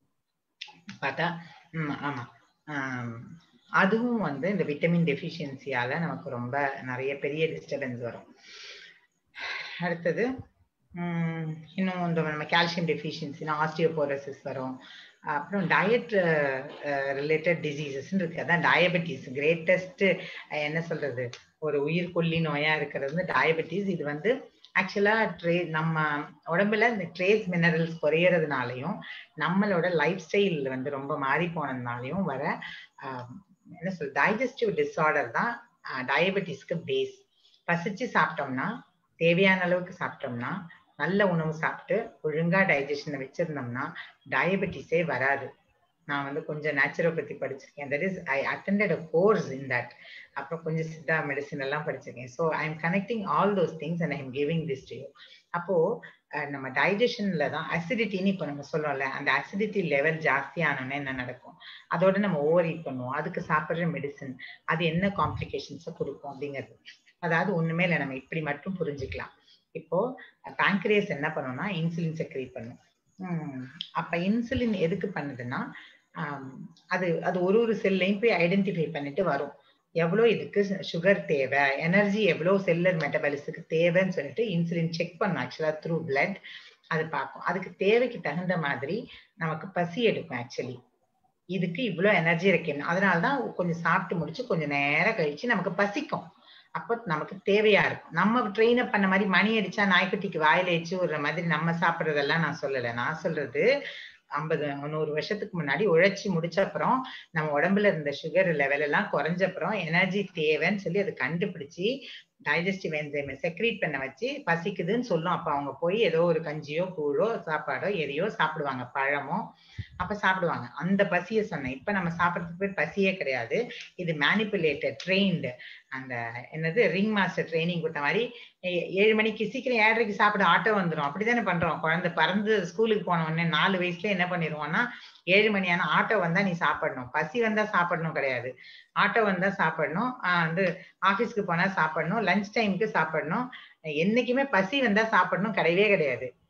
பார்த்தா ம், ஆமா ஆம், அதுவும் வந்து இந்த விட்டமின் டெஃபிஷியன்சியால நமக்கு ரொம்ப நிறைய பெரிய டிஸ்டர்பன்ஸ் வரும் அடுத்தது உம் இன்னும் இந்த நம்ம கால்சியம் டெஃபிஷியன்சினா ஆஸ்டியோபோரோசிஸ் வரும் அப்புறம் டயட் ரிலேட்டட் டிசீசஸ் இருக்கு அதான் டயபெட்டிஸ் கிரேட்டஸ்ட் என்ன சொல்றது ஒரு உயிர் கொல்லி நோயா இருக்கிறது வந்து டயபெட்டிஸ் இது வந்து ஆக்சுவலா ட்ரே நம்ம உடம்புல இந்த ட்ரேஸ் மினரல்ஸ் குறையறதுனாலையும் நம்மளோட லைஃப் ஸ்டைல் வந்து ரொம்ப மாறி போனதுனாலையும் வர ஆஹ், என்ன சொல் டைஜஸ்டிவ் டிஸார்டர் தான் டயபெட்டிஸ்க்கு பேஸ் பசிச்சு சாப்பிட்டோம்னா தேவையான அளவுக்கு சாப்பிட்டோம்னா நல்ல உணவு சாப்பிட்டு ஒழுங்கா டைஜஷனை வச்சிருந்தோம்னா டயபெட்டிஸே வராது நான் வந்து கொஞ்சம் நேச்சுரோபதி படிச்சிருக்கேன் that is I attended a course in that அப்புறம் கொஞ்சம் சித்தா மெடிசின் எல்லாம் படிச்சிருக்கேன் so I am connecting all those things and I am giving this to you அப்போ அஹ், நம்ம டைஜஷன்ல தான் அசிடிட்டின்னு இப்போ நம்ம சொல்றோம்ல அந்த அசிடிட்டி லெவல் ஜாஸ்தியானோன்னே என்ன நடக்கும் அதோட நம்ம ஓவர் ஈட் பண்ணுவோம் அதுக்கு சாப்பிடுற மெடிசின் அது என்ன காம்ப்ளிகேஷன்ஸை கொடுக்கும் அப்படிங்கிறது அதாவது ஒண்ணுமே இல்லை நம்ம இப்படி மட்டும் புரிஞ்சுக்கலாம் இப்போ பேங்க்ரியஸ் என்ன பண்ணும்னா இன்சுலின் செக்ரேட் பண்ணும் உம் அப்ப இன்சுலின் எதுக்கு பண்ணுதுன்னா ஆம், அது அது ஒரு ஒரு செல்லையும் போய் ஐடென்டிஃபை பண்ணிட்டு வரும் எவ்வளோ இதுக்கு சுகர் தேவை எனர்ஜி எவ்வளோ செல்லர் மெட்டபாலிஸுக்கு தேவைன்னு சொல்லிட்டு இன்சுலின் செக் பண்ணும் ஆக்சுவலா த்ரூ பிளட் அது பார்க்கும் அதுக்கு தேவைக்கு தகுந்த மாதிரி நமக்கு பசி எடுக்கும் ஆக்சுவலி இதுக்கு இவ்வளோ எனர்ஜி இருக்கு அதனாலதான் கொஞ்சம் சாப்பிட்டு முடிச்சு கொஞ்சம் நேரம் கழிச்சு நமக்கு பசிக்கும் அப்போ நமக்கு தேவையா இருக்கும் நம்ம ட்ரெயின் அப் பண்ண மாதிரி மணி அடிச்சா நாய்க்குட்டிக்கு வாயில எச்சு விடுற மாதிரி நம்ம சாப்பிடுறதெல்லாம் நான் சொல்லல நான் சொல்றது ஐம்பது நூறு வருஷத்துக்கு முன்னாடி உழைச்சி முடிச்ச அப்புறம் நம்ம உடம்புல இருந்த சுகர் லெவல் எல்லாம் குறைஞ்ச அப்புறம் எனர்ஜி தேவைன்னு சொல்லி அதை கண்டுபிடிச்சு டைஜஸ்டிவ் என்சைமை செக்ரீட் பண்ண வச்சு பசிக்குதுன்னு சொல்லும் அப்ப அவங்க போய் ஏதோ ஒரு கஞ்சியோ கூழோ சாப்பாடோ எதையோ சாப்பிடுவாங்க பழமோ அப்ப சாப்பிடுவாங்க அந்த பசியை சொன்னேன் இப்ப நம்ம சாப்பிடறதுக்கு பேர் பசியே கிடையாது இது மேனிப்புலேட்டட் ட்ரெயின்டு அந்த என்னது ரிங் மாஸ்டர் ட்ரைனிங் கொடுத்த மாதிரி ஏ- ஏழு மணிக்கு சீக்கிரம் ஏழரைக்கு சாப்பிட ஆட்டோ வந்துடும் அப்படிதானே பண்றோம் குழந்தை பறந்து ஸ்கூலுக்கு போன உடனே நாலு வயசுல என்ன பண்ணிடுவோம்னா ஏழு மணி ஆனா ஆட்டோ வந்தா நீ சாப்பிடணும் பசி வந்தா சாப்பிடணும் கிடையாது ஆட்டோ வந்தா சாப்பிடணும் ஆஹ் வந்து ஆபீஸ்க்கு போனா சாப்பிடணும் லஞ்ச் டைமுக்கு சாப்பிடணும் என்னைக்குமே பசி வந்தா சாப்பிடணும் கிடையவே கிடையாது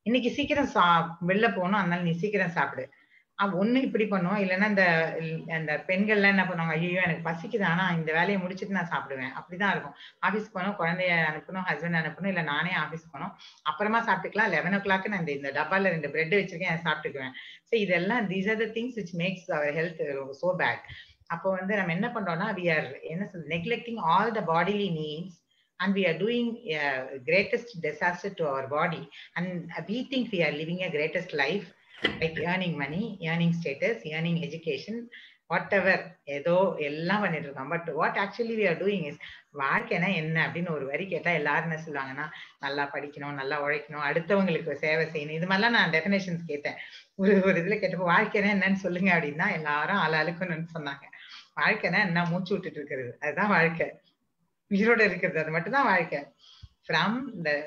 இன்னைக்கு சீக்கிரம் சா வெளில போகணும் அதனால நீ சீக்கிரம் சாப்பிடு அஹ் ஒண்ணு இப்படி பண்ணுவோம் இல்லைன்னா இந்த அந்த பெண்கள்லாம் என்ன பண்ணுவாங்க ஐயோ எனக்கு பசிக்குது ஆனா இந்த வேலையை முடிச்சிட்டு நான் சாப்பிடுவேன் அப்படிதான் இருக்கும் ஆபீஸ் போகணும் குழந்தைய அனுப்பணும் ஹஸ்பண்ட் அனுப்பணும் இல்ல நானே ஆபீஸ் போகணும் அப்புறமா சாப்பிட்டுக்கலாம் லெவன் ஓ கிளாக் நான் இந்த இந்த டப்பால ரெண்டு பிரெட் வச்சிருக்கேன் அதை சாப்பிட்டுக்குவேன் ஸோ இதெல்லாம் these are the things which makes our health so bad அப்போ வந்து நம்ம என்ன பண்றோம்னா வி ஆர் என்ன சொல் neglecting all the bodily needs and we are doing uh, greatest disaster to our body and we think we are living a greatest life like earning money earning status earning education whatever ஏதோ எல்லாம் பண்ணிட்டு இருக்கோம் but what actually we are doing is வாழ்க்கைனா என்ன அப்படின்னு ஒரு வரி கேட்டா எல்லாரும் என்ன சொல்லுவாங்கன்னா நல்லா படிக்கணும் நல்லா உழைக்கணும் அடுத்தவங்களுக்கு சேவை செய்யணும் இது மாதிரிலாம் நான் டெஃபினேஷன்ஸ் கேட்டேன் ஒரு ஒரு இதுல கேட்டப்போ வாழ்க்கைனா என்னன்னு சொல்லுங்க அப்படின்னா எல்லாரும் ஆளாளுக்குன்னு சொன்னாங்க வாழ்க்கைனா என்ன மூச்சு விட்டுட்டு இருக்கிறது அதுதான் வாழ்க்கை உயிரோட இருக்கிறது அது மட்டும்தான் வாழ்க்கை ஃப்ரம்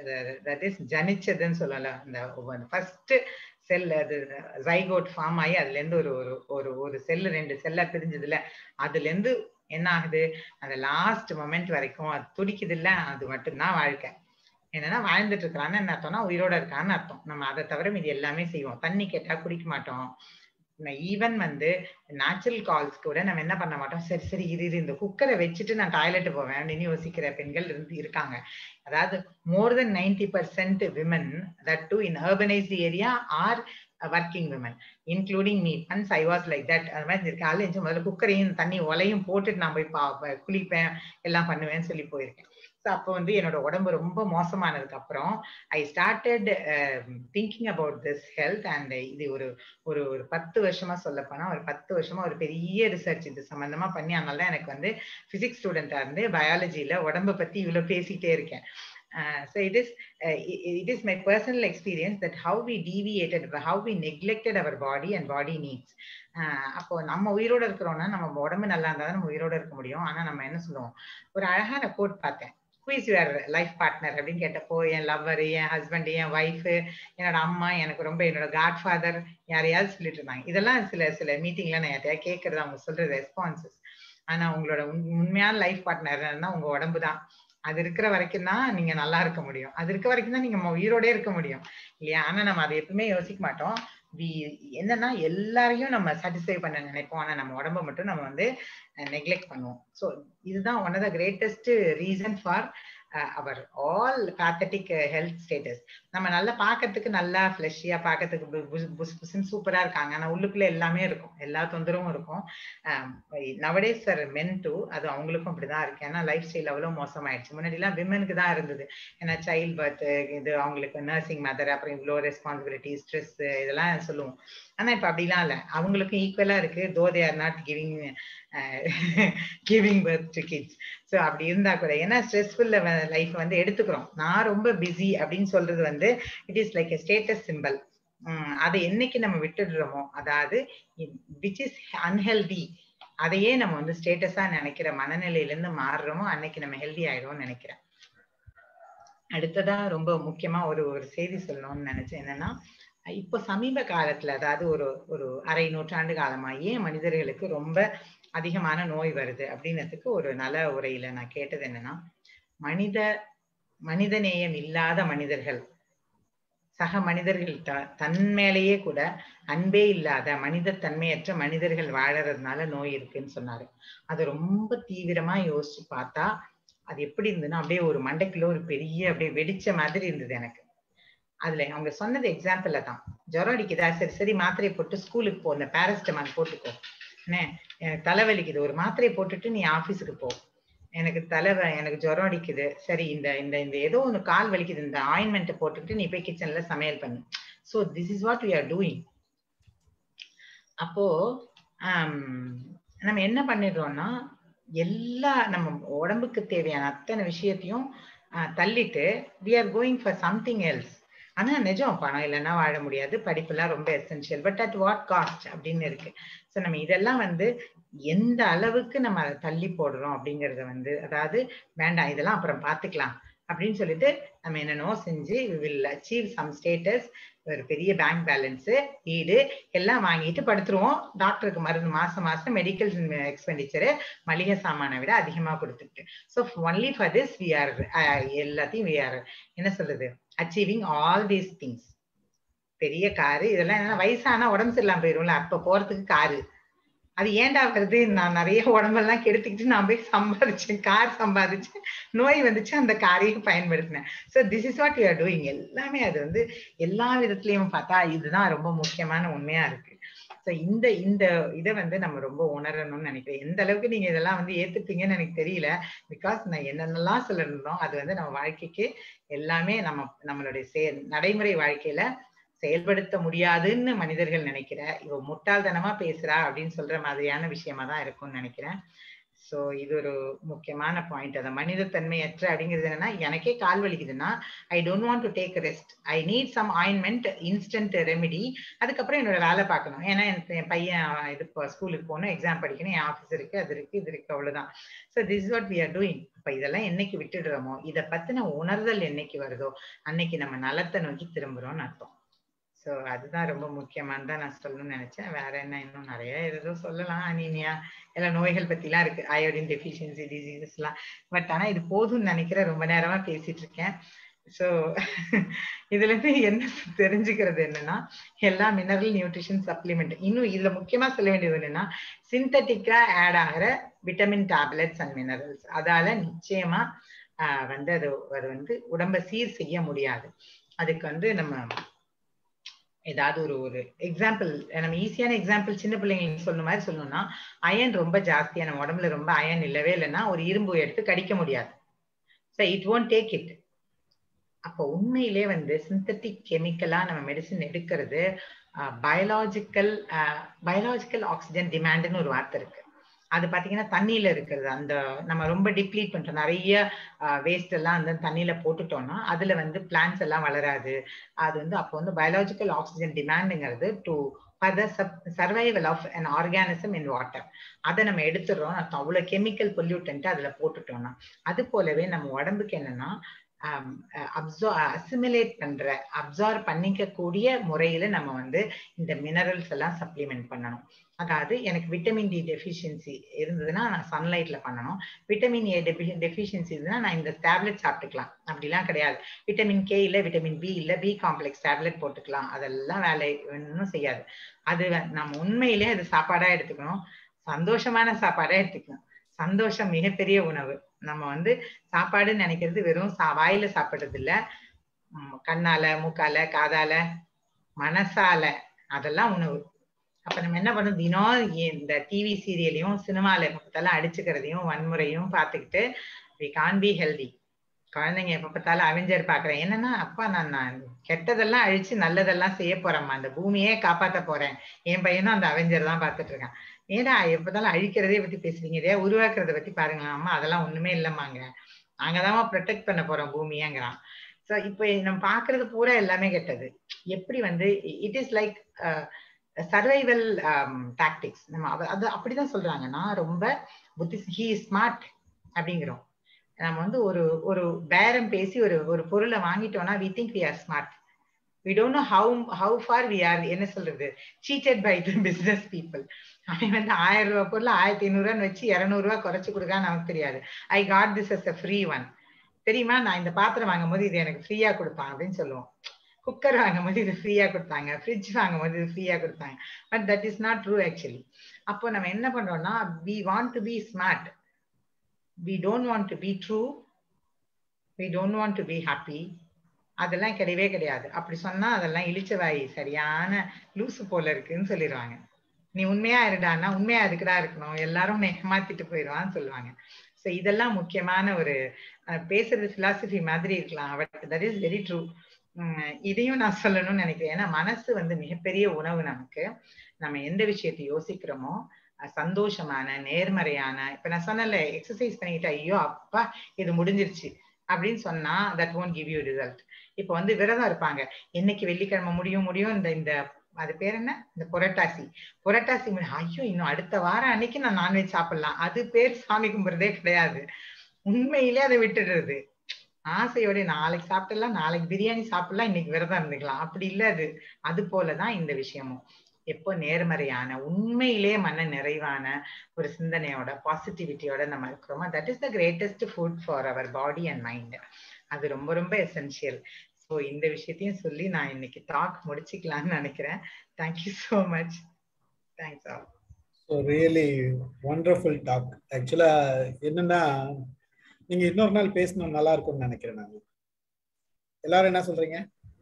தட் இஸ் ஜனிச்சதுன்னு சொல்லலாம் இந்த ஃபர்ஸ்ட் செல் அது ஜைகோட் ஃபார்ம் ஆகி அதுல இருந்து ஒரு ஒரு ஒரு ஒரு செல்லு ரெண்டு செல்லா பிரிஞ்சதுல அதுல இருந்து என்ன ஆகுது அந்த லாஸ்ட் மொமெண்ட் வரைக்கும் அது துடிக்குது இல்ல அது மட்டும்தான் வாழ்க்கை என்னன்னா வாழ்ந்துட்டு இருக்கிறான்னு என்ன அர்த்தம்னா உயிரோட இருக்கான்னு அர்த்தம் நம்ம அதை தவிர மீது எல்லாமே செய்வோம் தண்ணி கேட்டா குடிக்க மாட்டோம் ஈவன் வந்து நேச்சுரல் கால்ஸ் கூட நம்ம என்ன பண்ண மாட்டோம் சரி சரி இது இது இந்த குக்கரை வச்சுட்டு நான் டாய்லெட் போவேன் அப்படின்னு யோசிக்கிற பெண்கள் இருந்து இருக்காங்க அதாவது more then ninety percent women that too in urbanised area are working women including me once I was like that அது மாதிரி இருக்கேன் காலையில் எழுந்து முதல்ல குக்கரையும் தண்ணி ஒலையும் போட்டுட்டு நான் போய் பா குளிப்பேன் எல்லாம் பண்ணுவேன்னு சொல்லி போயிருக்கேன் ஸோ அப்போ வந்து என்னோட உடம்பு ரொம்ப மோசமானதுக்கு அப்புறம் I started thinking about this health and இது ஒரு ஒரு ஒரு பத்து வருஷமா சொல்ல போனா ஒரு பத்து வருஷமா ஒரு பெரிய ரிசர்ச் இது சம்பந்தமா பண்ணி அதனால தான் எனக்கு வந்து பிசிக்ஸ் ஸ்டூடெண்டா இருந்து பயாலஜியில உடம்ப பத்தி இவ்வளவு பேசிட்டே இருக்கேன் Uh, so it is uh, it, it is my personal experience that how we deviated how we neglected our body and body needs அப்போ நம்ம உயிரோட இருக்கிறோம்னா நம்ம உடம்பு நல்லா இருந்தா நம்ம உயிரோட இருக்க முடியும் ஆனா நம்ம என்ன சொல்லுவோம் ஒரு அழகான கோட் பார்த்தேன் who is your life partner அப்படின்னு கேட்டப்போ என் லவ்வர் என் ஹஸ்பண்ட் என் ஒய்ஃபு என்னோட அம்மா எனக்கு ரொம்ப என்னோட காட் ஃபாதர் யாரையாவது சொல்லிட்டு இருந்தாங்க இதெல்லாம் சில சில மீட்டிங்ல நான் யார்ட்டையா கேட்கறது அவங்க சொல்ற ரெஸ்பான்சஸ் ஆனா உங்களோட உண்மையான லைஃப் பார்ட்னர்னா உங்க உடம்பு தான் அது இருக்கிற வரைக்கும் தான் நீங்க நல்லா இருக்க முடியும் அது இருக்க வரைக்கும் தான் நீங்க உயிரோடே இருக்க முடியும் இல்லையா ஆனா நம்ம அதை எப்பவுமே யோசிக்க மாட்டோம் வி என்னன்னா எல்லாரையும் நம்ம சாட்டிஸ்ஃபை பண்ண நினைப்போம் ஆனா நம்ம உடம்ப மட்டும் நம்ம வந்து நெக்லெக்ட் பண்ணுவோம் ஸோ இதுதான் one of the greatest reason for our all pathetic health status நம்ம நல்லா பார்க்கறதுக்கு நல்லா ஃப்ளஷியா பார்க்கறதுக்கு புஸ் புஸ்ன்னு சூப்பரா இருக்காங்க ஆனா உள்ளுக்குள்ள எல்லாமே இருக்கும் எல்லா தொந்தரவும் இருக்கும் நவடேஸ் சார் மென் டு அது அவங்களுக்கும் அப்படிதான் இருக்கு ஏன்னா லைஃப் ஸ்டைல் அவ்வளவு மோசமாயிடுச்சு முன்னாடி எல்லாம் விமனுக்கு தான் இருந்தது ஏன்னா சைல்ட் பர்த் இது அவங்களுக்கு நர்சிங் மதர் அப்புறம் இவ்வளோ ரெஸ்பான்சிபிலிட்டி ஸ்ட்ரெஸ் இதெல்லாம் சொல்லுவோம் ஆனா இப்ப அப்படிலாம் இல்ல அவங்களுக்கும் ஈக்குவலா இருக்கு though they are not giving giving birth to kids so அப்படி இருந்தா கூட ஏன்னா ஸ்ட்ரெஸ்ஃபுல் லைஃப் வந்து எடுத்துக்கிறோம் நான் ரொம்ப பிஸி அப்படின்னு சொல்றது வந்து it is like a status symbol அதை என்னைக்கு நம்ம விட்டுடுறோமோ அதாவது விச் இஸ் அன்ஹெல்தி அதையே நம்ம வந்து ஸ்டேட்டஸா நினைக்கிற மனநிலையில இருந்து மாறுறோமோ அன்னைக்கு நம்ம ஹெல்தி ஆயிடும்னு நினைக்கிறேன் அடுத்ததா ரொம்ப முக்கியமா ஒரு ஒரு செய்தி சொல்லணும்னு நினைச்சேன் என்னன்னா இப்போ சமீப காலத்துல அதாவது ஒரு ஒரு அரை நூற்றாண்டு காலமா ஏன் மனிதர்களுக்கு ரொம்ப அதிகமான நோய் வருது அப்படின்னதுக்கு ஒரு நல உரையில நான் கேட்டது என்னன்னா மனித மனிதநேயம் இல்லாத மனிதர்கள் சக மனிதர்கள் த தன் மேலேயே கூட அன்பே இல்லாத மனித தன்மையற்ற மனிதர்கள் வாழறதுனால நோய் இருக்குன்னு சொன்னாரு அது ரொம்ப தீவிரமா யோசிச்சு பார்த்தா அது எப்படி இருந்ததுன்னா அப்படியே ஒரு மண்டைக்குள்ள ஒரு பெரிய அப்படியே வெடிச்ச மாதிரி இருந்தது எனக்கு அதுல அவங்க சொன்னது எக்ஸாம்பிள்ல தான் ஜுரம் அடிக்குதா சரி சரி மாத்திரை போட்டு ஸ்கூலுக்கு போ இந்த பேரஸ்டமால் போட்டுக்கோ என்ன எனக்கு தலைவலிக்குது ஒரு மாத்திரை போட்டுட்டு நீ ஆபீஸுக்கு போ எனக்கு தலை எனக்கு ஜுரம் அடிக்குது சரி இந்த இந்த இந்த ஏதோ ஒன்று கால் வலிக்குது இந்த ஆயின்மெண்ட்டை போட்டுக்கிட்டு நீ போய் கிச்சன்ல சமையல் பண்ணு so this is what we are doing அப்போ நம்ம என்ன பண்ணிடுறோம்னா எல்லா நம்ம உடம்புக்கு தேவையான அத்தனை விஷயத்தையும் தள்ளிட்டு we are going for something else ஆனா நிஜம் பணம் இல்லைன்னா வாழ முடியாது படிப்புலாம் ரொம்ப essential but at what cost அப்படின்னு இருக்கு ஸோ நம்ம இதெல்லாம் வந்து எந்த அளவுக்கு நம்ம அதை தள்ளி போடுறோம் அப்படிங்கறத வந்து அதாவது வேண்டாம் இதெல்லாம் அப்புறம் பார்த்துக்கலாம் அப்படின்னு சொல்லிட்டு நம்ம என்னென்னோ செஞ்சு வில் அச்சீவ் சம் ஸ்டேட்டஸ் ஒரு பெரிய பேங்க் பேலன்ஸ் வீடு எல்லாம் வாங்கிட்டு படுத்துருவோம் டாக்டருக்கு மருந்து மாசம் மாசம் மெடிக்கல் எக்ஸ்பெண்டிச்சரு மளிகை சாமானை விட அதிகமா கொடுத்துட்டு so only for this we are எல்லாத்தையும் வி ஆர் என்ன சொல்றது அச்சீவிங் ஆல் தீஸ் திங்ஸ் பெரிய காரு இதெல்லாம் என்னன்னா வயசானா உடம்பு சரியில்லாம போயிரும்ல அப்ப போறதுக்கு காரு அது ஏன்டா வருது நான் நிறைய உடம்பெல்லாம் கெடுத்துக்கிட்டு நான் போய் சம்பாதிச்சேன் கார் சம்பாதிச்சேன் நோய் வந்துச்சு அந்த காரையும் பயன்படுத்தினேன் so this is what you are doing எல்லாமே அது வந்து எல்லா விதத்துலயும் பார்த்தா இதுதான் ரொம்ப முக்கியமான உண்மையா இருக்கு ஸோ இந்த இந்த இதை வந்து நம்ம ரொம்ப உணரணும்னு நினைக்கிறேன் எந்த அளவுக்கு நீங்க இதெல்லாம் வந்து ஏத்துப்பீங்கன்னு எனக்கு தெரியல பிகாஸ் நான் என்னென்னலாம் சொல்லணும் அது வந்து நம்ம வாழ்க்கைக்கு எல்லாமே நம்ம நம்மளுடைய சே நடைமுறை வாழ்க்கையில செயல்படுத்த முடியாதுன்னு மனிதர்கள் நினைக்கிற இவ முட்டாள்தனமா பேசுறா அப்படின்னு சொல்ற மாதிரியான விஷயமா தான் இருக்கும்னு நினைக்கிறேன் சோ இது ஒரு முக்கியமான பாயிண்ட் அந்த மனிதத்தன்மையற்ற அப்படிங்கிறது என்னன்னா எனக்கே கால் வலிக்குதுன்னா I don't want to take rest I need some ointment instant remedy அதுக்கப்புறம் என்னோட வேலை பார்க்கணும் ஏன்னா என் என் பையன் அவன் இது ஸ்கூலுக்கு போகணும் எக்ஸாம் படிக்கணும் என் ஆஃபீஸ் இருக்கு அது இருக்கு இது இருக்கு அவ்வளவுதான் so this is what we are doing அப்ப இதெல்லாம் என்னைக்கு விட்டுடுறோமோ இதை பத்தின உணர்தல் என்னைக்கு வருதோ அன்னைக்கு நம்ம நலத்தை நோக்கி திரும்புறோம்னு அர்த்தம் ஸோ அதுதான் ரொம்ப முக்கியமானதான் நான் சொல்லணும்னு நினைச்சேன் வேற என்ன இன்னும் நிறைய ஏதோ சொல்லலாம் அனீமியா எல்லா நோய்கள் பத்திலாம் இருக்கு அயோடின் டெஃபிஷியன்சி டிசீசஸ் எல்லாம் பட் ஆனா இது போதும்னு நினைக்கிறேன் ரொம்ப நேரமா பேசிட்டு இருக்கேன் ஸோ இதுல இருந்து என்ன தெரிஞ்சுக்கிறது என்னன்னா எல்லா மினரல் நியூட்ரிஷன் சப்ளிமெண்ட் இன்னும் இதுல முக்கியமா சொல்ல வேண்டியது என்னன்னா சிந்தட்டிக்கா ஆட் ஆகிற விட்டமின் டேப்லெட்ஸ் அண்ட் மினரல்ஸ் அதால நிச்சயமா வந்து அது அது வந்து உடம்ப சீர் செய்ய முடியாது அதுக்கு வந்து நம்ம ஏதாவது ஒரு ஒரு எக்ஸாம்பிள் நம்ம ஈஸியான எக்ஸாம்பிள் சின்ன பிள்ளைங்களுக்கு சொன்ன மாதிரி சொல்லணும்னா அயன் ரொம்ப ஜாஸ்தியா நம்ம உடம்புல ரொம்ப அயன் இல்லவே இல்லைன்னா ஒரு இரும்பு எடுத்து கடிக்க முடியாது so it won't take it அப்போ உண்மையிலே வந்து சிந்தட்டிக் கெமிக்கலா நம்ம மெடிசின் எடுக்கிறது பயாலாஜிக்கல் பயாலாஜிக்கல் ஆக்சிஜன் டிமாண்ட்னு ஒரு வார்த்தை இருக்கு அது பாத்தீங்கன்னா தண்ணியில இருக்கிறது அந்த நம்ம ரொம்ப டிப்ளீட் பண்றோம் நிறைய வேஸ்ட் எல்லாம் வந்து தண்ணியில போட்டுட்டோம்னா அதுல வந்து பிளான்ஸ் எல்லாம் வளராது அது வந்து அப்போ வந்து பயாலஜிக்கல் ஆக்சிஜன் டிமாண்டுங்கிறது to for the survival of an organism in water அதை நம்ம எடுத்துடுறோம் அவ்வளவு கெமிக்கல் பொல்யூட்டன்ட் அதுல போட்டுட்டோம்னா அது போலவே நம்ம உடம்புக்கு என்னன்னா அப்சா அசிமிலேட் பண்ற அப்சார்ப் பண்ணிக்க கூடிய முறையில நம்ம வந்து இந்த மினரல்ஸ் எல்லாம் சப்ளிமெண்ட் பண்ணணும் அதாவது எனக்கு விட்டமின் டி டெஃபிஷியன்சி இருந்ததுன்னா நான் சன்லைட்ல பண்ணணும் விட்டமின் ஏ டெஃபிஷியன்சி இருந்ததுன்னா நான் இந்த டேப்லெட் சாப்பிட்டுக்கலாம் அப்படிலாம் கிடையாது விட்டமின் கே இல்ல விட்டமின் பி இல்ல பி காம்ப்ளெக்ஸ் டேப்லெட் போட்டுக்கலாம் அதெல்லாம் வேலை ஒன்றும் செய்யாது அது நம்ம உண்மையிலே அது சாப்பாடா எடுத்துக்கணும் சந்தோஷமான சாப்பாடா எடுத்துக்கணும் சந்தோஷம் மிகப்பெரிய உணவு நம்ம வந்து சாப்பாடுன்னு நினைக்கிறது வெறும் சா வாயில சாப்பிடுறது இல்ல கண்ணால மூக்கால காதால மனசால அதெல்லாம் உணவு அப்ப நம்ம என்ன பண்ணணும் தினம் இந்த டிவி சீரியலையும் சினிமால எப்ப பார்த்தாலும் அடிச்சுக்கிறதையும் வன்முறையும் பார்த்துக்கிட்டு வி கான் பி ஹெல்தி குழந்தைங்க எப்ப பார்த்தாலும் அவிஞ்சர் பாக்குறேன் என்னன்னா அப்பா நான் நான் கெட்டதெல்லாம் அழிச்சு நல்லதெல்லாம் செய்ய போறேம்மா அந்த பூமியே காப்பாத்த போறேன் என் பையனும் அந்த அவெஞ்சர் தான் பார்த்துட்டு இருக்கான் ஏடா எப்பதாலும் அழிக்கிறதே பத்தி பேசுறீங்க இதே உருவாக்குறத பத்தி பாருங்களா அம்மா அதெல்லாம் ஒண்ணுமே இல்லம்மாங்க நாங்கதான் ப்ரொடெக்ட் பண்ண போறோம் பூமியாங்கிறான் சோ இப்ப நம்ம பாக்குறது பூரா எல்லாமே கெட்டது எப்படி வந்து it is like survival tactics நம்ம அது அப்படிதான் சொல்றாங்க நான் ரொம்ப புத்தி ஹி ஸ்மார்ட் அப்படிங்கிறோம் நம்ம வந்து ஒரு ஒரு பேரம் பேசி ஒரு ஒரு பொருளை வாங்கிட்டோம்னா we think we are smart we don't know how how far we are என்ன சொல்றது cheated by the business people அவன் வந்து ஆயிரம் ரூபாய் பொருள் ஆயிரத்தி ஐநூறுவான்னு வச்சு இரநூறுவா குறைச்சு கொடுக்கான்னு நமக்கு தெரியாது I got this as a free one தெரியுமா நான் இந்த பாத்திரம் வாங்கும் போது இது எனக்கு ஃப்ரீயா கொடுப்பாங்க அப்படின்னு சொல்லுவோம் குக்கர் வாங்கும் போது இது ஃப்ரீயா கொடுத்தாங்க ஃப்ரிட்ஜ் வாங்கும் போது இது ஃப்ரீயா கொடுத்தாங்க but that is not true actually அப்போ நம்ம என்ன பண்றோம்னா we want to be smart we don't want to be true we don't want to be happy அதெல்லாம் கிடையவே கிடையாது அப்படி சொன்னா அதெல்லாம் இழிச்சவாய் சரியான லூசு போல இருக்குன்னு சொல்லிடுவாங்க நீ உண்மையா இருடான்னா உண்மையா அதுக்குடா இருக்கணும் எல்லாரும் ஏமாத்திட்டு போயிடுவான்னு சொல்லுவாங்க ஸோ இதெல்லாம் முக்கியமான ஒரு பேசுறது பிலாசபி மாதிரி இருக்கலாம் but that is very true இதையும் நான் சொல்லணும்னு நினைக்கிறேன் ஏன்னா மனசு வந்து மிகப்பெரிய உணவு நமக்கு நம்ம எந்த விஷயத்தை யோசிக்கிறோமோ சந்தோஷமான நேர்மறையான இப்ப நான் சொன்னல எக்ஸசைஸ் பண்ணிக்கிட்டா ஐயோ அப்பா இது முடிஞ்சிருச்சு அப்படின்னு சொன்னா that won't give you result இப்ப வந்து விரதம் இருப்பாங்க என்னைக்கு வெள்ளிக்கிழமை முடியும் முடியும் இந்த இந்த அது பேர் என்ன இந்த புரட்டாசி புரட்டாசி ஐயோ இன்னும் அடுத்த வாரம் அன்னைக்கு நான் நான்வெஜ் சாப்பிடலாம் அது பேர் சாமி கும்பிடுறதே கிடையாது உண்மையிலே அதை விட்டுடுறது ஆசையோட நாளைக்கு சாப்பிடலாம் நாளைக்கு பிரியாணி சாப்பிடலாம் இன்னைக்கு விரதம் இருந்துக்கலாம் அப்படி இல்ல அது அது போலதான் இந்த விஷயமும் எப்போ நேர்மறையான உண்மையிலே மன நிறைவான ஒரு சிந்தனையோட பாசிட்டிவிட்டியோட நம்ம இருக்கிறோமோ that is the greatest food for our body and mind அது ரொம்ப ரொம்ப எசென்சியல் ஸோ இந்த விஷயத்தையும் சொல்லி நான் இன்னைக்கு டாக் முடிச்சுக்கலாம்னு நினைக்கிறேன் thank you so much thanks all so really wonderful talk ஆக்சுவலா என்னன்னா நீங்க இன்னொரு நாள் பேசினா நல்லா இருக்கும்னு நினைக்கிறேன் நான் எல்லாரும் என்ன சொல்றீங்க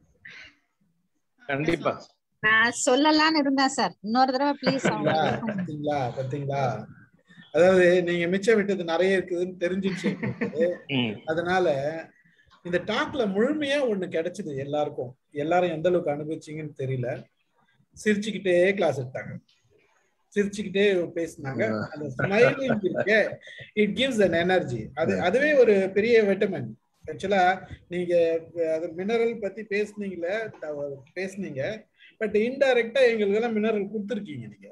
கண்டிப்பா நான் சொல்லலாம்னு இருந்தேன் சார் இன்னொரு தடவை ப்ளீஸ் பாத்தீங்களா பாத்தீங்களா பாத்தீங்களா அதாவது நீங்க மிச்சம் விட்டது நிறைய இருக்குதுன்னு தெரிஞ்சிச்சு எங்களுக்கு. அதனால இந்த டாக்ல முழுமையா ஒண்ணு கிடைச்சது எல்லாருக்கும் எல்லாரும் எந்த அளவுக்கு அனுபவிச்சீங்கன்னு தெரியல சிரிச்சுக்கிட்டே கிளாஸ் எடுத்தாங்க சிரிச்சுக்கிட்டே பேசினாங்க அந்த ஸ்மைலிங் இருக்கே இட் கிவ்ஸ் அன் எனர்ஜி அது அதுவே ஒரு பெரிய விட்டமின் ஆக்சுவலா நீங்க அது மினரல் பத்தி பேசுனீங்களே த- பேசுனீங்க பட் இன்டைரக்டா எங்களுக்கு எல்லாம் மினரல் கொடுத்துருக்கீங்க நீங்க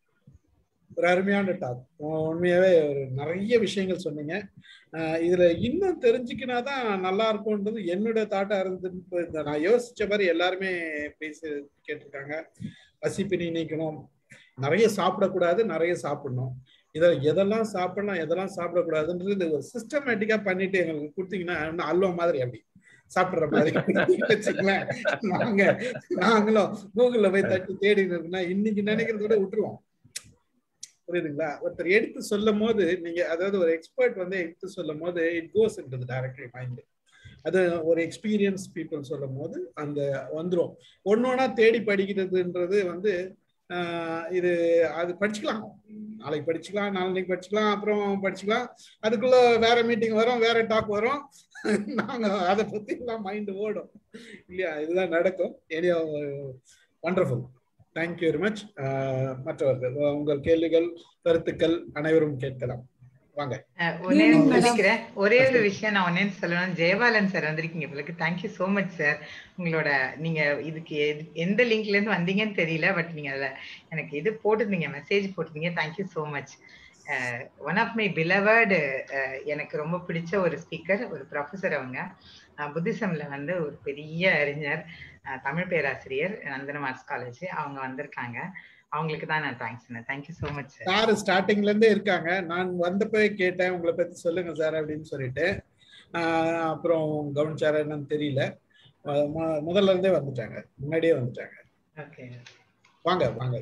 ஒரு அருமையான டாக் உண்மையாவே ஒரு நிறைய விஷயங்கள் சொன்னீங்க ஆஹ் இதுல இன்னும் தெரிஞ்சுக்கினாதான் நல்லா இருக்கும்ன்றது என்னோட தாட்டா இருந்தது இப்ப இந்த நான் யோசிச்ச மாதிரி எல்லாருமே பேசி கேட்டிருக்காங்க பசிப்பினி நீக்கணும் நிறைய சாப்பிடக்கூடாது நிறைய சாப்பிடணும் இதை எதெல்லாம் சாப்பிடலாம் எதெல்லாம் சாப்பிடக்கூடாதுன்றது ஒரு சிஸ்டமேட்டிக்கா பண்ணிட்டு எங்களுக்கு கொடுத்தீங்கன்னா இன்னும் அல்வா மாதிரி அப்படி சாப்பிடுற மாதிரி வச்சுக்கலாம் நாங்க நாங்களும் கூகுள்ல போய் தட்டி தேடி இருக்குன்னா இன்னைக்கு நினைக்கிறத விட விட்டுருவோம் புரியுதுங்களா ஒருத்தர் எடுத்து சொல்லும் போது நீங்க அதாவது ஒரு எக்ஸ்பர்ட் வந்து எடுத்து சொல்லும் போது it goes into directly mind அது ஒரு எக்ஸ்பீரியன்ஸ் பீப்புள் சொல்லும் போது அந்த வந்துரும் ஒன்னொன்னா தேடி படிக்கிறதுன்றது வந்து ஆஹ் இது அது படிச்சுக்கலாம் நாளைக்கு படிச்சுக்கலாம் நாளைக்கு படிச்சுக்கலாம் அப்புறம் படிச்சுக்கலாம் அதுக்குள்ள வேற மீட்டிங் வரும் வேற டாக் வரும் நாங்க அதை பத்தி எல்லாம் மைண்ட் ஓடும் இல்லையா இதுதான் நடக்கும் anyhow wonderful thank you very much மற்றவர்கள் உங்கள் கேள்விகள் கருத்துக்கள் அனைவரும் கேட்கலாம் வாங்க அஹ் ஒண்ணே Evening, ஒண்ணு madam. சொல்லிக்கிறேன் ஒரே ஒரு விஷயம் நான் ஒன்னே சொல்லணும் ஜெயபாலன் சார் வந்திருக்கீங்க உங்களுக்கு தேங்க்யூ so மச் சார் உங்களோட நீங்க இதுக்கு எது- எந்த லிங்க்ல இருந்து வந்தீங்கன்னு தெரியல பட் நீங்க அதுல எனக்கு இது போட்டிருந்தீங்க மெசேஜ் போட்டிருந்தீங்க thank you so much one of my beloved எனக்கு ரொம்ப பிடிச்ச ஒரு ஸ்பீக்கர் ஒரு ப்ரொஃபஸர் அவங்க புத்திசம்ல வந்து ஒரு பெரிய அறிஞர் அஹ், தமிழ் பேராசிரியர் நந்தனம் ஆர்ட்ஸ் காலேஜ் அவங்க வந்திருக்காங்க அவங்களுக்கு தான் நான் தேங்க்ஸ் சொன்னேன் thank you so much sir sir ஸ்டார்டிங்ல இருந்தே இருக்காங்க நான் வந்தப்பவே கேட்டேன் உங்களை பத்தி சொல்லுங்க சார் அப்படின்னு சொல்லிட்டு ஆஹ் அப்புறம் கவனிச்சாரா என்னன்னு தெரியல அஹ் மு- முதல்ல இருந்தே வந்துட்டாங்க முன்னாடியே வந்துட்டாங்க ஓகே வாங்க வாங்க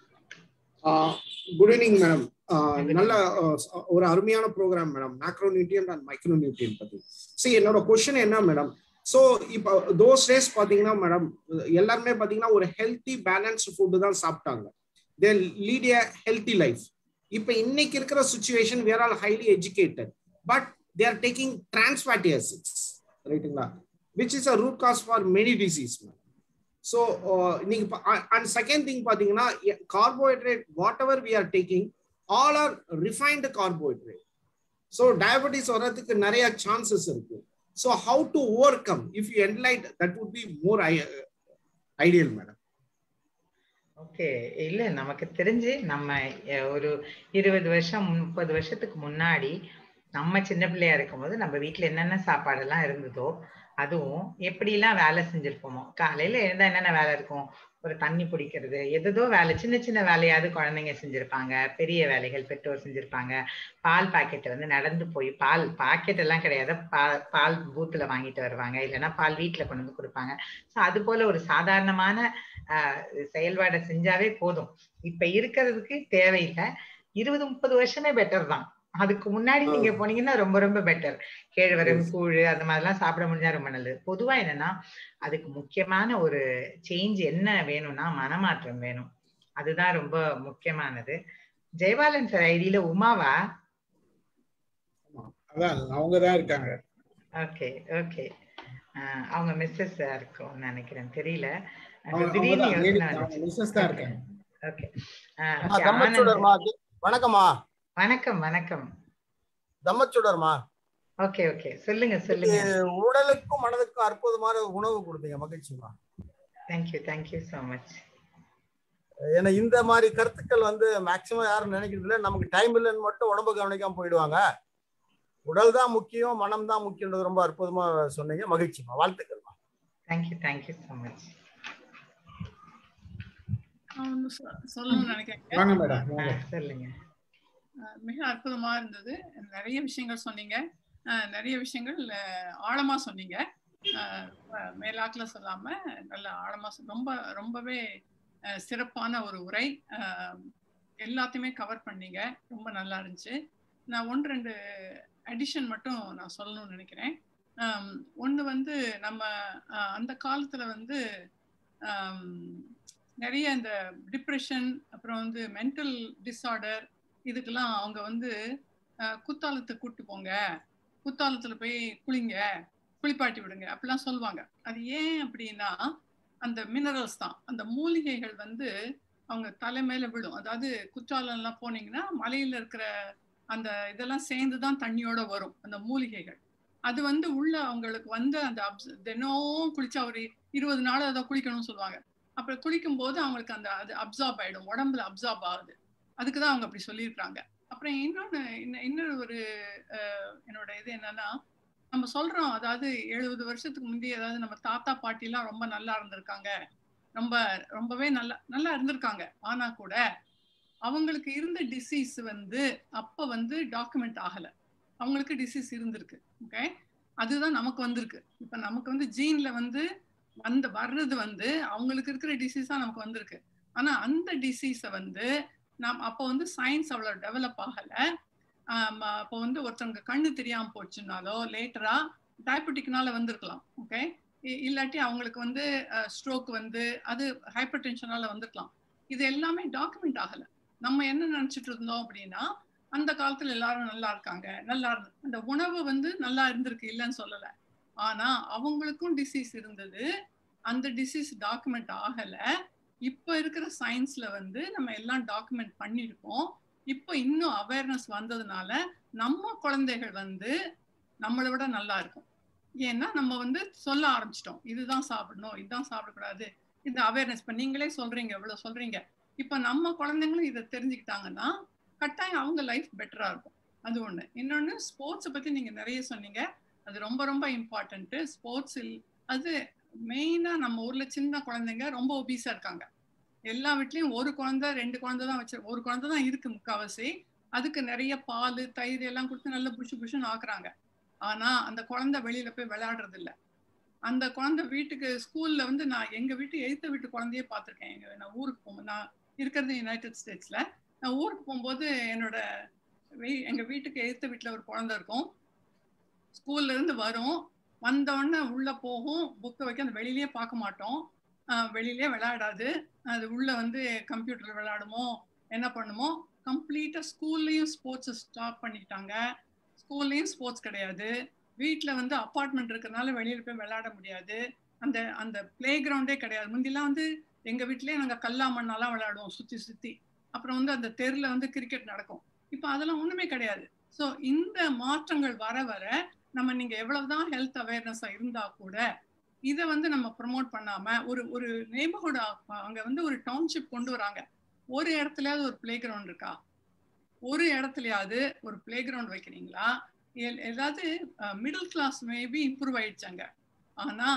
குட் ஈவினிங் மேடம் நல்ல ஆஹ் ச- ஒரு அருமையான program madam macro nutrient and micro nutrient பத்தி சரி என்னோட கொஸ்டின் என்ன மேடம் ஸோ இப்போ தோஸ் டேஸ் பார்த்தீங்கன்னா மேடம் எல்லாருமே பார்த்தீங்கன்னா ஒரு ஹெல்த்தி பேலன்ஸ்டு ஃபுட்டு தான் சாப்பிட்டாங்க they lead a healthy life இப்போ இன்னைக்கு இருக்கிற situation where all highly educated but they are taking trans fatty acids ரைட்டுங்களா which is a root cause for many disease ma'am so நீங்க அண்ட் செகண்ட் திங் பார்த்தீங்கன்னா carbohydrate whatever we are taking all are refined carbohydrate so diabetes வர்றதுக்கு நிறைய chances இருக்கு so how to overcome if you enlight that would be more ideal madam okay இல்ல நமக்கு தெரிஞ்சு நம்ம அஹ், ஒரு இருபது வருஷம் முப்பது வருஷத்துக்கு முன்னாடி நம்ம சின்ன பிள்ளையா இருக்கும்போது நம்ம வீட்ல என்னென்ன சாப்பாடெல்லாம் இருந்ததோ அதுவும் எப்படிலாம் வேலை செஞ்சிருப்போமோ காலையில எழுந்தா என்னென்ன வேலை இருக்கும் ஒரு தண்ணி பிடிக்கிறது எதோ வேலை சின்ன சின்ன வேலையாவது குழந்தைங்க செஞ்சிருப்பாங்க பெரிய வேலைகள் பெற்றோர் செஞ்சிருப்பாங்க பால் பாக்கெட்டை வந்து நடந்து போய் பால் பாக்கெட் எல்லாம் கிடையாது பால் பால் பூத்துல வாங்கிட்டு வருவாங்க இல்லைன்னா பால் வீட்டுல கொண்டு வந்து கொடுப்பாங்க ஸோ அது போல ஒரு சாதாரணமான ஆஹ் செயல்பாடை செஞ்சாவே போதும் இப்ப இருக்கிறதுக்கு தேவையில்லை இருபது முப்பது வருஷமே பெட்டர் தான் அதுக்கு முன்னாடி நீங்க போனீங்கன்னா ரொம்ப ரொம்ப பெட்டர் கேழ்வரகு கூழ் அந்த மாதிரிலாம் சாப்பிட முடிஞ்சா ரொம்ப நல்லது பொதுவா என்னன்னா அதுக்கு முக்கியமான ஒரு சேஞ்ச் என்ன வேணும்னா மனமாற்றம் வேணும் அதுதான் ரொம்ப முக்கியமானது ஜெயபாலன் சார் ஐடியில உமாவா அதான் அவங்க தான் இருக்காங்க ஓகே ஓகே அவங்க மிஸ்ஸஸ் இருக்கும் நினைக்கிறேன் தெரியல அவங்க- திடீர்னு அவங்க தான் யோசனை ladies- அவங்க வந்துச்சு. missus தான் இருக்காங்க ஓகே அம்மா, தம்மச்சூடர்மா வணக்கம்மா வணக்கம் வணக்கம் தம்மச்சூடர்மா ஓகே ஓகே சொல்லுங்க சொல்லுங்க இது உடலுக்கும் மனதுக்கும் அற்புதமான உணவு கொடுத்தீங்க மகிழ்ச்சிமா தேங்க்யூ தேங்க்யூ ஸோ மச் ஏன்னா இந்த மாதிரி கருத்துக்கள் வந்து மேக்சிமம் யாரும் நினைக்கிறது இல்லை நமக்கு டைம் இல்லைன்னு மட்டும் உடம்பு கவனிக்காம போயிடுவாங்க உடல் தான் முக்கியம் மனம் தான் முக்கியன்றது ரொம்ப அற்புதமா சொன்னீங்க மகிழ்ச்சிமா வாழ்த்துக்கள்மா தேங்க்யூ தேங்க்யூ ஸோ மச் நான் ஒண்ணு சொ- சொல்லணும்னு நினைக்கிறேன் வாங்க மேடம் வாங்க சொல்லுங்க அஹ் மிக அற்புதமா இருந்தது நிறைய விஷயங்கள் சொன்னீங்க அஹ் நிறைய விஷயங்கள் அஹ் ஆழமா சொன்னீங்க அஹ், மேலாக்குல சொல்லாம நல்ல ஆழமா சொ- ரொம்ப ரொம்பவே அஹ், சிறப்பான ஒரு உரை அஹ், எல்லாத்தையுமே கவர் பண்ணீங்க ரொம்ப நல்லா இருந்துச்சு நான் ஒன்று ரெண்டு அடிஷன் மட்டும் நான் சொல்லணும்னு நினைக்கிறேன் ஒன்று வந்து நம்ம அஹ், அந்த காலத்துல வந்து ஆம், நிறைய இந்த டிப்ரெஷன் அப்புறம் வந்து மென்டல் டிஸார்டர் இதுக்கெல்லாம் அவங்க வந்து அஹ், குத்தாலத்துக்கு கூட்டு போங்க குத்தாலத்துல போய் குளிங்க குளிப்பாட்டி விடுங்க அப்படிலாம் சொல்லுவாங்க அது ஏன் அப்படின்னா அந்த மினரல்ஸ் தான் அந்த மூலிகைகள் வந்து அவங்க தலை மேல விழும் அதாவது குற்றாலம் எல்லாம் போனீங்கன்னா மலையில இருக்கிற அந்த இதெல்லாம் சேர்ந்து தான் தண்ணியோட வரும் அந்த மூலிகைகள் அது வந்து உள்ள அவங்களுக்கு வந்து அந்த abs- தினம் குளிச்சா ஒரு இருபது நாள் அதை குளிக்கணும்னு சொல்லுவாங்க அப்புறம் குளிக்கும் போது அவங்களுக்கு அந்த அது அப்சார்ப் ஆயிடும் உடம்புல அப்சார்ப் ஆகுது அதுக்கு தான் அவங்க அப்படி சொல்லியிருக்காங்க அப்புறம் இன்னொன்னு இன்ன- இன்னொரு ஒரு அஹ், என்னோட இது என்னன்னா நம்ம சொல்றோம் அதாவது எழுபது வருஷத்துக்கு முந்தைய அதாவது நம்ம தாத்தா பாட்டி எல்லாம் ரொம்ப நல்லா இருந்திருக்காங்க ரொம்ப ரொம்பவே நல்லா நல்லா இருந்திருக்காங்க ஆனா கூட அவங்களுக்கு இருந்த டிசீஸ் வந்து அப்ப வந்து டாக்குமெண்ட் ஆகல அவங்களுக்கு டிசீஸ் இருந்திருக்கு ஓகே அதுதான் நமக்கு வந்திருக்கு இப்ப நமக்கு வந்து ஜீன்ல வந்து வந்த வர்றது வந்து அவங்களுக்கு இருக்கிற டிசீஸ் தான் நமக்கு வந்திருக்கு ஆனா அந்த டிசீஸை வந்து நாம் அப்போ வந்து சயின்ஸ் அவ்வளவு டெவலப் ஆகல ஆம், அப்போ வந்து ஒருத்தவங்க கண்ணு தெரியாம போச்சுனாலோ லேட்டரா டயபெட்டிக்னால வந்திருக்கலாம் ஓகே இல்லாட்டி அவங்களுக்கு வந்து ஸ்ட்ரோக் வந்து அது ஹைப்பர் டென்ஷனால வந்திருக்கலாம் இது எல்லாமே டாக்குமெண்ட் ஆகல நம்ம என்ன நினைச்சிட்டு இருந்தோம் அப்படின்னா அந்த காலத்துல எல்லாரும் நல்லா இருக்காங்க நல்லா இருந்து அந்த உணவு வந்து நல்லா இருந்திருக்கு இல்லைன்னு சொல்லல ஆனா அவங்களுக்கும் டிசீஸ் இருந்தது அந்த டிசீஸ் டாக்குமெண்ட் ஆகல இப்ப இருக்கிற சயின்ஸ்ல வந்து நம்ம எல்லாம் டாக்குமெண்ட் பண்ணியிருக்கோம் இப்போ இன்னும் அவேர்னஸ் வந்ததுனால நம்ம குழந்தைகள் வந்து நம்மளை விட நல்லா இருக்கும் ஏன்னா நம்ம வந்து சொல்ல ஆரம்பிச்சிட்டோம் இதுதான் சாப்பிடணும் இதுதான் சாப்பிடக்கூடாது இந்த அவேர்னஸ் இப்ப நீங்களே சொல்றீங்க இவ்வளவு சொல்றீங்க இப்ப நம்ம குழந்தைங்களும் இதை தெரிஞ்சுக்கிட்டாங்கன்னா கட்டாயம் அவங்க லைஃப் பெட்டரா இருக்கும் அது ஒண்ணு இன்னொன்னு ஸ்போர்ட்ஸை பத்தி நீங்க நிறைய சொன்னீங்க அது ரொம்ப ரொம்ப இம்பார்ட்டன்ட் ஸ்போர்ட்ஸ் அது மெயினா நம்ம ஊர்ல சின்ன குழந்தைங்க ரொம்ப ஒபீஸா இருக்காங்க எல்லா வீட்லயும் ஒரு குழந்தை ரெண்டு குழந்தை தான் வச்சு ஒரு குழந்தை தான் இருக்கு முக்காவாசி அதுக்கு நிறைய பால் தயிர் எல்லாம் கொடுத்து நல்ல புஷு புஷுன்னு ஆக்குறாங்க ஆனா அந்த குழந்தை வெளியில போய் விளையாடுறது இல்ல அந்த குழந்தை வீட்டுக்கு ஸ்கூல்ல வந்து நான் எங்க வீட்டு எழுத்த வீட்டு குழந்தையே பார்த்திருக்கேன் எங்க நான் ஊருக்கு போகும்போது நான் இருக்கிறது யுனைடெட் ஸ்டேட்ஸ்ல நான் ஊருக்கு போகும்போது என்னோட வீ- எங்க வீட்டுக்கு எழுத்த வீட்டுல ஒரு குழந்தை இருக்கும் ஸ்கூல்ல இருந்து வரும் வந்த உடனே உள்ள போகும் புக்கை வைக்க அந்த வெளியிலேயே பார்க்க மாட்டோம் ஆஹ் வெளியிலேயே விளையாடாது அது உள்ள வந்து கம்ப்யூட்டர் விளையாடுமோ என்ன பண்ணுமோ கம்ப்ளீட்டா ஸ்கூல்லையும் ஸ்போர்ட்ஸ் ஸ்டாப் பண்ணிட்டாங்க ஸ்கூல்லையும் ஸ்போர்ட்ஸ் கிடையாது வீட்ல வந்து அப்பார்ட்மெண்ட் இருக்கிறதுனால வெளியில போய் விளையாட முடியாது அந்த அந்த பிளே கிரவுண்டே கிடையாது முந்திலாம் வந்து எங்க வீட்லயே நாங்க கல்லா மண்ணாலாம் விளையாடுவோம் சுத்தி சுத்தி அப்புறம் வந்து அந்த தெருல வந்து கிரிக்கெட் நடக்கும் இப்போ அதெல்லாம் ஒண்ணுமே கிடையாது ஸோ இந்த மாற்றங்கள் வர வர நம்ம நீங்க எவ்வளவுதான் ஹெல்த் அவேர்னஸா இருந்தா கூட இதை வந்து நம்ம ப்ரமோட் பண்ணாம ஒரு ஒரு நெய்பர்ஹுட் அங்க வந்து ஒரு டவுன்ஷிப் கொண்டு வராங்க ஒரு இடத்துலயாவது ஒரு பிளே கிரவுண்ட் இருக்கா ஒரு இடத்துலயாவது ஒரு பிளே கிரவுண்ட் வைக்கிறீங்களா எல்- ஏதாவது மிடில் கிளாஸ் மேபி இம்ப்ரூவ் ஆயிடுச்சாங்க ஆனா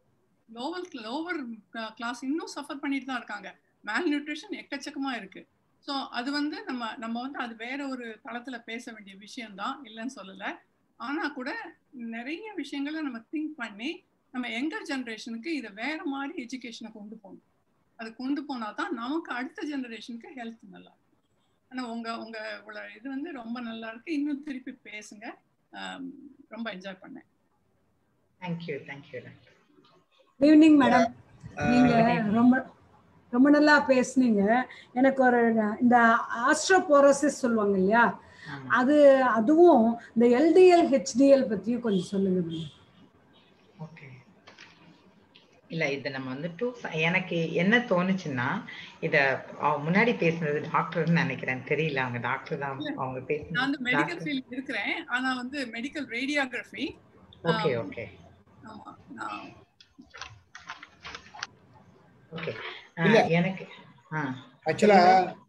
லோவர் லோவர் கிளாஸ் இன்னும் சஃபர் பண்ணிட்டு தான் இருக்காங்க மேல் நியூட்ரிஷன் எக்கச்சக்கமா இருக்கு ஸோ அது வந்து நம்ம நம்ம வந்து அது வேற ஒரு தளத்துல பேச வேண்டிய விஷயம்தான் இல்லைன்னு சொல்லல ஆனா கூட நிறைய விஷயங்களை நம்ம திங்க் பண்ணி நம்ம யங்கர் ஜெனரேஷனுக்கு இதை வேற மாதிரி எஜுகேஷனை கொண்டு போகணும் அது கொண்டு போனா தான் நமக்கு அடுத்த ஜெனரேஷனுக்கு ஹெல்த் நல்லா இருக்கும் ஆனா உங்க உங்க உங்களோட இது வந்து ரொம்ப நல்லா இருக்கு இன்னும் திருப்பி பேசுங்க ஆம், ரொம்ப என்ஜாய் பண்ணேன் தேங்க்யூ தேங்க்யூ ஈவினிங் மேடம் நீங்க ரொம்ப ரொம்ப நல்லா பேசுனீங்க எனக்கு ஒரு இந்த ஆஸ்ட்ரோபோரோசிஸ் சொல்லுவாங்க இல்லையா அது அதுவும் இந்த எல்டிஎல் ஹெச்டிஎல் பத்தியும் கொஞ்சம் சொல்லுங்க மேடம் ஓகே இல்ல இது நம்ம வந்து டூ எனக்கு என்ன தோணுச்சுன்னா இத அவ முன்னாடி பேசுனது டாக்டர்னு நினைக்கிறேன் தெரியல அவங்க டாக்டர் தான் அவங்க நான் வந்து மெடிக்கல் பேசுனது ஃபீல்ட் இருக்கிறேன் ஆனா வந்து மெடிக்கல் ரேடியோகிராஃபி ஓகே ஓகே ஆமா நான் ஓகே இல்ல. எனக்கு ஆ ஆக்சுவலா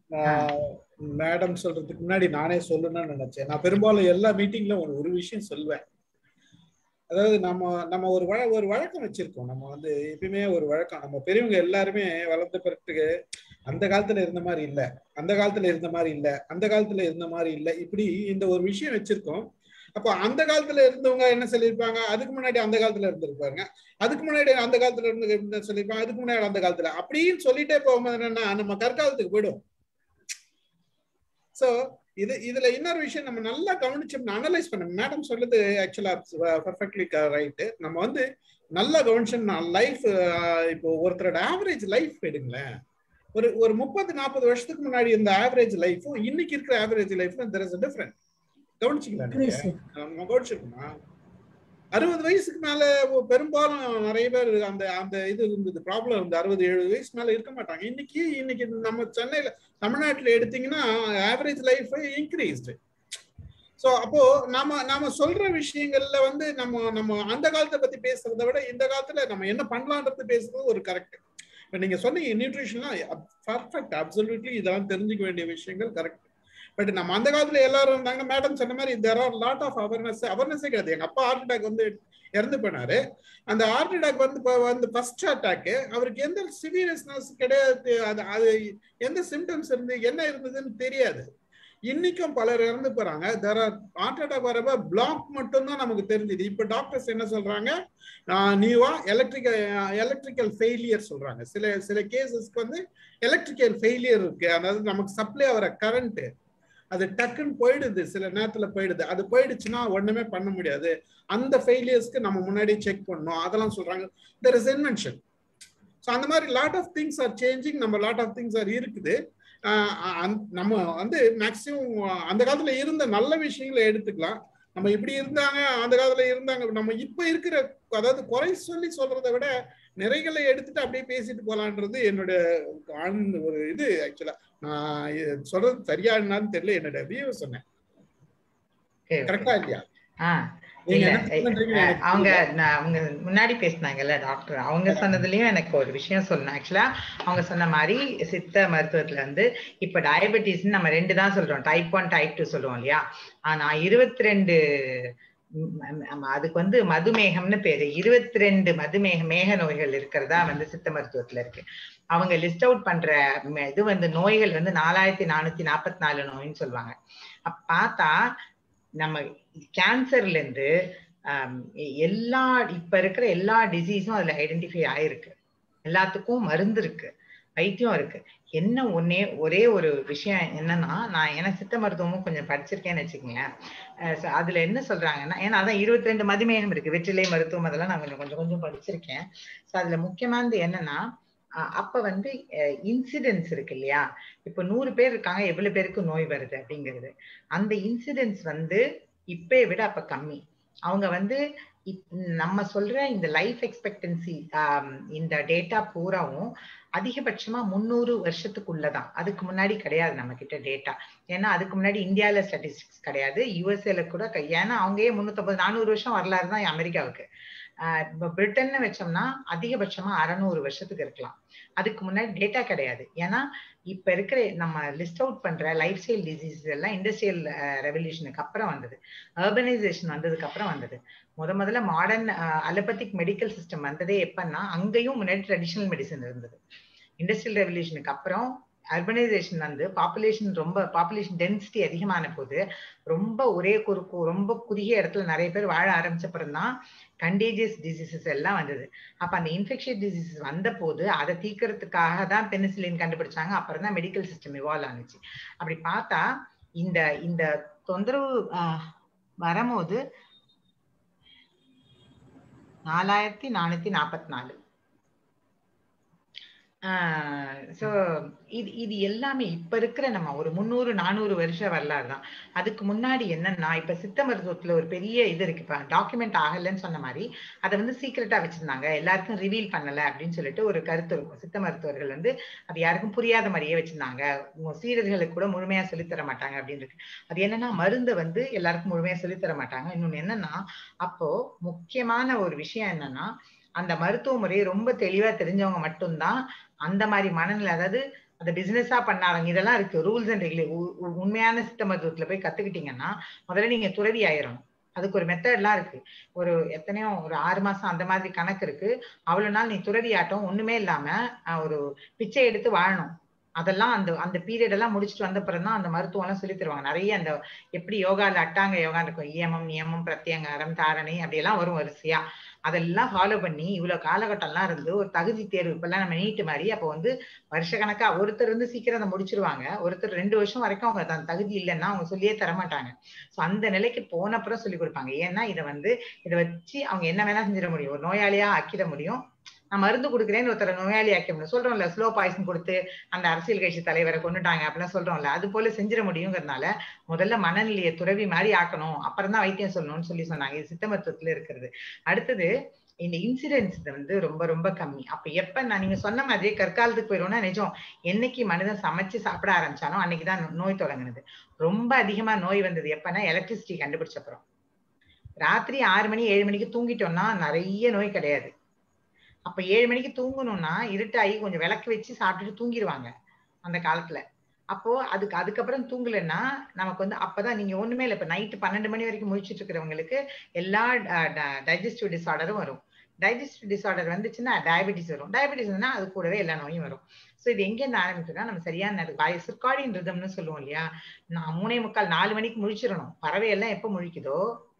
மேடம் சொல்றதுக்கு முன்னாடி நானே சொல்லணும்னு நினைச்சேன் நான் பெரும்பாலும் எல்லா மீட்டிங்ல ஒரு ஒரு விஷயம் சொல்வேன் அதாவது நம்ம நம்ம ஒரு வழ ஒரு வழக்கம் வச்சிருக்கோம் நம்ம வந்து எப்பயுமே ஒரு வழக்கம் நம்ம பெரியவங்க எல்லாருமே வளர்ந்த பிறகு அந்த காலத்துல இருந்த மாதிரி இல்ல அந்த காலத்துல இருந்த மாதிரி இல்ல அந்த காலத்துல இருந்த மாதிரி இல்ல இப்படி இந்த ஒரு விஷயம் வச்சிருக்கோம் அப்போ அந்த காலத்துல இருந்தவங்க என்ன சொல்லியிருப்பாங்க அதுக்கு முன்னாடி அந்த காலத்துல இருந்திருப்பாங்க அதுக்கு முன்னாடி அந்த காலத்துல இருந்து என்ன சொல்லியிருப்பாங்க அதுக்கு முன்னாடி அந்த காலத்துல அப்படின்னு சொல்லிட்டே போகும்போது என்னன்னா நம்ம கற்காலத்துக்கு போயிடும் சோ இது இதுல இன்னொரு விஷயம் நம்ம நல்லா கவனிச்சோம்னா அனலைஸ் பண்ண மேடம் சொல்லுது ஆக்சுவலா பர்ஃபெக்ட்லி ரைட்டு நம்ம வந்து நல்லா கவனிச்சோம்னா லைஃப் இப்போ ஒருத்தரோட ஆவரேஜ் லைஃப் எடுங்களேன் ஒரு ஒரு முப்பது நாற்பது வருஷத்துக்கு முன்னாடி இந்த ஆவரேஜ் லைஃபும் இன்னைக்கு இருக்கிற ஆவரேஜ் லைஃபும் தெர் இஸ் டிஃபரெண்ட் கவனிச்சிங்களா நீங்க நம்ம கவனிச்சிருக்கோமா அறுபது வயசுக்கு மேல பெரும்பாலும் நிறைய பேர் அந்த அந்த இது இருந்தது ப்ராப்ளம் இருந்து அறுபது எழுபது வயசு மேல இருக்க மாட்டாங்க இன்னைக்கு இன்னைக்கு நம்ம சென்னையில தமிழ்நாட்டுல எடுத்தீங்கன்னா ஆவரேஜ் லைஃப் இன்க்ரீஸ்டு ஸோ அப்போ நாம நாம சொல்ற விஷயங்கள்ல வந்து நம்ம நம்ம அந்த காலத்தை பத்தி பேசுறதை விட இந்த காலத்துல நம்ம என்ன பண்ணலான்றது பேசுறது ஒரு கரெக்ட் இப்போ நீங்க சொன்னீங்க நியூட்ரிஷன்லாம் பர்ஃபெக்ட் அப்சல்யூட்லி இதெல்லாம் தெரிஞ்சுக்க வேண்டிய விஷயங்கள் கரெக்ட் பட் நம்ம அந்த காலத்துல எல்லாரும் இருந்தாங்க மேடம் சொன்ன மாதிரி there are lot of awareness அவேர்னஸே கிடையாது எங்க அப்பா ஹார்ட் அட்டாக் வந்து இறந்து போனாரு அந்த ஹார்ட் அட்டாக் வந்து வந்து ஃபர்ஸ்ட் அட்டாக்கு அவருக்கு எந்த சிவியஸ்னஸ் கிடையாது அது அது எந்த சிம்டம்ஸ் இருந்து என்ன இருந்ததுன்னு தெரியாது இன்னைக்கும் பலர் இறந்து போறாங்க தெர் ஆர் ஹார்ட் அட்டாக் வரப்ப பிளாக் மட்டும் தான் நமக்கு தெரிஞ்சுது இப்ப டாக்டர்ஸ் என்ன சொல்றாங்க நியூவா எலக்ட்ரிக்கல் எலக்ட்ரிக்கல் ஃபெயிலியர் சொல்றாங்க சில சில கேசஸ்க்கு வந்து எலக்ட்ரிக்கல் ஃபெயிலியர் இருக்கு அதாவது நமக்கு சப்ளை ஆகிற கரண்ட் அது டக்குன்னு போயிடுது சில நேரத்துல போயிடுது அது போயிடுச்சுன்னா ஒண்ணுமே பண்ண முடியாது அந்த ஃபெயிலியர்ஸ்க்கு நம்ம முன்னாடி செக் பண்ணணும் அதெல்லாம் சொல்றாங்க தெர் இஸ் இன்வென்ஷன் ஸோ அந்த மாதிரி lot of things are changing நம்ம லாட் ஆஃப் திங்ஸ் ஆர் இருக்குது நம்ம வந்து மேக்சிமம் அந்த காலத்துல இருந்த நல்ல விஷயங்களை எடுத்துக்கலாம் நம்ம இப்படி இருந்தாங்க அந்த காலத்துல இருந்தாங்க நம்ம இப்ப இருக்கிற அதாவது குறை சொல்லி சொல்றதை விட நிறைகளை எடுத்துட்டு அப்படியே பேசிட்டு போலான்றது என்னோட ஒரு இது ஆக்சுவலா நான் சொல்றது சரியா என்னன்னு தெரியல என்னோட வியூ சொன்னேன் கரெக்டா இல்லையா அவங்க அவங்க முன்னாடி பேசினாங்கல்ல டாக்டர் அவங்க சொன்னதுலயும் எனக்கு ஒரு விஷயம் சொல்லணும் ஆக்சுவலா அவங்க சொன்ன மாதிரி சித்த மருத்துவத்துல வந்து இப்ப டயபெட்டிஸ் நம்ம ரெண்டு தான் சொல்றோம் டைப் ஒன் டைப் டூ சொல்லுவோம் இல்லையா ஆனா இருபத்தி ரெண்டு அதுக்கு வந்து மதுமேகம்னு பேரு இருபத்தி ரெண்டு மதுமேக மேக நோய்கள் இருக்கிறதா வந்து சித்த மருத்துவத்துல இருக்கு அவங்க லிஸ்ட் அவுட் பண்ற இது வந்து நோய்கள் வந்து நாலாயிரத்தி நானூத்தி நாற்பத்தி நாலு நோயின்னு சொல்லுவாங்க அப்ப பார்த்தா நம்ம கேன்சர்ல இருந்து எல்லா இப்ப இருக்கிற எல்லா டிசீஸும் அதுல ஐடென்டிஃபை ஆயிருக்கு எல்லாத்துக்கும் மருந்து இருக்கு வைத்தியம் இருக்கு என்ன ஒன்னே ஒரே ஒரு விஷயம் என்னன்னா நான் எனக்கு சித்த மருத்துவமும் கொஞ்சம் படிச்சிருக்கேன்னு வச்சுக்கோங்களேன் அதுல என்ன சொல்றாங்கன்னா ஏன்னா அதான் இருபத்தி ரெண்டு மதுமேகம் இருக்கு வெற்றிலை மருத்துவம் அதெல்லாம் நான் கொஞ்சம் கொஞ்சம் கொஞ்சம் படிச்சிருக்கேன் ஸோ அதுல முக்கியமானது என்னன்னா அப்ப வந்து இன்சிடென்ட்ஸ் இருக்கு இல்லையா இப்ப நூறு பேர் இருக்காங்க எவ்வளவு பேருக்கு நோய் வருது அப்படிங்கிறது அந்த இன்சிடென்ட்ஸ் வந்து இப்பயை விட அப்ப கம்மி அவங்க வந்து நம்ம சொல்ற இந்த லைஃப் எக்ஸ்பெக்டன்சி இந்த டேட்டா பூராவும் அதிகபட்சமா முந்நூறு வருஷத்துக்குள்ளதான் அதுக்கு முன்னாடி கிடையாது நம்ம கிட்ட டேட்டா ஏன்னா அதுக்கு முன்னாடி இந்தியால ஸ்டாட்டிஸ்டிக்ஸ் கிடையாது யூஎஸ்ஏல கூட ஏன்னா அவங்கயே முன்னூத்தி நானூறு வருஷம் வரலாறு தான் அமெரிக்காவுக்கு இப்போ பிரிட்டன்னு வச்சோம்னா அதிகபட்சமா அறநூறு வருஷத்துக்கு இருக்கலாம் அதுக்கு முன்னாடி டேட்டா கிடையாது ஏன்னா இப்ப இருக்கிற நம்ம லிஸ்ட் அவுட் பண்ற லைஃப் ஸ்டைல் டிசீஸ் எல்லாம் இண்டஸ்ட்ரியல் ரெவல்யூஷனுக்கு அப்புறம் வந்தது அர்பனைசேஷன் வந்ததுக்கு அப்புறம் வந்தது முத முதல்ல மாடர்ன் அலோபதிக் மெடிக்கல் சிஸ்டம் வந்ததே எப்பன்னா அங்கேயும் முன்னாடி ட்ரெடிஷனல் மெடிசன் இருந்தது இண்டஸ்ட்ரியல் ரெவல்யூஷனுக்கு அப்புறம் அர்பனைசேஷன் வந்து பாப்புலேஷன் ரொம்ப பாப்புலேஷன் டென்சிட்டி அதிகமான போது ரொம்ப ஒரே குறுக்கு ரொம்ப குறுகிய இடத்துல நிறைய பேர் வாழ ஆரம்பிச்சப்பறம் தான் கண்டேஜியஸ் டிசீசஸ் எல்லாம் வந்தது அப்ப அந்த இன்ஃபெக்ஷன் டிசீசஸ் வந்த போது அதை தீக்கிறதுக்காக தான் பெனிசிலின் கண்டுபிடிச்சாங்க அப்புறம் தான் மெடிக்கல் சிஸ்டம் இவால்வ் ஆனிச்சு அப்படி பார்த்தா இந்த இந்த தொந்தரவு வரும்போது நாலாயிரத்தி நானூத்தி நாற்பத்தி நாலு ஸோ இது இது எல்லாமே இப்ப இருக்கிற நம்ம ஒரு முந்நூறு நானூறு வருஷம் வரலாறு தான் அதுக்கு முன்னாடி என்னன்னா இப்ப சித்த மருத்துவத்துல ஒரு பெரிய இது இருக்கு இப்ப டாக்குமெண்ட் ஆகலைன்னு சொன்ன மாதிரி அதை வந்து சீக்கிரட்டா வச்சிருந்தாங்க எல்லாருக்கும் ரிவீல் பண்ணல அப்படின்னு சொல்லிட்டு ஒரு கருத்து இருக்கும் சித்த மருத்துவர்கள் வந்து அது யாருக்கும் புரியாத மாதிரியே வச்சிருந்தாங்க உங்க சீடர்களுக்கு கூட முழுமையா சொல்லித்தர மாட்டாங்க அப்படின்னு இருக்கு அது என்னன்னா மருந்தை வந்து எல்லாருக்கும் முழுமையா சொல்லித்தர மாட்டாங்க இன்னொன்னு என்னன்னா அப்போ முக்கியமான ஒரு விஷயம் என்னன்னா அந்த மருத்துவ முறையை ரொம்ப தெளிவா தெரிஞ்சவங்க மட்டும்தான் அந்த மாதிரி மனநிலை அதாவது அந்த பிசினஸா பண்ணாதவங்க இதெல்லாம் இருக்கு ரூல்ஸ் அண்ட் ரெகுலே உண்மையான சித்த மருத்துவத்துல போய் கத்துக்கிட்டீங்கன்னா முதல்ல நீங்க துறவி ஆயிரணும் அதுக்கு ஒரு மெத்தட்லாம் இருக்கு ஒரு எத்தனையோ ஒரு ஆறு மாசம் அந்த மாதிரி கணக்கு இருக்கு அவ்வளவு நாள் நீ துறவி ஆட்டம் ஒண்ணுமே இல்லாம ஒரு பிச்சை எடுத்து வாழணும் அதெல்லாம் அந்த அந்த பீரியட் எல்லாம் முடிச்சுட்டு வந்த பிறகு தான் அந்த மருத்துவம் எல்லாம் சொல்லி தருவாங்க நிறைய அந்த எப்படி யோகால அட்டாங்க யோகா இருக்கும் இயமம் நியமம் பிரத்யங்காரம் தாரணை அப்படியெல்லாம் வரும் வரிசையா அதெல்லாம் ஃபாலோ பண்ணி இவ்வளவு காலகட்டம்லாம் இருந்து ஒரு தகுதி தேர்வு இப்பெல்லாம் நம்ம நீட்டு மாதிரி அப்போ வந்து வருஷக்கணக்கா ஒருத்தர் வந்து சீக்கிரம் அதை முடிச்சிருவாங்க ஒருத்தர் ரெண்டு வருஷம் வரைக்கும் அவங்க தன் தகுதி இல்லைன்னா அவங்க சொல்லியே தரமாட்டாங்க ஸோ அந்த நிலைக்கு போன அப்புறம் சொல்லி கொடுப்பாங்க ஏன்னா இதை வந்து இதை வச்சு அவங்க என்ன வேணா செஞ்சிட முடியும் ஒரு நோயாளியா ஆக்கிட முடியும் நான் மருந்து கொடுக்குறேன்னு ஒருத்தர் நோயாளி ஆக்க முடியும் சொல்றோம்ல ஸ்லோ பாய்சன் கொடுத்து அந்த அரசியல் கட்சி தலைவரை கொண்டுட்டாங்க அப்படிலாம் சொல்றோம்ல அது போல செஞ்சிட முடியுங்கிறதுனால முதல்ல மனநிலையை துறவி மாதிரி ஆக்கணும் அப்புறம் தான் வைத்தியம் சொல்லணும்னு சொல்லி சொன்னாங்க இது சித்த மருத்துவத்துல இருக்கிறது அடுத்தது இந்த இன்சிடென்ட்ஸ் வந்து ரொம்ப ரொம்ப கம்மி அப்ப எப்ப நான் நீங்க சொன்ன மாதிரி கற்காலத்துக்கு போயிடும்னா நிஜம் என்னைக்கு மனிதன் சமைச்சு சாப்பிட ஆரம்பிச்சானோ அன்னைக்குதான் நோய் தொடங்குனது ரொம்ப அதிகமா நோய் வந்தது எப்பன்னா எலக்ட்ரிசிட்டி கண்டுபிடிச்சப்புறம் ராத்திரி ஆறு மணி ஏழு மணிக்கு தூங்கிட்டோம்னா நிறைய நோய் கிடையாது அப்ப ஏழு மணிக்கு தூங்கணும்னா இருட்டாகி கொஞ்சம் விளக்கு வச்சு சாப்பிட்டுட்டு தூங்கிடுவாங்க அந்த காலத்துல அப்போ அதுக்கு அதுக்கப்புறம் தூங்கலைன்னா நமக்கு வந்து அப்பதான் நீங்க ஒண்ணுமே இல்லை இப்ப நைட்டு பன்னெண்டு மணி வரைக்கும் முழிச்சிட்டு இருக்கிறவங்களுக்கு எல்லா டைஜஸ்டிவ் டிசார்டரும் வரும் டைஜஸ்டிவ் டிசார்டர் வந்துச்சுன்னா டயபெட்டிஸ் வரும் டயபெட்டிஸ் வந்து அது கூடவே எல்லா நோயும் வரும் ஸோ இது எங்கேருந்து ஆரம்பிக்குதுன்னா நம்ம சரியான நேரத்துக்கு வாய் சிற்காடின் ரிதம்னு சொல்லுவோம் இல்லையா நான் மூணே முக்கால் நாலு மணிக்கு முழிச்சிடணும் பறவை எல்லாம் எப்போ முழிக்குதோ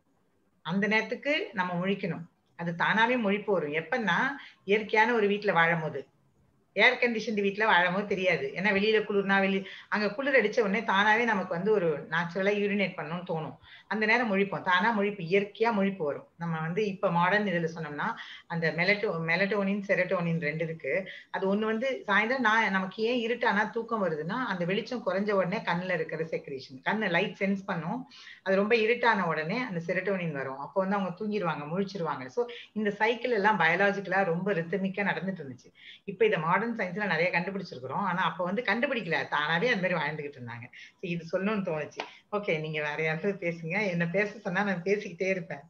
அந்த நேரத்துக்கு நம்ம முழிக்கணும் அது தானாவே முழிப்பு வரும் எப்பன்னா இயற்கையான ஒரு வீட்டுல வாழும் போது ஏர் கண்டிஷன் வீட்டுல வாழும் போது தெரியாது ஏன்னா வெளியில குளிர்னா வெளி அங்க குளிர் அடிச்ச உடனே தானாவே நமக்கு வந்து ஒரு நேச்சுரலா யூரினேட் பண்ணணும்னு தோணும் அந்த நேரம் முழிப்போம் தானா முழிப்பு இயற்கையா முழிப்பு வரும் நம்ம வந்து இப்ப மாடர்ன் இதுல சொன்னோம்னா அந்த மெலட்டோ மெலட்டோனின் செரட்டோனின் ரெண்டு இருக்கு அது ஒண்ணு வந்து சாயந்தரம் நான் நமக்கு ஏன் இருட்டானா தூக்கம் வருதுன்னா அந்த வெளிச்சம் குறைஞ்ச உடனே கண்ணுல இருக்கிற செக்ரேஷன் கண்ணு லைட் சென்ஸ் பண்ணும் அது ரொம்ப இருட்டான உடனே அந்த செரட்டோனின் வரும் அப்போ வந்து அவங்க தூங்கிடுவாங்க முழிச்சிருவாங்க ஸோ இந்த சைக்கிள் எல்லாம் பயாலஜிக்கலா ரொம்ப ரித்தமிக்கா நடந்துட்டு இருந்துச்சு இப்போ இதை மாடர்ன் சயின்ஸ்ல நிறைய கண்டுபிடிச்சிருக்கிறோம் ஆனா அப்போ வந்து கண்டுபிடிக்கல தானாவே அந்த மாதிரி வாழ்ந்துகிட்டு இருந்தாங்க இது சொல்லணும்னு தோணுச்சு ஓகே நீங்க வேற யாராவது பேசுங்க என்ன பேச சொன்னா நான் பேசிக்கிட்டே இருப்பேன்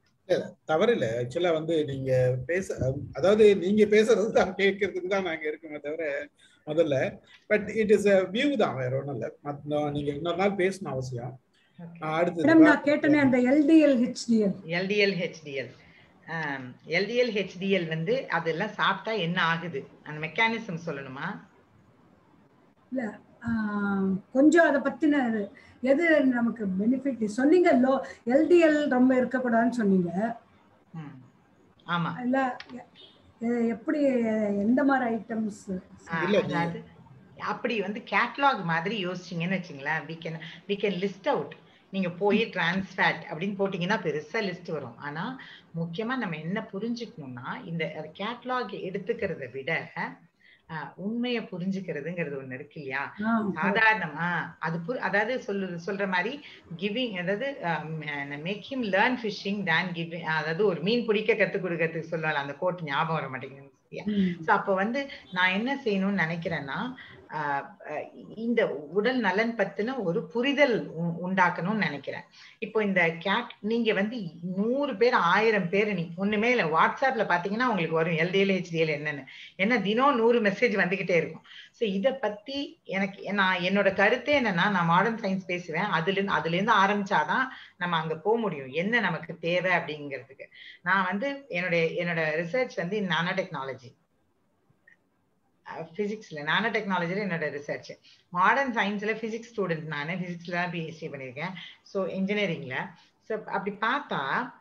தவறில்ல ஆக்சுவலா வந்து நீங்க பேச அதாவது நீங்க பேசுறது தான் கேட்கறதுக்கு தான் நாங்க இருக்கோமே தவிர முதல்ல பட் இட் இஸ் வியூ தான் வேற ஒண்ணும் இல்ல நீங்க இன்னொரு நாள் பேசணும் அவசியம் மேடம் நான் கேட்டனே அந்த LDL HDL LDL HDL LDL HDL வந்து அதெல்லாம் சாப்பிட்டா என்ன ஆகுது அந்த மெக்கானிசம் சொல்லணுமா இல்ல கொஞ்சம் அதை பத்தின எது நமக்கு பெனிஃபிட் சொன்னீங்க லோ எல்டிஎல் ரொம்ப இருக்கக்கூடாதுன்னு சொன்னீங்க ஆமா இல்ல எப்படி எந்த மாதிரி ஐட்டம்ஸ் அதாவது அப்படி வந்து கேட்லாக் மாதிரி யோசிச்சீங்கன்னு வச்சுங்களேன் we can we can list out நீங்க போய் டிரான்ஸ்ஃபேட் அப்படின்னு போட்டீங்கன்னா பெருசா லிஸ்ட் வரும் ஆனா முக்கியமா நம்ம என்ன புரிஞ்சுக்கணும்னா இந்த கேட்லாக் எடுத்துக்கிறத விட உண்மையை புரிஞ்சுக்கிறதுங்கிறது ஒண்ணு இருக்கு இல்லையா சாதாரணமா அது அதாவது சொல்லு சொல்ற மாதிரி கிவிங் அதாவது make him learn fishing then giving அதாவது ஒரு மீன் பிடிக்க கத்துக் கொடுக்கறதுக்கு சொல்லுவாங்க அந்த கோட் ஞாபகம் வர மாட்டேங்குது ஸோ அப்போ வந்து நான் என்ன செய்யணும்னு நினைக்கிறேன்னா இந்த உடல் நலன் பத்தின ஒரு புரிதல் உண்டாக்கணும்னு நினைக்கிறேன் இப்போ இந்த கேட் நீங்க வந்து நூறு பேர் ஆயிரம் பேர் நீ ஒண்ணுமே இல்லை வாட்ஸ்அப்ல பாத்தீங்கன்னா உங்களுக்கு வரும் எல்டிஎல் ஹெச்டிஎல் என்னன்னு ஏன்னா தினம் நூறு மெசேஜ் வந்துகிட்டே இருக்கும் ஸோ இதை பத்தி எனக்கு நான் என்னோட கருத்தே என்னன்னா நான் மாடர்ன் சயின்ஸ் பேசுவேன் அதுல இருந்து அதுல இருந்து ஆரம்பிச்சாதான் நம்ம அங்க போக முடியும் என்ன நமக்கு தேவை அப்படிங்கிறதுக்கு நான் வந்து என்னுடைய என்னோட ரிசர்ச் வந்து நானோ டெக்னாலஜி பிசிக்ஸ்ல நானோ டெக்னாலஜில என்னோட ரிசர்ச் மாடர்ன் சயின்ஸ்ல பிசிக்ஸ் ஸ்டூடெண்ட் நான் பிசிக்ஸ்ல தான் பிஹெச்டி பண்ணியிருக்கேன் ஸோ இன்ஜினியரிங்ல ஸோ அப்படி பார்த்தா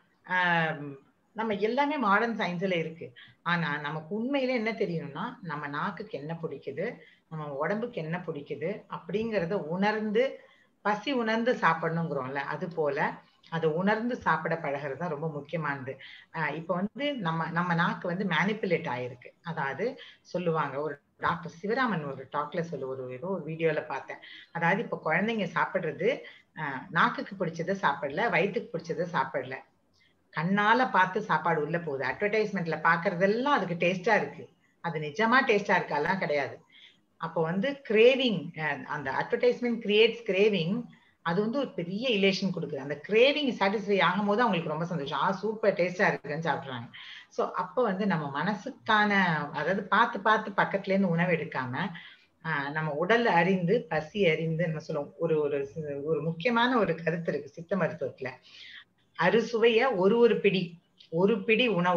நம்ம எல்லாமே மாடர்ன் சயின்ஸ்ல இருக்கு ஆனா நமக்கு உண்மையில என்ன தெரியணும்னா நம்ம நாக்குக்கு என்ன பிடிக்குது நம்ம உடம்புக்கு என்ன பிடிக்குது அப்படிங்கிறத உணர்ந்து பசி உணர்ந்து சாப்பிடணுங்கிறோம்ல அது போல அதை உணர்ந்து சாப்பிட பழகிறது தான் ரொம்ப முக்கியமானது இப்போ வந்து நம்ம நம்ம நாக்கு வந்து மேனிப்புலேட் ஆயிருக்கு அதாவது சொல்லுவாங்க ஒரு டாக்டர் சிவராமன் ஒரு டாக்ல சொல்லு ஒரு ஏதோ ஒரு வீடியோல பார்த்தேன் அதாவது இப்போ குழந்தைங்க சாப்பிடுறது நாக்குக்கு பிடிச்சதை சாப்பிடல வயிற்றுக்கு பிடிச்சதை சாப்பிடல கண்ணால பார்த்து சாப்பாடு உள்ள போகுது அட்வர்டைஸ்மெண்ட்ல பாக்குறதெல்லாம் அதுக்கு டேஸ்டா இருக்கு அது நிஜமா டேஸ்டா இருக்காலாம் கிடையாது அப்போ வந்து கிரேவிங் அந்த அட்வர்டைஸ்மெண்ட் கிரியேட்ஸ் கிரேவிங் அது வந்து ஒரு பெரிய இலேஷன் கொடுக்குது அந்த கிரேவிங் சாட்டிஸ்ஃபை ஆகும் போது அவங்களுக்கு ரொம்ப சந்தோஷம் ஆ சூப்பர் டேஸ்டா இருக்குன்னு சாப்பிட்றாங்க ஸோ அப்போ வந்து நம்ம மனசுக்கான அதாவது பார்த்து பார்த்து பக்கத்துல இருந்து உணவு எடுக்காம நம்ம உடல் அறிந்து பசி அறிந்து நம்ம சொல்லுவோம் ஒரு ஒரு ஒரு முக்கியமான ஒரு கருத்து இருக்கு சித்த மருத்துவத்துல அறுசுவைய ஒரு ஒரு பிடி ஒரு பிடி உணவு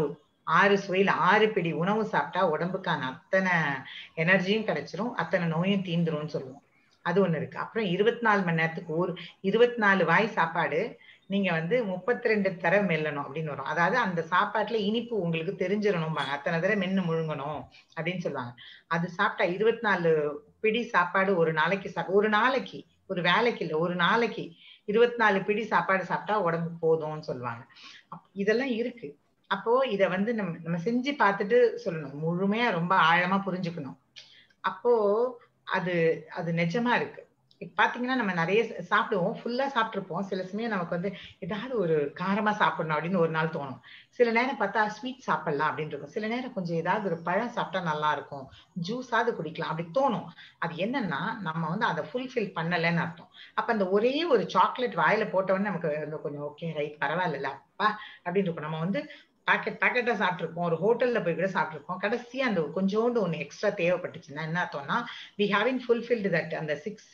ஆறு சுவையில் ஆறு பிடி உணவு சாப்பிட்டா உடம்புக்கான அத்தனை எனர்ஜியும் கிடைச்சிரும் அத்தனை நோயும் தீந்துரும்னு சொல்லுவோம் அது ஒண்ணு இருக்கு அப்புறம் இருபத்தி நாலு மணி நேரத்துக்கு ஒரு இருபத்தி நாலு வாய் சாப்பாடு நீங்க வந்து முப்பத்தி ரெண்டு தடவை மெல்லணும் அப்படின்னு வரும் அதாவது அந்த சாப்பாட்டுல இனிப்பு உங்களுக்கு தெரிஞ்சிடணும் அத்தனை தடவை மென்னு முழுங்கணும் அப்படின்னு சொல்லுவாங்க அது சாப்பிட்டா இருபத்தி நாலு பிடி சாப்பாடு ஒரு நாளைக்கு சாப்பிட ஒரு நாளைக்கு ஒரு வேலைக்கு இல்லை ஒரு நாளைக்கு இருபத்தி நாலு பிடி சாப்பாடு சாப்பிட்டா உடம்பு போதும்னு சொல்லுவாங்க அப்- இதெல்லாம் இருக்கு அப்போ இத வந்து நம்ம நம்ம செஞ்சு பார்த்துட்டு சொல்லணும் முழுமையா ரொம்ப ஆழமா புரிஞ்சுக்கணும் அப்போ அது அது நிஜமா இருக்கு இப்ப பாத்தீங்கன்னா நம்ம நிறைய ச- சாப்பிடுவோம் ஃபுல்லா சாப்பிட்டுருப்போம் சில சமயம் நமக்கு வந்து ஏதாவது ஒரு காரமா சாப்பிடணும் அப்படின்னு ஒரு நாள் தோணும் சில நேரம் பார்த்தா ஸ்வீட் சாப்பிடலாம் அப்படின்னு இருக்கும் சில நேரம் கொஞ்சம் ஏதாவது ஒரு பழம் சாப்பிட்டா நல்லா இருக்கும் ஜூஸாவது குடிக்கலாம் அப்படி தோணும் அது என்னன்னா நம்ம வந்து அதை ஃபுல்ஃபில் பண்ணலைன்னு அர்த்தம் அப்ப அந்த ஒரே ஒரு சாக்லேட் வாயில போட்டவொடனே நமக்கு வந்து கொஞ்சம் ஓகே ரைட் பரவாயில்ல அப்பா அப்படின்னு இருக்கும் நம்ம வந்து பாக்கெட் பாக்கெட்டா சாப்பிட்டுருப்போம் ஒரு ஹோட்டல்ல போய் கூட சாப்பிட்டுருப்போம் கடைசியா அந்த கொஞ்சோண்டு ஒண்ணு எக்ஸ்ட்ரா தேவைப்பட்டுச்சுன்னா என்ன அர்த்தம்னா வி ஹாவின் ஃபுல்ஃபில்டு தட் அந்த சிக்ஸ்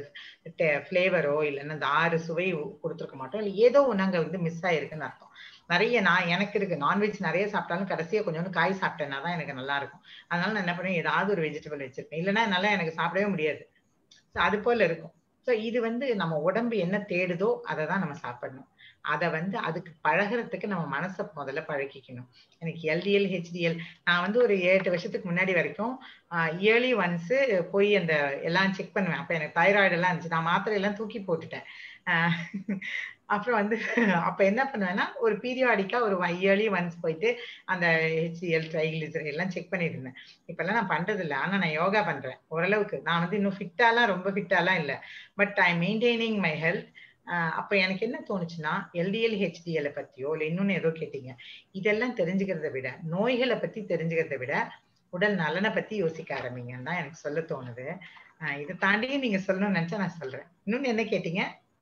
ஃபிளேவரோ இல்லைன்னா அந்த ஆறு சுவை கொடுத்துருக்க மாட்டோம் இல்லை ஏதோ ஒண்ணு அங்க வந்து மிஸ் ஆயிருக்குன்னு அர்த்தம் நிறைய நான் எனக்கு இருக்கு நான்வெஜ் நிறைய சாப்பிட்டாலும் கடைசியா கொஞ்சோண்டு காய் சாப்பிட்டேன்னா தான் எனக்கு நல்லா இருக்கும் அதனால நான் என்ன பண்ணுவேன் ஏதாவது ஒரு வெஜிடபிள் வச்சிருப்பேன் இல்லைன்னா என்னால எனக்கு சாப்பிடவே முடியாது So அது போல இருக்கும் ஸோ இது வந்து நம்ம உடம்பு என்ன தேடுதோ அதை தான் நம்ம சாப்பிடணும் அதை வந்து அதுக்கு பழகுறதுக்கு நம்ம மனசை முதல்ல பழக்கிக்கணும் எனக்கு எல்டிஎல் ஹெச்டிஎல் நான் வந்து ஒரு ஏழு வருஷத்துக்கு முன்னாடி வரைக்கும் இயர்லி ஒன்ஸ் போய் அந்த எல்லாம் செக் பண்ணுவேன் அப்ப எனக்கு தைராய்டு எல்லாம் இருந்துச்சு நான் மாத்திரை எல்லாம் தூக்கி போட்டுட்டேன் ஆஹ் அப்புறம் வந்து அப்ப என்ன பண்ணுவேன்னா ஒரு பீரியாடிக்கா ஒரு இயர்லி ஒன்ஸ் போயிட்டு அந்த ஹெச்டிஎல் ட்ரைகிளிசர் எல்லாம் செக் பண்ணிட்டு இருந்தேன் இப்பெல்லாம் நான் பண்றது இல்லை ஆனா நான் யோகா பண்றேன் ஓரளவுக்கு நான் வந்து இன்னும் ஃபிட்டாலாம் ரொம்ப ஃபிட்டாலாம் இல்லை but I maintaining my health அப்ப எனக்கு என்ன தோணுச்சுன்னா எல்டிஎல் ஹெச்டிஎல் பத்தியோ இல்லை இன்னொன்னு ஏதோ கேட்டீங்க இதெல்லாம் தெரிஞ்சுக்கிறத விட நோய்களை பத்தி தெரிஞ்சுக்கிறத விட உடல் நலனை பத்தி யோசிக்க ஆரம்பிங்கன்னு தான் எனக்கு சொல்ல தோணுது ஆஹ் இதை தாண்டி நீங்க சொல்லணும்னு நினைச்சா நான் சொல்றேன் இன்னொன்னு என்ன கேட்டீங்க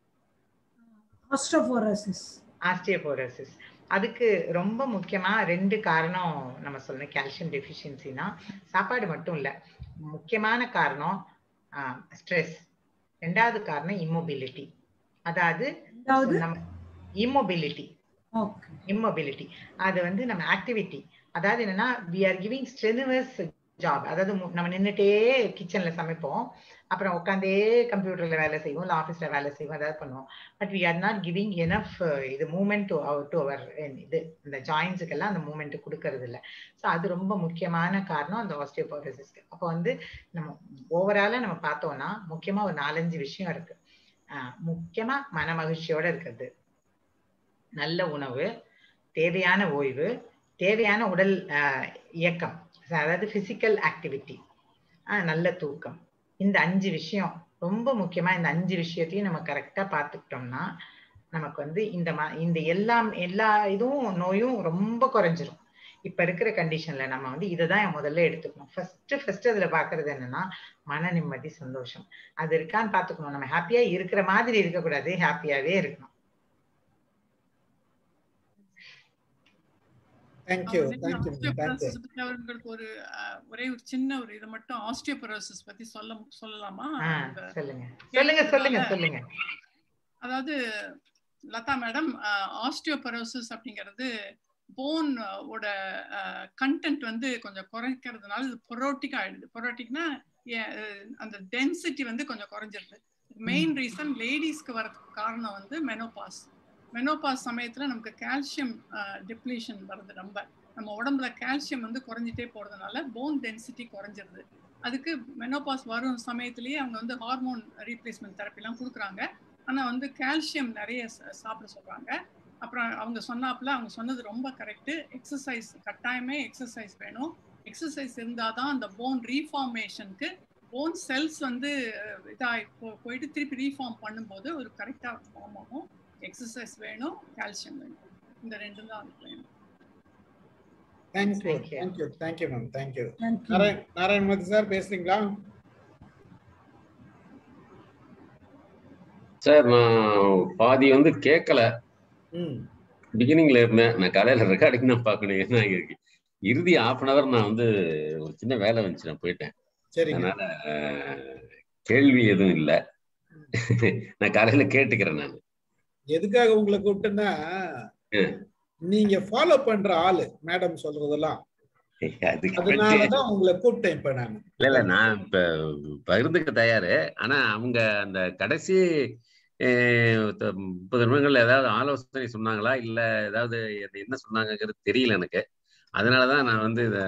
ஆஸ்ட்ரோபோரோசிஸ் ஆஸ்டியோபோரோசிஸ் அதுக்கு ரொம்ப முக்கியமா ரெண்டு காரணம் நம்ம சொல்லணும் கால்சியம் டெஃபிஷியன்சினா சாப்பாடு மட்டும் இல்ல முக்கியமான காரணம் ஸ்ட்ரெஸ் ரெண்டாவது காரணம் இம்மொபிலிட்டி அதாவது அதாவது நம்ம இம்மொபிலிட்டி ஓகே இம்மொபிலிட்டி அது வந்து நம்ம ஆக்டிவிட்டி அதாவது என்னன்னா we are giving strenuous job அதாவது மு- நம்ம நின்னுட்டே கிச்சன்ல சமைப்போம் அப்புறம் உட்காந்தே கம்ப்யூட்டர்ல வேலை செய்வோம் இல்லை ஆஃபீஸ்ல வேலை செய்வோம் அதாவது பண்ணுவோம் but we are not giving enough இது movement to our to our இது இந்த ஜாயின்ஸுக்கெல்லாம் அந்த மூமெண்ட் கொடுக்கறது இல்லை ஸோ அது ரொம்ப முக்கியமான காரணம் அந்த ஆஸ்டியோபோரோசிஸ்க்கு அப்போ வந்து நம்ம ஓவராலா நம்ம பார்த்தோம்னா முக்கியமா ஒரு நாலஞ்சு விஷயம் இருக்கு ஆஹ் முக்கியமா மன மகிழ்ச்சியோட இருக்கிறது நல்ல உணவு தேவையான ஓய்வு தேவையான உடல் ஆஹ், இயக்கம் அதாவது பிசிக்கல் ஆக்டிவிட்டி நல்ல தூக்கம் இந்த அஞ்சு விஷயம் ரொம்ப முக்கியமா இந்த அஞ்சு விஷயத்தையும் நம்ம கரெக்டா பார்த்துக்கிட்டோம்னா நமக்கு வந்து இந்த ம இந்த எல்லாம் எல்லா இதுவும் நோயும் ரொம்ப குறைஞ்சிரும் இப்ப இருக்கிற கண்டிஷன்ல நம்ம வந்து இதை தான் முதல்ல எடுத்துக்கணும் ஃபர்ஸ்ட் ஃபர்ஸ்ட் அதுல பாக்குறது என்னன்னா மன நிம்மதி சந்தோஷம் அது இருக்கான்னு பாத்துக்கணும் நம்ம ஹாப்பியா இருக்கிற மாதிரி இருக்கக்கூடாது ஹாப்பியாவே இருக்கணும் தேங்க்யூ அவர் தேங்க்யூ தேங்க்யூ osteoporosis பத்தி அவர்களுக்கு ஒரு அஹ், ஒரே ஒரு சின்ன ஒரு இது மட்டும் ஆஸ்டியோபரோசிஸ் பத்தி சொல்ல சொல்லலாமா ஆஹ் அந்த சொல்லுங்க சொல்லுங்க சொல்லுங்க சொல்லுங்க அதாவது லதா மேடம் ஆஸ்டியோபரோசிஸ் அப்படிங்கிறது போன் ஓட கண்டென்ட் வந்து கொஞ்சம் குறைக்கிறதுனால இது பொரோட்டிக் ஆயிடுது பொரோட்டிக்னா அந்த டென்சிட்டி வந்து கொஞ்சம் குறைஞ்சிருது மெயின் ரீசன் லேடிஸ்க்கு வரதுக்கு காரணம் வந்து மெனோபாஸ் மெனோபாஸ் சமயத்துல நமக்கு கால்சியம் டிப்ளீஷன் வருது ரொம்ப நம்ம உடம்புல கால்சியம் வந்து குறைஞ்சிட்டே போறதுனால போன் டென்சிட்டி குறைஞ்சிருது அதுக்கு மெனோபாஸ் வரும் சமயத்திலேயே அவங்க வந்து ஹார்மோன் ரீப்ளேஸ்மெண்ட் தெரப்பிலாம் கொடுக்குறாங்க ஆனா வந்து கால்சியம் நிறைய ச- சாப்பிட சொல்றாங்க அப்புறம் அவங்க சொன்னாப்புல அவங்க சொன்னது ரொம்ப கரெக்ட் எக்ஸசைஸ் கட்டாயமே எக்ஸசைஸ் வேணும் எக்ஸசைஸ் இருந்தாதான் அந்த போன் ரீஃபார்மேஷனுக்கு போன் செல்ஸ் வந்து அஹ், இதாகி போ- போயிட்டு திருப்பி ரீஃபார்ம் பண்ணும்போது ஒரு கரெக்டாக ஃபார்ம் ஆகும் எக்ஸசைஸ் வேணும் கால்சியம் வேணும் இந்த ரெண்டும் தான் அதுக்கு வேணும் thank you Thank you. Thank you thank you ma'am thank you thank you Narayan Narayanamurthy sir பேசுறீங்களா சார் நான் பாதி வந்து கேட்கல ம் பிகினிங்ல இருந்தேன் நான் காலையில ரெக்கார்டிங் தான் பார்க்கணும் என்ன இருக்கு இறுதி ஆஃப் அன் அவர் நான் வந்து ஒரு சின்ன வேலை வந்துச்சு நான் போயிட்டேன் சரிங்க அதனால அஹ், கேள்வி எதுவும் இல்லை நான் காலையில கேட்டுக்கிறேன் நான் எதுக்காக உங்களை கூப்பிட்டேன்னா ம். நீங்க ஃபாலோ பண்ற ஆளு மேடம் சொல்றதெல்லாம் அதுக்கு அதனாலதான் உங்களை கூப்பிட்டேன் இப்ப நான் இல்ல இல்ல நான் இப்ப பகிர்ந்துக்க தயாரு ஆனா அவங்க அந்த கடைசி அஹ், த- முப்பது நிமிடங்கள்ல ஏதாவது ஆலோசனை சொன்னாங்களா இல்ல ஏதாவது என்ன- என்ன சொன்னாங்கங்கிறது தெரியல எனக்கு அதனாலதான் நான் வந்து இத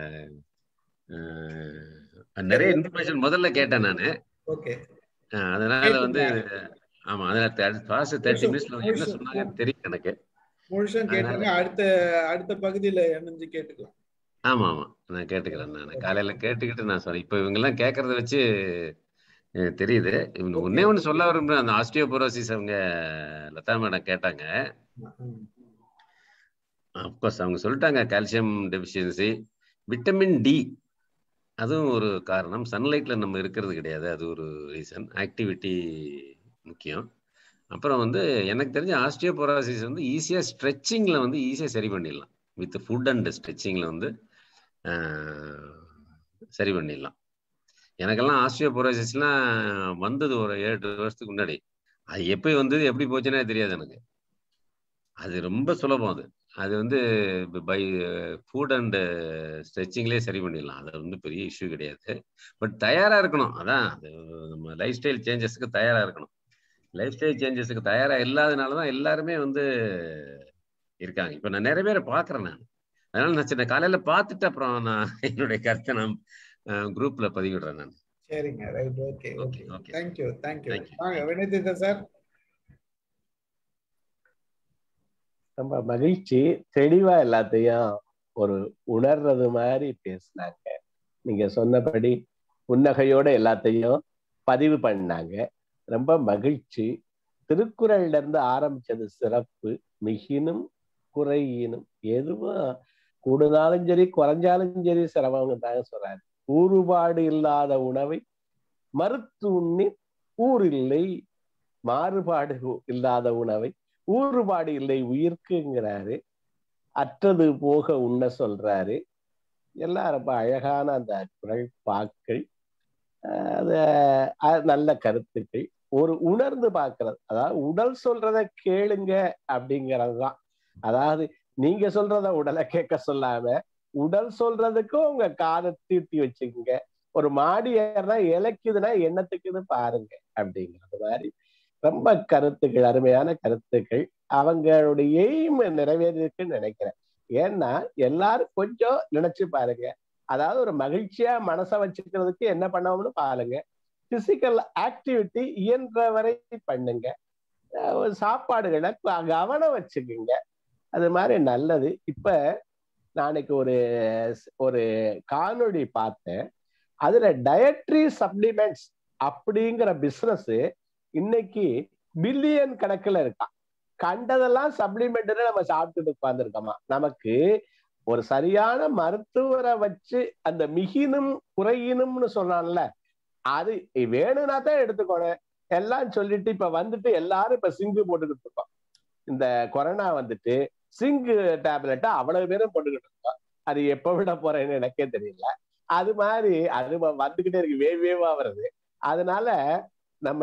அஹ், நிறைய இன்ஃபர்மேஷன் முதல்ல கேட்டேன் நானு ஓகே அஹ், அதனால வந்து ஆமா அதனால ஃபாஸ்ட் தேர்ட்டி மினிட்ஸ்ல என்ன சொன்னாங்கன்னு தெரியல எனக்கு முழுசும் கேட்டுங்க அடுத்த அடுத்த பகுதியில இணைஞ்சு கேட்டுக்கலாம் ஆமா ஆமா நான் கேட்டுக்கிறேன் நான் காலையில கேட்டுக்கிட்டு நான் சொல்றேன் இப்போ இவங்க எல்லாம் கேட்கறத வச்சு அஹ், தெரியுது இவங்க ஒன்னே ஒண்ணு சொல்ல விரும்புறேன் அந்த ஆஸ்டியோபோரோசிஸ் அவங்க லதா மேடம் கேட்டாங்க அப்கோர்ஸ் அவங்க சொல்லிட்டாங்க கால்சியம் டெபிஷியன்சி விட்டமின் டி அதுவும் ஒரு காரணம் சன்லைட்ல நம்ம இருக்கிறது கிடையாது அது ஒரு ரீசன் ஆக்டிவிட்டி முக்கியம் அப்புறம் வந்து எனக்கு தெரிஞ்ச ஆஸ்டியோபோரோசிஸ் வந்து ஈஸியா ஸ்ட்ரெச்சிங்ல வந்து ஈஸியா சரி பண்ணிடலாம் வித் ஃபுட் அண்ட் ஸ்ட்ரெச்சிங்ல வந்து ஆஹ், சரி பண்ணிடலாம் எனக்கெல்லாம் ஆஸ்டியோபோரோசிஸ்லாம் வந்தது ஒரு ஏழு எட்டு வருஷத்துக்கு முன்னாடி அது எப்படி வந்தது எப்படி போச்சுன்னே தெரியாது எனக்கு அது ரொம்ப சுலபம் அது அது வந்து பை ஃபுட் அண்ட் ஸ்ட்ரெச்சிங்லேயே சரி பண்ணிடலாம் அது வந்து பெரிய இஷ்யூ கிடையாது பட் தயாரா இருக்கணும் அதான் அது நம்ம லைஃப் ஸ்டைல் சேஞ்சஸ்க்கு தயாரா இருக்கணும் லைஃப் ஸ்டைல் சேஞ்சஸ்க்கு தயாரா இல்லாதனால தான் எல்லாருமே வந்து இருக்காங்க இப்போ நான் நிறைய பேரை பார்க்குறேன் நான் அதனால நான் சின்ன காலையில பார்த்துட்டு அப்புறம் நான் என்னுடைய கருத்தை நான் குரூப்ல பதிவிடுறேன் நான் சரிங்க right okay okay okay thank you thank you வாங்க வினோதிதா சார் ரொம்ப மகிழ்ச்சி தெளிவா எல்லாத்தையும் ஒரு உணர்றது மாதிரி பேசினாங்க நீங்க சொன்னபடி புன்னகையோட எல்லாத்தையும் பதிவு பண்ணாங்க ரொம்ப மகிழ்ச்சி திருக்குறள்ல இருந்து ஆரம்பிச்சது சிறப்பு மிகினும் குறையினும் எதுவும் கூடுனாலும் சரி குறைஞ்சாலும் சரி சிரமங்க தாங்க சொல்றாரு ஊறுபாடு இல்லாத உணவை மறுத்து உண்ணி ஊர் இல்லை மாறுபாடு இல்லாத உணவை ஊறுபாடு இல்லை உயிர்க்குங்கிறாரு அற்றது போக உண்ண சொல்றாரு எல்லாம் ரொம்ப அழகான அந்த குரல் பாக்கள் அது அது நல்ல கருத்துக்கள் ஒரு உணர்ந்து பார்க்கறது அதாவது உடல் சொல்றத கேளுங்க அப்படிங்கிறது தான் அதாவது நீங்க சொல்றத உடலை கேட்க சொல்லாம உடல் சொல்றதுக்கும் உங்க காதை தீர்த்தி வச்சுக்கோங்க ஒரு மாடி ஏறினா இலைக்குதுன்னா என்னத்துக்குன்னு பாருங்க அப்படிங்கிறது மாதிரி ரொம்ப கருத்துக்கள் அருமையான கருத்துக்கள் அவங்களுடைய எய்ம் நிறைவேறிருக்குன்னு நினைக்கிறேன் ஏன்னா எல்லாரும் கொஞ்சம் நினைச்சு பாருங்க அதாவது ஒரு மகிழ்ச்சியா மனசை வச்சுக்கிறதுக்கு என்ன பண்ணோம்னு பாருங்க பிசிக்கல் ஆக்டிவிட்டி இயன்ற வரை பண்ணுங்க சாப்பாடுகளை கவனம் வச்சுக்குங்க அது மாதிரி நல்லது இப்ப நாளைக்கு ஒரு ஒரு காணொளி பார்த்தேன் அதுல டயட்ரி சப்ளிமெண்ட்ஸ் அப்படிங்கிற பிசினஸ் இன்னைக்கு பில்லியன் கணக்குல இருக்கான் கண்டதெல்லாம் சப்ளிமெண்ட்னு நம்ம சாப்பிட்டுட்டு உட்கார்ந்துருக்கோமா நமக்கு ஒரு சரியான மருத்துவரை வச்சு அந்த மிகினும் குறையினும்னு சொன்னான்ல அது வேணும்னா தான் எடுத்துக்கணும் எல்லாம் சொல்லிட்டு இப்ப வந்துட்டு எல்லாரும் இப்ப சிங்கு போட்டுக்கிட்டு இருக்கோம் இந்த கொரோனா வந்துட்டு சிங்கு டேப்லெட்டை அவ்வளவு பேரும் போட்டுக்கிட்டு இருக்கோம் அது எப்ப விட போறேன்னு எனக்கே தெரியல அது மாதிரி அது வந்துகிட்டே இருக்கு வேவ் வேவா வருது அதனால நம்ம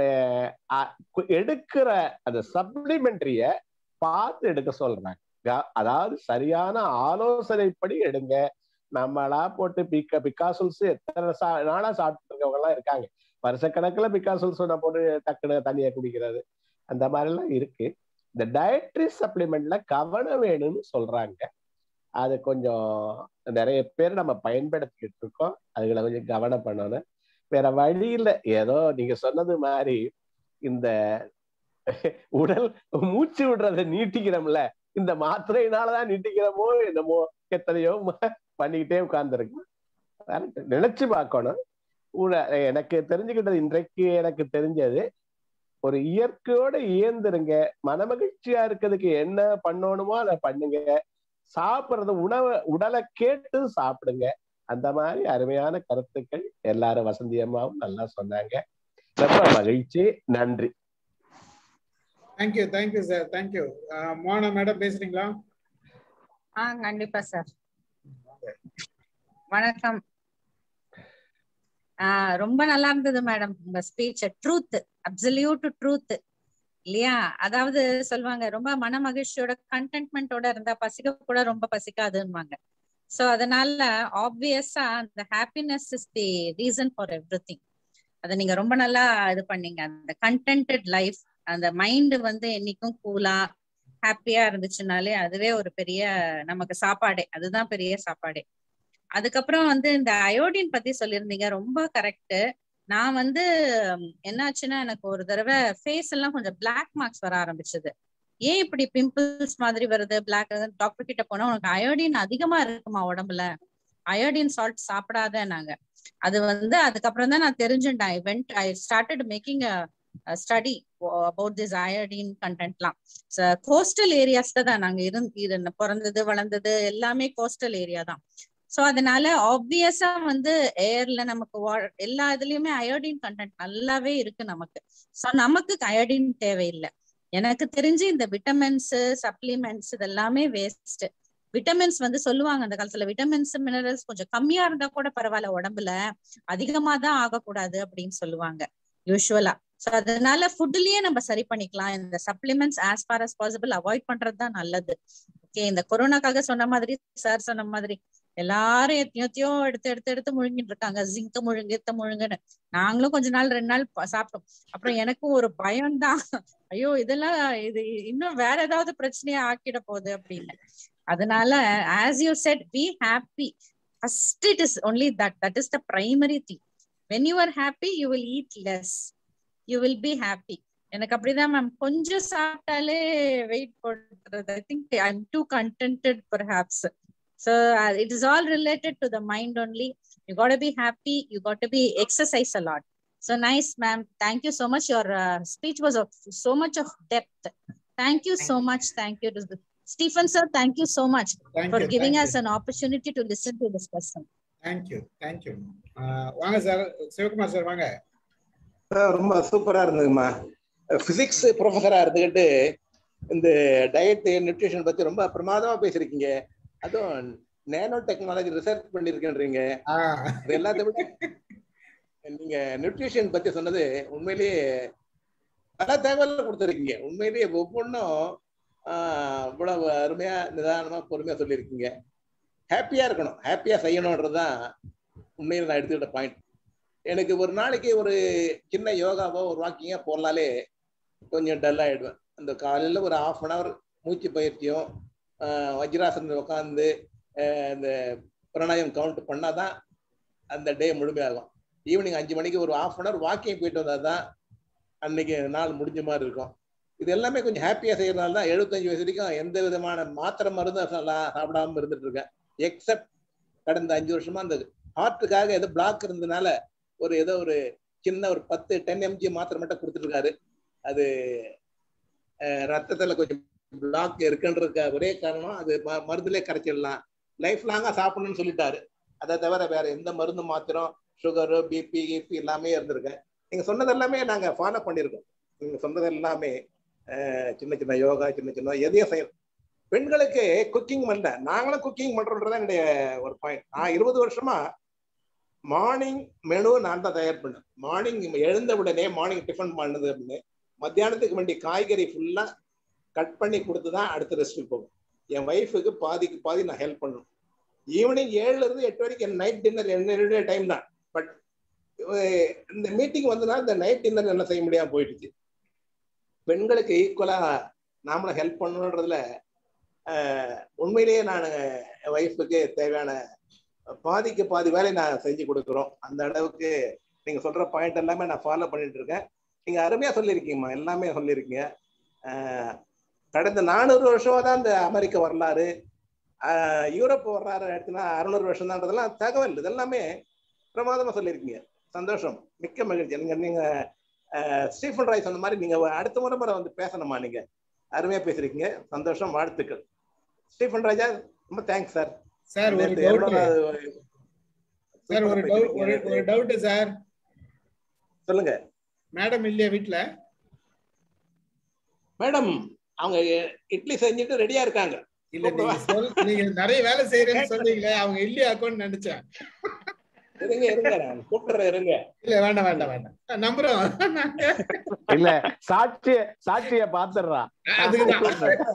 எடுக்கிற அந்த சப்ளிமெண்ட்ரிய பார்த்து எடுக்க சொல்றாங்க அதாவது சரியான ஆலோசனைப்படி எடுங்க நம்மளா போட்டு பிக்க பிக்காசுல்ஸ் எத்தனை நாளா சாப்பிட்டு இருக்கவங்க எல்லாம் இருக்காங்க வருஷக்கணக்குல பிக்காசுல்ஸ் போட்டு டக்குனு தண்ணியை குடிக்கிறது அந்த மாதிரி எல்லாம் இருக்கு இந்த டயட்ரி சப்ளிமெண்ட்ல கவனம் வேணும்னு சொல்றாங்க அது கொஞ்சம் நிறைய பேர் நம்ம பயன்படுத்திக்கிட்டு இருக்கோம் அதுகளை கொஞ்சம் கவனம் பண்ணணும் வேற வழி இல்லை ஏதோ நீங்க சொன்னது மாதிரி இந்த உடல் மூச்சு விடுறத நீட்டிக்கிறோம்ல இந்த மாத்திரையினாலதான் நீட்டிக்கிறோமோ என்னமோ எத்தனையோ பண்ணிக்கிட்டே உட்கார்ந்துருக்கு நினைச்சு பார்க்கணும் எனக்கு தெரிஞ்சுக்கிட்டது இன்றைக்கு எனக்கு தெரிஞ்சது ஒரு இயற்கையோட இயந்துருங்க மனமகிழ்ச்சியா இருக்கிறதுக்கு என்ன பண்ணணுமோ அதை பண்ணுங்க சாப்பிடுறது உணவை உடலை கேட்டு சாப்பிடுங்க அந்த மாதிரி அருமையான கருத்துக்கள் எல்லாரும் வசந்தி அம்மாவும் நல்லா சொன்னாங்க ரொம்ப மகிழ்ச்சி நன்றி thank you thank you sir thank you Mona madam பேசுறீங்களா ஆ கண்டிப்பா சார் வணக்கம் ரொம்ப நல்லா இருந்தது மேடம் உங்க ஸ்பீச் ட்ரூத் அப்சல்யூட் ட்ரூத் இல்லையா அதாவது சொல்லுவாங்க ரொம்ப மன மகிழ்ச்சியோட கண்டென்ட்மெண்டோட இருந்தா பசிக்க கூட ரொம்ப பசிக்காதுன்னுவாங்க சோ அதனால ஆப்வியஸா அந்த happiness is the reason for everything அதை நீங்க ரொம்ப நல்லா இது பண்ணீங்க அந்த கண்டென்டட் லைஃப் அந்த மைண்ட் வந்து என்னைக்கும் கூலா ஹாப்பியா இருந்துச்சுனாலே அதுவே ஒரு பெரிய நமக்கு சாப்பாடே அதுதான் பெரிய சாப்பாடே அதுக்கப்புறம் வந்து இந்த அயோடின் பத்தி சொல்லியிருந்தீங்க ரொம்ப கரெக்ட் நான் வந்து என்னாச்சுன்னா எனக்கு ஒரு தடவை ஃபேஸ் எல்லாம் கொஞ்சம் பிளாக் மார்க்ஸ் வர ஆரம்பிச்சது ஏன் இப்படி பிம்பிள்ஸ் மாதிரி வருது பிளாக் டாக்டர் கிட்ட போனா உனக்கு அயோடின் அதிகமா இருக்குமா உடம்புல அயோடின் சால்ட் சாப்பிடாத நாங்க அது வந்து அதுக்கப்புறம் தான் நான் தெரிஞ்சுட்டேன் I went I started making study about this iodine கண்டென்ட்லாம் கோஸ்டல் ஏரியாஸ்ல தான் நாங்க இருந்து பிறந்தது வளர்ந்தது எல்லாமே கோஸ்டல் ஏரியா தான் சோ அதனால ஆப்வியஸா வந்து ஏர்ல நமக்கு எல்லா இதுலயுமே அயோடின் கண்டென்ட் நல்லாவே இருக்கு நமக்கு சோ நமக்கு அயோடின் தேவையில்லை எனக்கு தெரிஞ்சு இந்த விட்டமின்ஸ் சப்ளிமெண்ட்ஸ் இதெல்லாமே வேஸ்ட் விட்டமின்ஸ் வந்து சொல்லுவாங்க அந்த காலத்துல விட்டமின்ஸ் மினரல்ஸ் கொஞ்சம் கம்மியா இருந்தா கூட பரவாயில்ல உடம்புல அதிகமா தான் ஆகக்கூடாது அப்படின்னு சொல்லுவாங்க யூஸ்வலா சோ அதனால ஃபுட்லயே நம்ம சரி பண்ணிக்கலாம் இந்த supplements as far as possible avoid பண்றது தான் நல்லது ஓகே இந்த கொரோனாக்காக சொன்ன மாதிரி சார் சொன்ன மாதிரி எல்லாரும் எத்தையோ எடுத்து எடுத்து எடுத்து முழுங்கிட்டு இருக்காங்க ஜிங்க முழுங்கு எத்த முழுங்குன்னு நாங்களும் கொஞ்ச நாள் ரெண்டு நாள் சாப்பிட்டோம் அப்புறம் எனக்கும் ஒரு பயம் தான் ஐயோ இதெல்லாம் இது இன்னும் வேற ஏதாவது பிரச்சனையா ஆக்கிட போகுது அப்படின்னு அதனால as you said be happy first it is only that that is the primary thing when you are happy you will eat less you will be happy எனக்கு அப்படிதான் மேம் கொஞ்சம் சாப்பிட்டாலே வெயிட் போடுறது I think I am too contented perhaps So uh, it is all related to the mind only. You got to be happy. You got to be exercise a lot. So nice, ma'am. Thank you so much. Your uh, speech was of so much of depth. Thank you so much. Thank you. Stephen sir, thank you so much Thank for you, giving thank us you. an opportunity to listen to this person. Thank you thank you வாங்க sir Sivakumar sir வாங்க ரொம்ப சூப்பரா இருந்ததுமா physics ப்ரொஃபஸரா இருந்துகிட்டு இந்த diet nutrition பத்தி ரொம்ப பிரமாதமா பேசிருக்கீங்க அதுவும் நேனோ டெக்னாலஜி ரிசர்ச் பண்ணிருக்கேன்றீங்க இது எல்லாத்தையும் விட நீங்க நியூட்ரிஷன் பத்தி சொன்னது உண்மையிலேயே பல தகவல் கொடுத்துருக்கீங்க உண்மையிலேயே ஒவ்வொன்றும் இவ்வளவு அருமையா நிதானமா பொறுமையா சொல்லியிருக்கீங்க ஹாப்பியா இருக்கணும் ஹாப்பியா செய்யணும்ன்றதுதான் உண்மையில நான் எடுத்துக்கிட்ட பாயிண்ட் எனக்கு ஒரு நாளைக்கு ஒரு சின்ன யோகாவோ ஒரு வாக்கிங்கோ போடலாலே கொஞ்சம் டல் ஆயிடுவேன் அந்த காலையில ஒரு ஹாஃப் அன் ஹவர் மூச்சு பயிற்சியும் வஜ்ராசனத்தில் உட்காந்து இந்த பிரணாயம் கவுண்ட் பண்ணாதான் அந்த டே முழுமையாகும் ஈவினிங் அஞ்சு மணிக்கு ஒரு ஹாஃப் அன் ஹவர் வாக்கிங் போயிட்டு வந்தால் தான் அன்னைக்கு நாள் முடிஞ்ச மாதிரி இருக்கும் இது எல்லாமே கொஞ்சம் ஹாப்பியாக செய்யறதுனால தான் எழுபத்தஞ்சு வயசு வரைக்கும் எந்த விதமான மாத்திரை மருந்து சாப்பிடாம இருந்துட்டு இருக்கேன் எக்ஸப்ட் கடந்த அஞ்சு வருஷமா அந்த ஹார்ட்டுக்காக ஏதோ பிளாக் இருந்ததுனால ஒரு ஏதோ ஒரு சின்ன ஒரு பத்து டென் எம்ஜி மாத்திரை மட்டும் கொடுத்துருக்காரு அது ரத்தத்துல கொஞ்சம் பிளாக் இருக்குன்றதுக்கு ஒரே காரணம் அது மருந்துலேயே கரைச்சிடலாம் லைஃப் லாங்கா சாப்பிடணும்னு சொல்லிட்டாரு அதை தவிர வேற எந்த மருந்து மாத்திரம் சுகரு பிபி கிபி எல்லாமே இருந்திருக்கேன் நீங்க சொன்னது எல்லாமே நாங்க ஃபாலோ பண்ணியிருக்கோம் நீங்க சொன்னது எல்லாமே சின்ன சின்ன யோகா சின்ன சின்ன எதையும் செய்யணும் பெண்களுக்கு குக்கிங் பண்ணல நாங்களும் குக்கிங் பண்றோன்றதான் என்னுடைய ஒரு பாயிண்ட் நான் இருபது வருஷமா மார்னிங் மெனு நான் தான் தயார் பண்ணேன் மார்னிங் எழுந்த உடனே மார்னிங் டிஃபன் பண்ணது அப்படின்னு மத்தியானத்துக்கு வேண்டிய காய்கறி ஃபுல்லா கட் பண்ணி கொடுத்து தான் அடுத்த ரெஸ்ட்டுக்கு போகும் என் ஒய்ஃபுக்கு பாதிக்கு பாதி நான் ஹெல்ப் பண்ணணும் ஈவினிங் ஏழுல இருந்து எட்டு வரைக்கும் என் நைட் டின்னர் என்னுடைய டைம் தான் பட் இந்த மீட்டிங் வந்ததுனால இந்த நைட் டின்னர் என்ன செய்ய முடியாம போயிடுச்சு பெண்களுக்கு ஈக்குவலா நாமளும் ஹெல்ப் பண்ணணுன்றதுல உண்மையிலேயே நான் என் ஒய்ஃபுக்கு தேவையான பாதிக்கு பாதி வேலையை நான் செஞ்சு கொடுக்குறோம் அந்த அளவுக்கு நீங்க சொல்ற பாயிண்ட் எல்லாமே நான் ஃபாலோ பண்ணிட்டு இருக்கேன் நீங்க அருமையா சொல்லியிருக்கீங்கம்மா எல்லாமே சொல்லியிருக்கீங்க கடந்த நானூறு வருஷமா தான் இந்த அமெரிக்க வரலாறு யூரோப் வரலாறு எடுத்துனா அறுநூறு வருஷம் தான்றதெல்லாம் தகவல் இதெல்லாமே பிரமாதமா சொல்லியிருக்கீங்க சந்தோஷம் மிக்க மகிழ்ச்சி நீங்க நீங்க ஸ்டீஃபன் ராய் சொன்ன மாதிரி நீங்க அடுத்த முறை முறை வந்து பேசணுமா நீங்க அருமையா பேசுறீங்க சந்தோஷம் வாழ்த்துக்கள் ஸ்டீஃபன் ராஜா ரொம்ப தேங்க்ஸ் சார் சார் ஒரு டவுட் சார் ஒரு டவுட் ஒரு ஒரு டவுட் சார் சொல்லுங்க மேடம் இல்லையா வீட்ல மேடம் அவங்க இட்லி செஞ்சுட்டு ரெடியா இருக்காங்க இல்ல நீங்க சொல் நீங்க நிறைய வேலை செய்யறேன்னு சொன்னீங்களே அவங்க இல்லையா அக்கௌண்ட் நினைச்சேன் இருங்க இருங்க நான் கூப்பிடுறேன் இருங்க இல்ல வேண்டாம் வேண்டாம் வேண்டாம் நம்புறோம் நாங்க இல்ல சாட்சிய சாட்சிய பாத்துடுறா அதுக்குதான்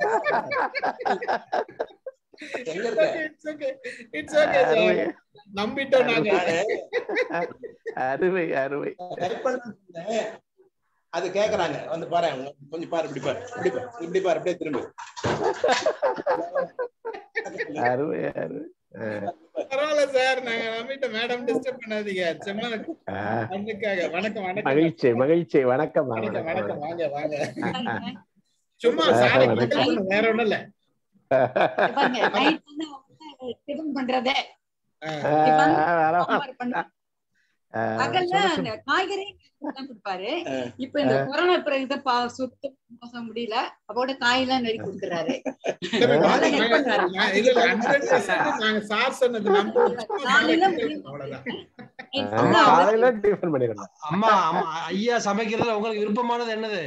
எங்க இருக்க இட்ஸ் ஓகே இட்ஸ் ஓகே அருமை நம்பிட்டோம் நாங்க அருமை அருமை டைப் பண்ண அது கேக்குறாங்க வந்து பாரு கொஞ்சம் பாரு இப்படி பாரு இப்படி பாரு இப்படி பாரு அப்படியே திரும்பி அருமை அருமை அஹ், பரவாயில்ல சார் நாங்க நம்பிட்டோம் மேடம் டிஸ்டர்ப் பண்ணாதீங்க சும்மா அஹ், பண்ணுக்காக வணக்கம் வணக்கம் மகிழ்ச்சி மகிழ்ச்சி வணக்கம் வணக்கம் வணக்கம் வணக்கம் வாங்க வாங்க சும்மா ஆஹ், சாரை வணக்கம். கேட்கணும் வேற ஒண்ணும் இல்ல பாருங்க நைட் வந்து அவங்க டிஃபன் பண்றதே ஆஹ் டிஃபன் அஹ், வர- சாம்பார் பண்ணுவாங்க அஹ், பகல்ல சொல்லு, அந்த சொல்லு. காய்கறி தான் கொடுப்பாரு இப்ப இந்த கொரோனா பிறகு பா சுத்த மோசம் முடியல அப்போட காயெல்லாம் நெருக்கி கொடுக்குறாரு இல்ல, இல்ல, அதெல்லாம் help நாங்க- பண்ணுவாரு. நான் இல்ல, இல்ல, 100% நாங்க சார் சொன்னது நம்ப காலையில அவ்வளவுதான் அஹ், காலையில டிஃபன் பண்ணிடலாம் அம்மா அம்மா ஐயா சமைக்கிறதுல உங்களுக்கு விருப்பமானது என்னது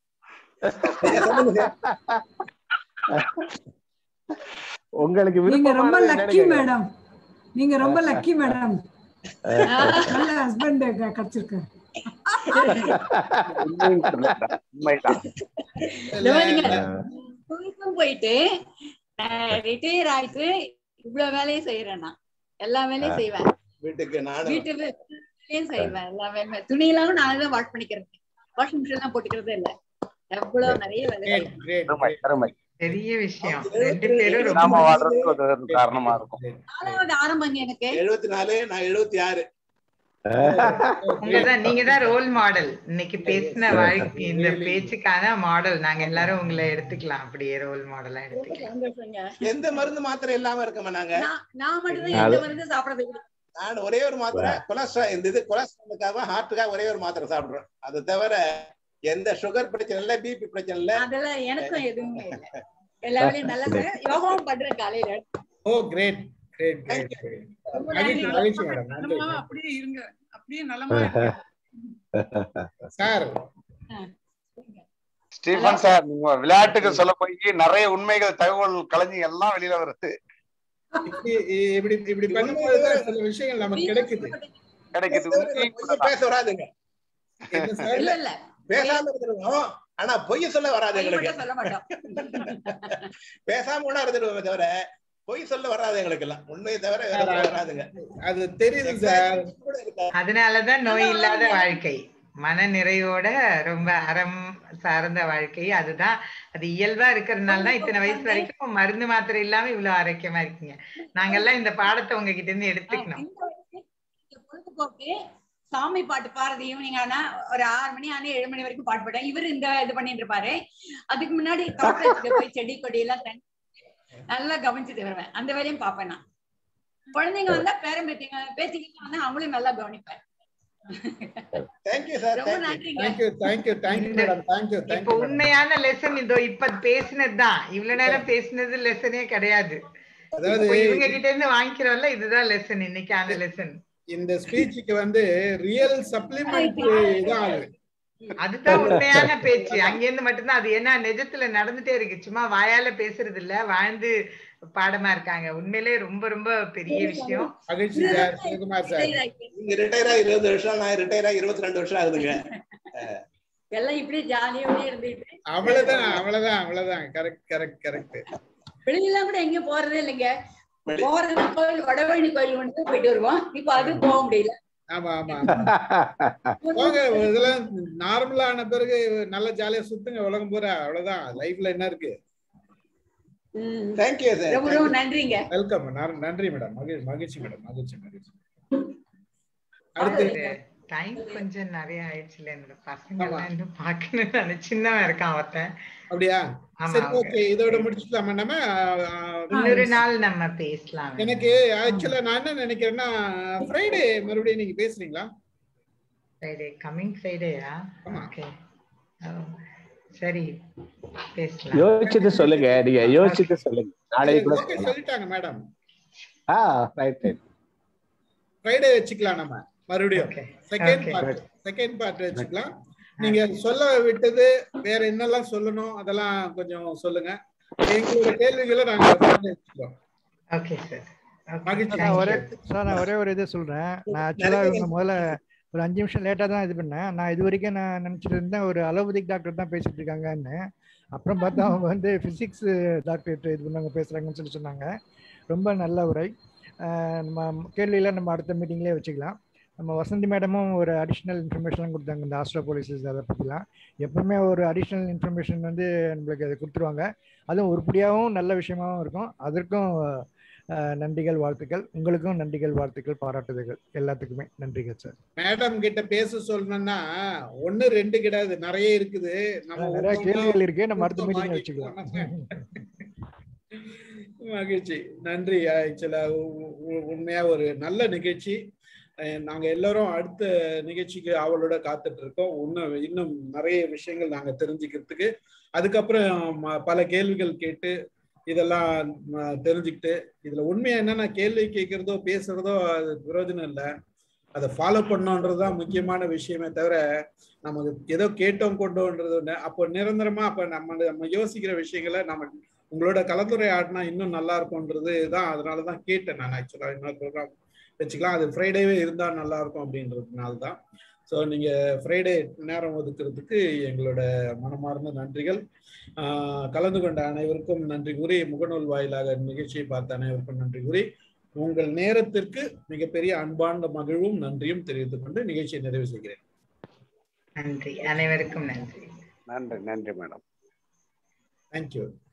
உங்களுக்கு நீங்க ரொம்ப விருப்பமானது லக்கி என்னன்னு மேடம் நீங்க ரொம்ப லக்கி மேடம் நல்ல ஹஸ்பண்ட் கிடைச்சிருக்காரு இந்த மாதிரிங்க, ஸ்கூலுக்கும் போயிட்டு ரிட்டையர் ஆயிட்டு இவ்வளவு வேலையும் செய்யறேன் நான் எல்லா வேலையும் செய்வேன் வீட்டுக்கு நானும் வீட்டு வேலையும் செய்வேன் எல்லா வேலையும் துணியெல்லாம் நானே தான் வாஷ் பண்ணிக்கிறேன் வாஷிங் மிஷின் எல்லாம் போட்டுக்கிறதே இல்ல எவ்வளவு நிறைய வேலை அருமை, அருமை. பெரிய விஷயம் ரெண்டு பேரும் ரொம்ப நாம வாழ்றதுக்கு அது ஒரு காரணமா இருக்கும் நாலாவது ஆரம்பங்க எனக்கு எழுபத்தி நாலு நான் எழுபத்தி ஆறு உங்கதான் நீங்க தான் ரோல் மாடல் இன்னைக்கு பேசின வாழ்க்கை இந்த பேச்சுக்கான மாடல் நாங்க எல்லாரும் உங்களை எடுத்துக்கலாம் அப்படியே ரோல் மாடலா எடுத்துக்கலாம் சந்தோஷங்க. எந்த மருந்து மாத்திரை இல்லாம இருக்கோமா நாங்க நான் நான் மட்டும்தான் எந்த மருந்து சாப்பிடறது இல்லை. நான் ஒரே ஒரு மாத்திரை கொலஸ்ட்ரால் இந்த இது கொலஸ்ட்ராலுக்காக ஹார்ட்டுக்காக ஒரே ஒரு மாத்திரை சாப்பிடுறேன் அது தவிர எந்த சுகர் பிரச்சனை இல்ல பிபி பிரச்சனை இல்ல அதெல்லாம் எனக்கும் எதுவுமே இல்லை எல்லா வேலையும் நல்லா செய்றேன். யோகாவும் பண்றேன் காலையில ஓ கிரேட் கிரேட் கிரேட் ரொம்ப மகிழ்ச்சி நன்றி. மகிழ்ச்சி மேடம் நன்றி நலமா அப்படியே இருங்க அப்படியே நலமா இருங்க சார் ஸ்டீஃபன் சார் நீங்க விளையாட்டுக்கு சொல்ல போய் நிறைய உண்மைகள் தகவல் கலைஞர் எல்லாம் வெளியில வருது இப்படி இப்படி இப்படி பண்ணும்போது தான் சில விஷயங்கள் நமக்கு கிடைக்குது கிடைக்குது உண்மையும் கூட பொய் பேச வராதுங்க என்ன சார் இல்ல இல்ல பேசாம இருந்துருவோம் ஆனா பொய் சொல்ல வராது பொய் எங்களுக்கு மட்டும் சொல்ல மாட்டோம் பேசாம கூட இருந்துருவோமே தவிர பொய் சொல்ல வராது எங்களுக்கு எல்லாம் உண்மையை தவிர வேற எதுவும் வராதுங்க அது தெரியுது சார் அதனாலதான் நோய் இல்லாத வாழ்க்கை மன நிறைவோட ரொம்ப அறம் சார்ந்த வாழ்க்கை அதுதான் அது இயல்பா இருக்கிறதுனால தான் இத்தனை வயசு வரைக்கும் மருந்து மாத்திரை இல்லாம இவ்வளவு ஆரோக்கியமா இருக்கீங்க நாங்கெல்லாம் இந்த பாடத்தை உங்ககிட்ட இருந்து எடுத்துக்கணும் பொழுதுபோக்கு சாமி பாட்டு பாடுறது ஈவினிங் ஆனா ஒரு ஆறு மணி ஆனா ஏழு மணி வரைக்கும் பாட்டு பாடுறேன் இவர் இந்த இது பண்ணிட்டு இருப்பாரு அதுக்கு முன்னாடி தோட்டத்துக்கு போய் செடி கொடி எல்லாம் தண்ணி நல்லா கவனிச்சுட்டு வருவேன் அந்த வேலையும் பார்ப்பேன் நான் குழந்தைங்க வந்தா பேரன் பேத்திங்க பேத்திங்க வந்தா அவங்களையும் நல்லா கவனிப்பேன் தேங்க்யூ சார் ரொம்ப நன்றிங்க thank you thank you thank you madam thank you இப்ப தேங்க்யூ உண்மையான லெசன் இதோ இப்ப பேசினதுதான் இவ்வளவு நேரம் பேசினது லெசனே கிடையாது அதாவது இப்போ இவங்க கிட்ட இருந்து வாங்கிக்கிறோம்ல இதுதான் லெசன் இன்னைக்கான லெசன் இந்த ஸ்பீச்சுக்கு வந்து ரியல் சப்ளிமெண்ட் தான் அது அதுதான் உண்மையான பேச்சு அங்கிருந்து மட்டும்தான் அது என்ன நிஜத்துல நடந்துட்டே இருக்கு சும்மா வாயால பேசுறது இல்ல வாழ்ந்து பாடமா இருக்காங்க உண்மையிலே ரொம்ப ரொம்ப பெரிய விஷயம் மகிழ்ச்சி சார் சிவகுமார் சார் நீங்க ரிட்டையர் ஆகி இருபது வருஷம் நான் ரிட்டையர் ஆகி இருபத்தி ரெண்டு வருஷம் ஆகுதுங்க எல்லாம் இப்படி ஜாலியோடய இருந்துட்டு அவ்வளவுதான் அவ்வளவுதான் அவ்வளவுதான் கரெக்ட் கரெக்ட் கரெக்ட் வெளியெல்லாம் கூட எங்கேயும் போறதே இல்லைங்க போறது கோயில் வடவழி கோயில் கொண்டு தான் போயிட்டு வருவோம் இப்ப அது போக முடியல ஆமா ஆமா ஆமா. போங்க இதெல்லாம் நார்மலான பிறகு நல்ல ஜாலியா சுத்துங்க உலகம் பூரா அவ்வளவுதான் லைஃப்ல என்ன இருக்கு தேங்க்யூ சார் ரொம்ப ரொம்ப நன்றிங்க வெல்கம் நன்றி மேடம் மகிழ்ச்சி மகிழ்ச்சி மேடம் மகிழ்ச்சி மகிழ்ச்சி அடுத்து டைம் கொஞ்சம் நிறைய ஆயிடுச்சுல என்னோட பசங்க எல்லாம் இன்னும் பாக்கணும்னு நினைச்சு சின்னவன் இருக்கான் ஒருத்தன் அப்படியா ஆமா, சரி அவங்க. ஓகே இதோட முடிச்சுக்கலாமா நம்ம ஆஹ், இன்னொரு நாள் நம்ம பேசலாம் எனக்கு ஆக்சுவலா நான் என்ன நினைக்கிறேன்னா ஃப்ரைடே மறுபடியும் நீங்க பேசுறீங்களா ஃப்ரைடே கம்மிங் ஃப்ரைடேயா ஓகே சரி பேசலாம் யோசிச்சுட்டு சொல்லுங்க நீங்க யோசிச்சுட்டு சொல்லுங்க நாளைக்கு கூட ஓகே சொல்லலாம் சொல்லிட்டாங்க மேடம் ஆ ரைட் ரைட் ஃப்ரைடே வச்சுக்கலாம் நம்ம மறுபடியும் second Okay. Part second part வச்சுக்கலாம் நீங்க சொல்ல விட்டது வேற என்னெல்லாம் சொல்லணும் அதெல்லாம் கொஞ்சம் சொல்லுங்க எங்களோட கேள்விகளை நாங்க பதில் வச்சுக்கிறோம் ஓகே சார் மகிழ்ச்சி சார் நான் ஒரே சார் நான் ஒரே ஒரு இது சொல்றேன் நான் ஆக்சுவலா இவங்க முதல்ல ஒரு அஞ்சு நிமிஷம் லேட்டா தான் இது பண்ணேன் நான் இது வரைக்கும் நான் நினைச்சிட்டு இருந்தேன் ஒரு அலோபதிக் டாக்டர் தான் பேசிட்டு இருக்காங்கன்னு அப்புறம் பார்த்தா அவங்க வந்து பிசிக்ஸ் டாக்டர் இது பண்ணாங்க பேசுறாங்கன்னு சொல்லி சொன்னாங்க ரொம்ப நல்ல உரை அஹ் நம்ம கேள்வியில நம்ம அடுத்த மீட்டிங்லேயே வச்சுக்கலாம் நம்ம வசந்தி மேடமும் ஒரு அடிஷ்னல் இன்ஃபர்மேஷன்லாம் கொடுத்தாங்க இந்த ஆஸ்ட்ரோபோலிசிஸ் அதை பற்றிலாம் எப்பவுமே ஒரு அடிஷ்னல் இன்ஃபர்மேஷன் வந்து நம்மளுக்கு அதை கொடுத்துருவாங்க அதுவும் உருப்படியாகவும் நல்ல விஷயமாவும் இருக்கும் அதற்கும் அஹ், நன்றிகள் வாழ்த்துக்கள் உங்களுக்கும் நன்றிகள் வாழ்த்துக்கள் பாராட்டுதல்கள் எல்லாத்துக்குமே நன்றிகள் சார் மேடம் கிட்ட பேச சொல்லணும்னா ஒண்ணு ரெண்டு கிடையாது நிறைய இருக்குது நம்ம நிறைய ஒவ்வொன்றா கேள்விகள் இருக்கு நம்ம அடுத்த பொருத்தமாக்கி மீட்டிங்ல வச்சுக்கலாம் மகிழ்ச்சி நன்றி ஆக்சுவலா உண்மையா ஒரு நல்ல நிகழ்ச்சி அஹ் நாங்க எல்லாரும் அடுத்த நிகழ்ச்சிக்கு அவளோட காத்துட்டு இருக்கோம் இன்னும் இன்னும் நிறைய விஷயங்கள் நாங்க தெரிஞ்சுக்கிறதுக்கு அதுக்கப்புறம் ம- பல கேள்விகள் கேட்டு இதெல்லாம் ம- தெரிஞ்சுக்கிட்டு இதுல உண்மையா என்னன்னா கேள்வி கேட்கறதோ பேசுறதோ அது பிரயோஜனம் இல்லை அதை ஃபாலோ பண்ணோன்றதுதான் முக்கியமான விஷயமே தவிர நமக்கு ஏதோ கேட்டோம் கொண்டோன்றது ஒண்ணு அப்போ நிரந்தரமா அப்ப நம்ம நம்ம யோசிக்கிற விஷயங்களை நம்ம உங்களோட கலந்துரையாடினா இன்னும் நல்லா இருக்கும்ன்றது தான் அதனால தான் கேட்டேன் நான் ஆக்சுவலாக இன்னொரு ப்ரோக்ராம் வச்சுக்கலாம் அது ஃப்ரைடேவே இருந்தால் நல்லா இருக்கும் அப்படின்றதுனால தான் ஸோ நீங்கள் ஃப்ரைடே நேரம் ஒதுக்குறதுக்கு எங்களோட மனமார்ந்த நன்றிகள் ஆஹ் கலந்து கொண்ட அனைவருக்கும் நன்றி கூறி முகநூல் வாயிலாக நிகழ்ச்சியை பார்த்த அனைவருக்கும் நன்றி கூறி உங்கள் நேரத்திற்கு மிகப்பெரிய அன்பார்ந்த மகிழ்வும் நன்றியும் தெரிவித்துக் கொண்டு நிகழ்ச்சியை நிறைவு செய்கிறேன் நன்றி அனைவருக்கும் நன்றி நன்றி நன்றி மேடம் தேங்க்யூ